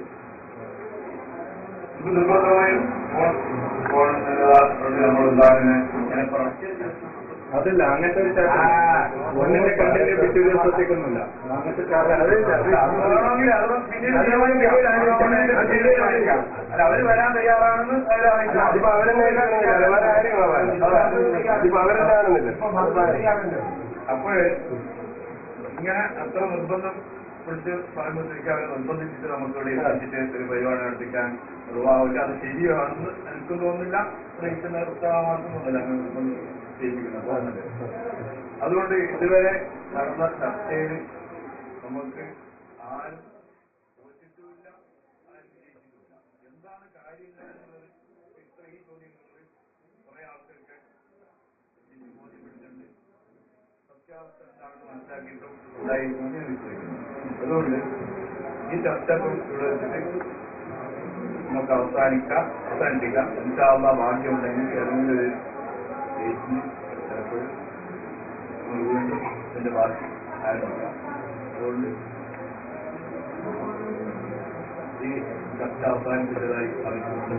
ഇത് നിർബന്ധമായും പോകണം എന്നുള്ളത് നമ്മൾ ഉണ്ടാകുന്ന ഇങ്ങനെ പറഞ്ഞു അതല്ല അങ്ങനത്തെ ഒരു ചർച്ച ഒന്നിനെ കണ്ടില്ലേ പിറ്റേ ദിവസത്തേക്കൊന്നുമില്ല അങ്ങനത്തെ ചർച്ച അത് വേണമെങ്കിൽ അത് പിന്നീട് തീരുമാനിക്കാം. അല്ല, അവര് വരാൻ തയ്യാറാണെന്ന് അവര് അറിയിക്കാം. ഇപ്പൊ അവരെന്നെ കാണുന്നില്ല വേറെ ആരും കാണാനില്ല ഇപ്പൊ അവരെന്നെ കാണുന്നില്ല അപ്പോൾ ഇങ്ങനെ അത്ര നിർബന്ധം പിടിച്ച് പറയുമ്പോഴത്തേക്ക് അവരെ നിർബന്ധിച്ചിട്ട് നമുക്കിവിടെ എത്തിച്ചിട്ട് ഒരു പരിപാടി നടത്തിക്കാൻ നിർവാഹമില്ല അത് ശരിയാണെന്ന് എനിക്കും തോന്നുന്നില്ല ഗ്രഹിക്കുന്ന ഉത്തരവാദിത്വം തോന്നുന്നില്ല അങ്ങനെ നിർബന്ധം ചെയ്യിപ്പിക്കുന്നത് തോന്നുന്നില്ല അതുകൊണ്ട് ഇതുവരെ നടന്ന ചർച്ചയിൽ നമുക്ക് ആരും തോറ്റിട്ടുമില്ല ആരും ജയിച്ചിട്ടുമില്ല എന്താണ് കാര്യങ്ങൾ എന്നുള്ളത് ഇത്ര ഈ ചോദ്യങ്ങളിൽ കുറെ ആൾക്കാർക്ക് ഇതിന് ബോധ്യപ്പെട്ടിട്ടുണ്ട് സത്യാവസ്ഥ എന്താണെന്ന് മനസ്സിലാക്കിയിട്ടും ഉണ്ടായിരുന്നു എന്ന് ഞാൻ വിശ്വസിക്കുന്നു അതുകൊണ്ട് ഈ ചർച്ച ഇവിടെ വെച്ചിട്ട് നമുക്ക് അവസാനിക്കാം അവസാനിപ്പിക്കാം ഇൻഷാള്ള ഭാഗ്യമുണ്ടെങ്കിൽ ഏതെങ്കിലും ഒരു ഡേറ്റിന് ചിലപ്പോൾ നമ്മൾ വീണ്ടും ഇതിന്റെ ബാക്കി ആരംഭിക്കാം അതുകൊണ്ട് ഈ ചർച്ച അവസാനിപ്പിച്ചതായി അറിയിക്കുന്നു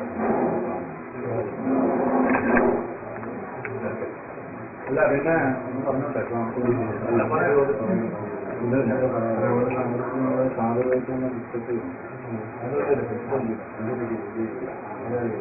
അല്ല പിന്നെ ഒന്ന് പറഞ്ഞോട്ടെ അല്ല പറയൂ സാധുവായിട്ടുള്ള പുസ്തകത്തിൽ അതൊരു പുസ്തകമുണ്ട്. അതിന്റെ ഒരു ഇത്. അതായത്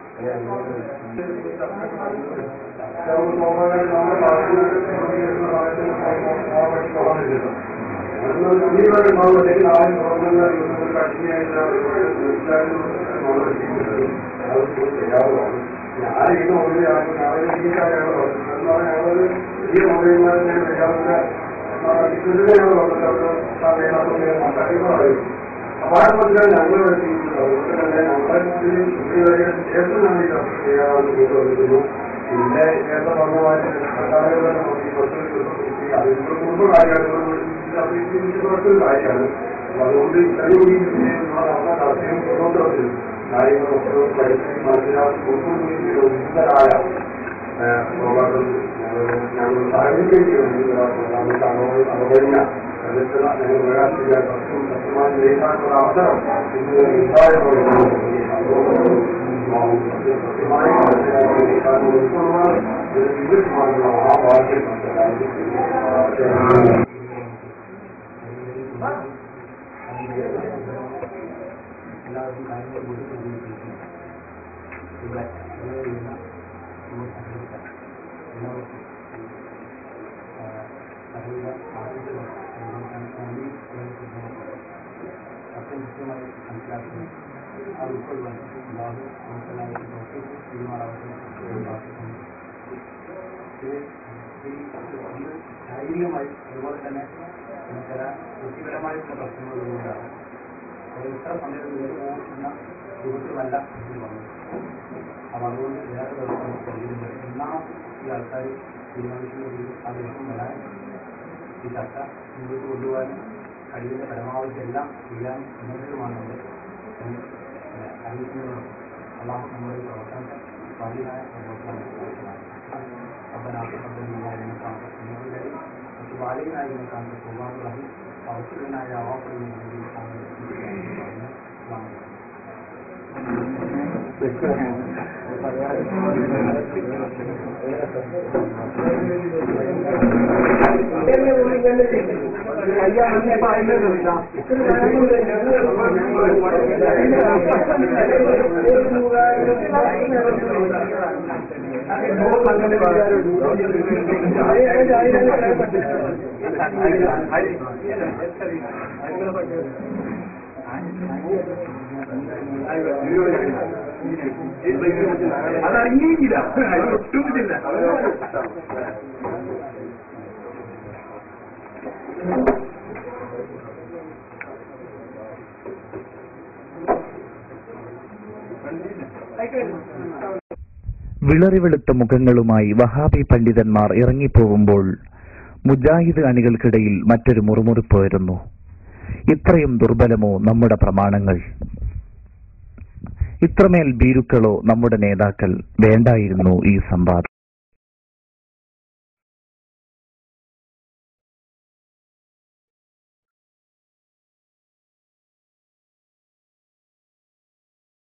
അപാരത്തിൽ ഞങ്ങൾ പിന്നെ നേരത്തെ പറഞ്ഞ മാതിരി സർക്കാരുകളെ നോക്കി അതിന്റെ മുമ്പ് കാര്യമാണ് കാര്യമാണ് അപ്പൊ അതുകൊണ്ട് ഇത്രയും നടത്തിയും കൊണ്ടുവന്നത് കാര്യങ്ങളൊക്കെ പഠിച്ച് മനസ്സിലാക്കി ഉന്നതരായ ഞങ്ങൾ സാഹചര്യം അവഗണന അതിലുള്ള ഞങ്ങൾ പ്രകാശിക്കുക സത്യമായി നേരിടാനുള്ള അവസരം ഇന്ന് ഉണ്ടായതോടെ സത്യമായി ഉൾക്കൊള്ളുക വിദഗ്ധമായിട്ടുള്ള ആ ഭാഗ്യം എല്ലാവർക്കും കാര്യങ്ങൾ ബോധ്യപ്പെടുകയും ഇവിടെ ചെയ്യുന്ന എല്ലാവർക്കും അറിയുക ആശിക്കുക അത്രയും കൃത്യമായി മനസ്സിലാക്കുന്നു ആ ഉൾക്കൊള്ളുവാൻ അല്ലാതെ നമുക്കെല്ലാവർക്കും പ്രവർത്തിച്ച് തീരുമാനാവുന്ന ഇത് ഇത് ശാരീരികമായി അതുപോലെ തന്നെ ചില വ്യക്തിപരമായിട്ടുള്ള പ്രശ്നങ്ങളുള്ളതുകൊണ്ടാണ് അത് ഇത്ര സമയത്ത് പോകുന്ന രൂപത്തിലല്ല ഇത് വന്നത് അപ്പം അതുകൊണ്ട് വേറെ ദിവസം കഴിയുന്നത് ഒന്നാം ഈ ആൾക്കാർ തീരുമാനിക്കുന്നത് ആ ദിവസം വരാൻ ഈ ചർച്ച മുന്നോട്ട് കൊണ്ടുപോകാനും കഴിയുന്ന പരമാവധി എല്ലാം ചെയ്യാൻ സന്നദ്ധരുമാണ് നമ്മൾ അറിയിക്കുന്നതും അള്ളാഹ് നമ്മുടെ പ്രവർത്തനത്തെ സ്വാധീനമായ പ്രവർത്തനം ربنا تقبل منا انك انت السميع العليم وتب علينا انك انت التواب الرحيم واغفر لنا يا غافر من ذنوب السلام عليكم അത് അംഗീകരിക്കില്ല ഒട്ടും ഇതില്ല വിളറി വെളുത്ത മുഖങ്ങളുമായി വഹാബി പണ്ഡിതന്മാർ ഇറങ്ങിപ്പോകുമ്പോൾ മുജാഹിദ് അണികൾക്കിടയിൽ മറ്റൊരു മുറുമുറുപ്പ് വരുന്നു ഇത്രയും ദുർബലമോ നമ്മുടെ പ്രമാണങ്ങൾ ഇത്രമേൽ ഭീരുക്കളോ നമ്മുടെ നേതാക്കൾ വേണ്ടായിരുന്നു ഈ സംവാദം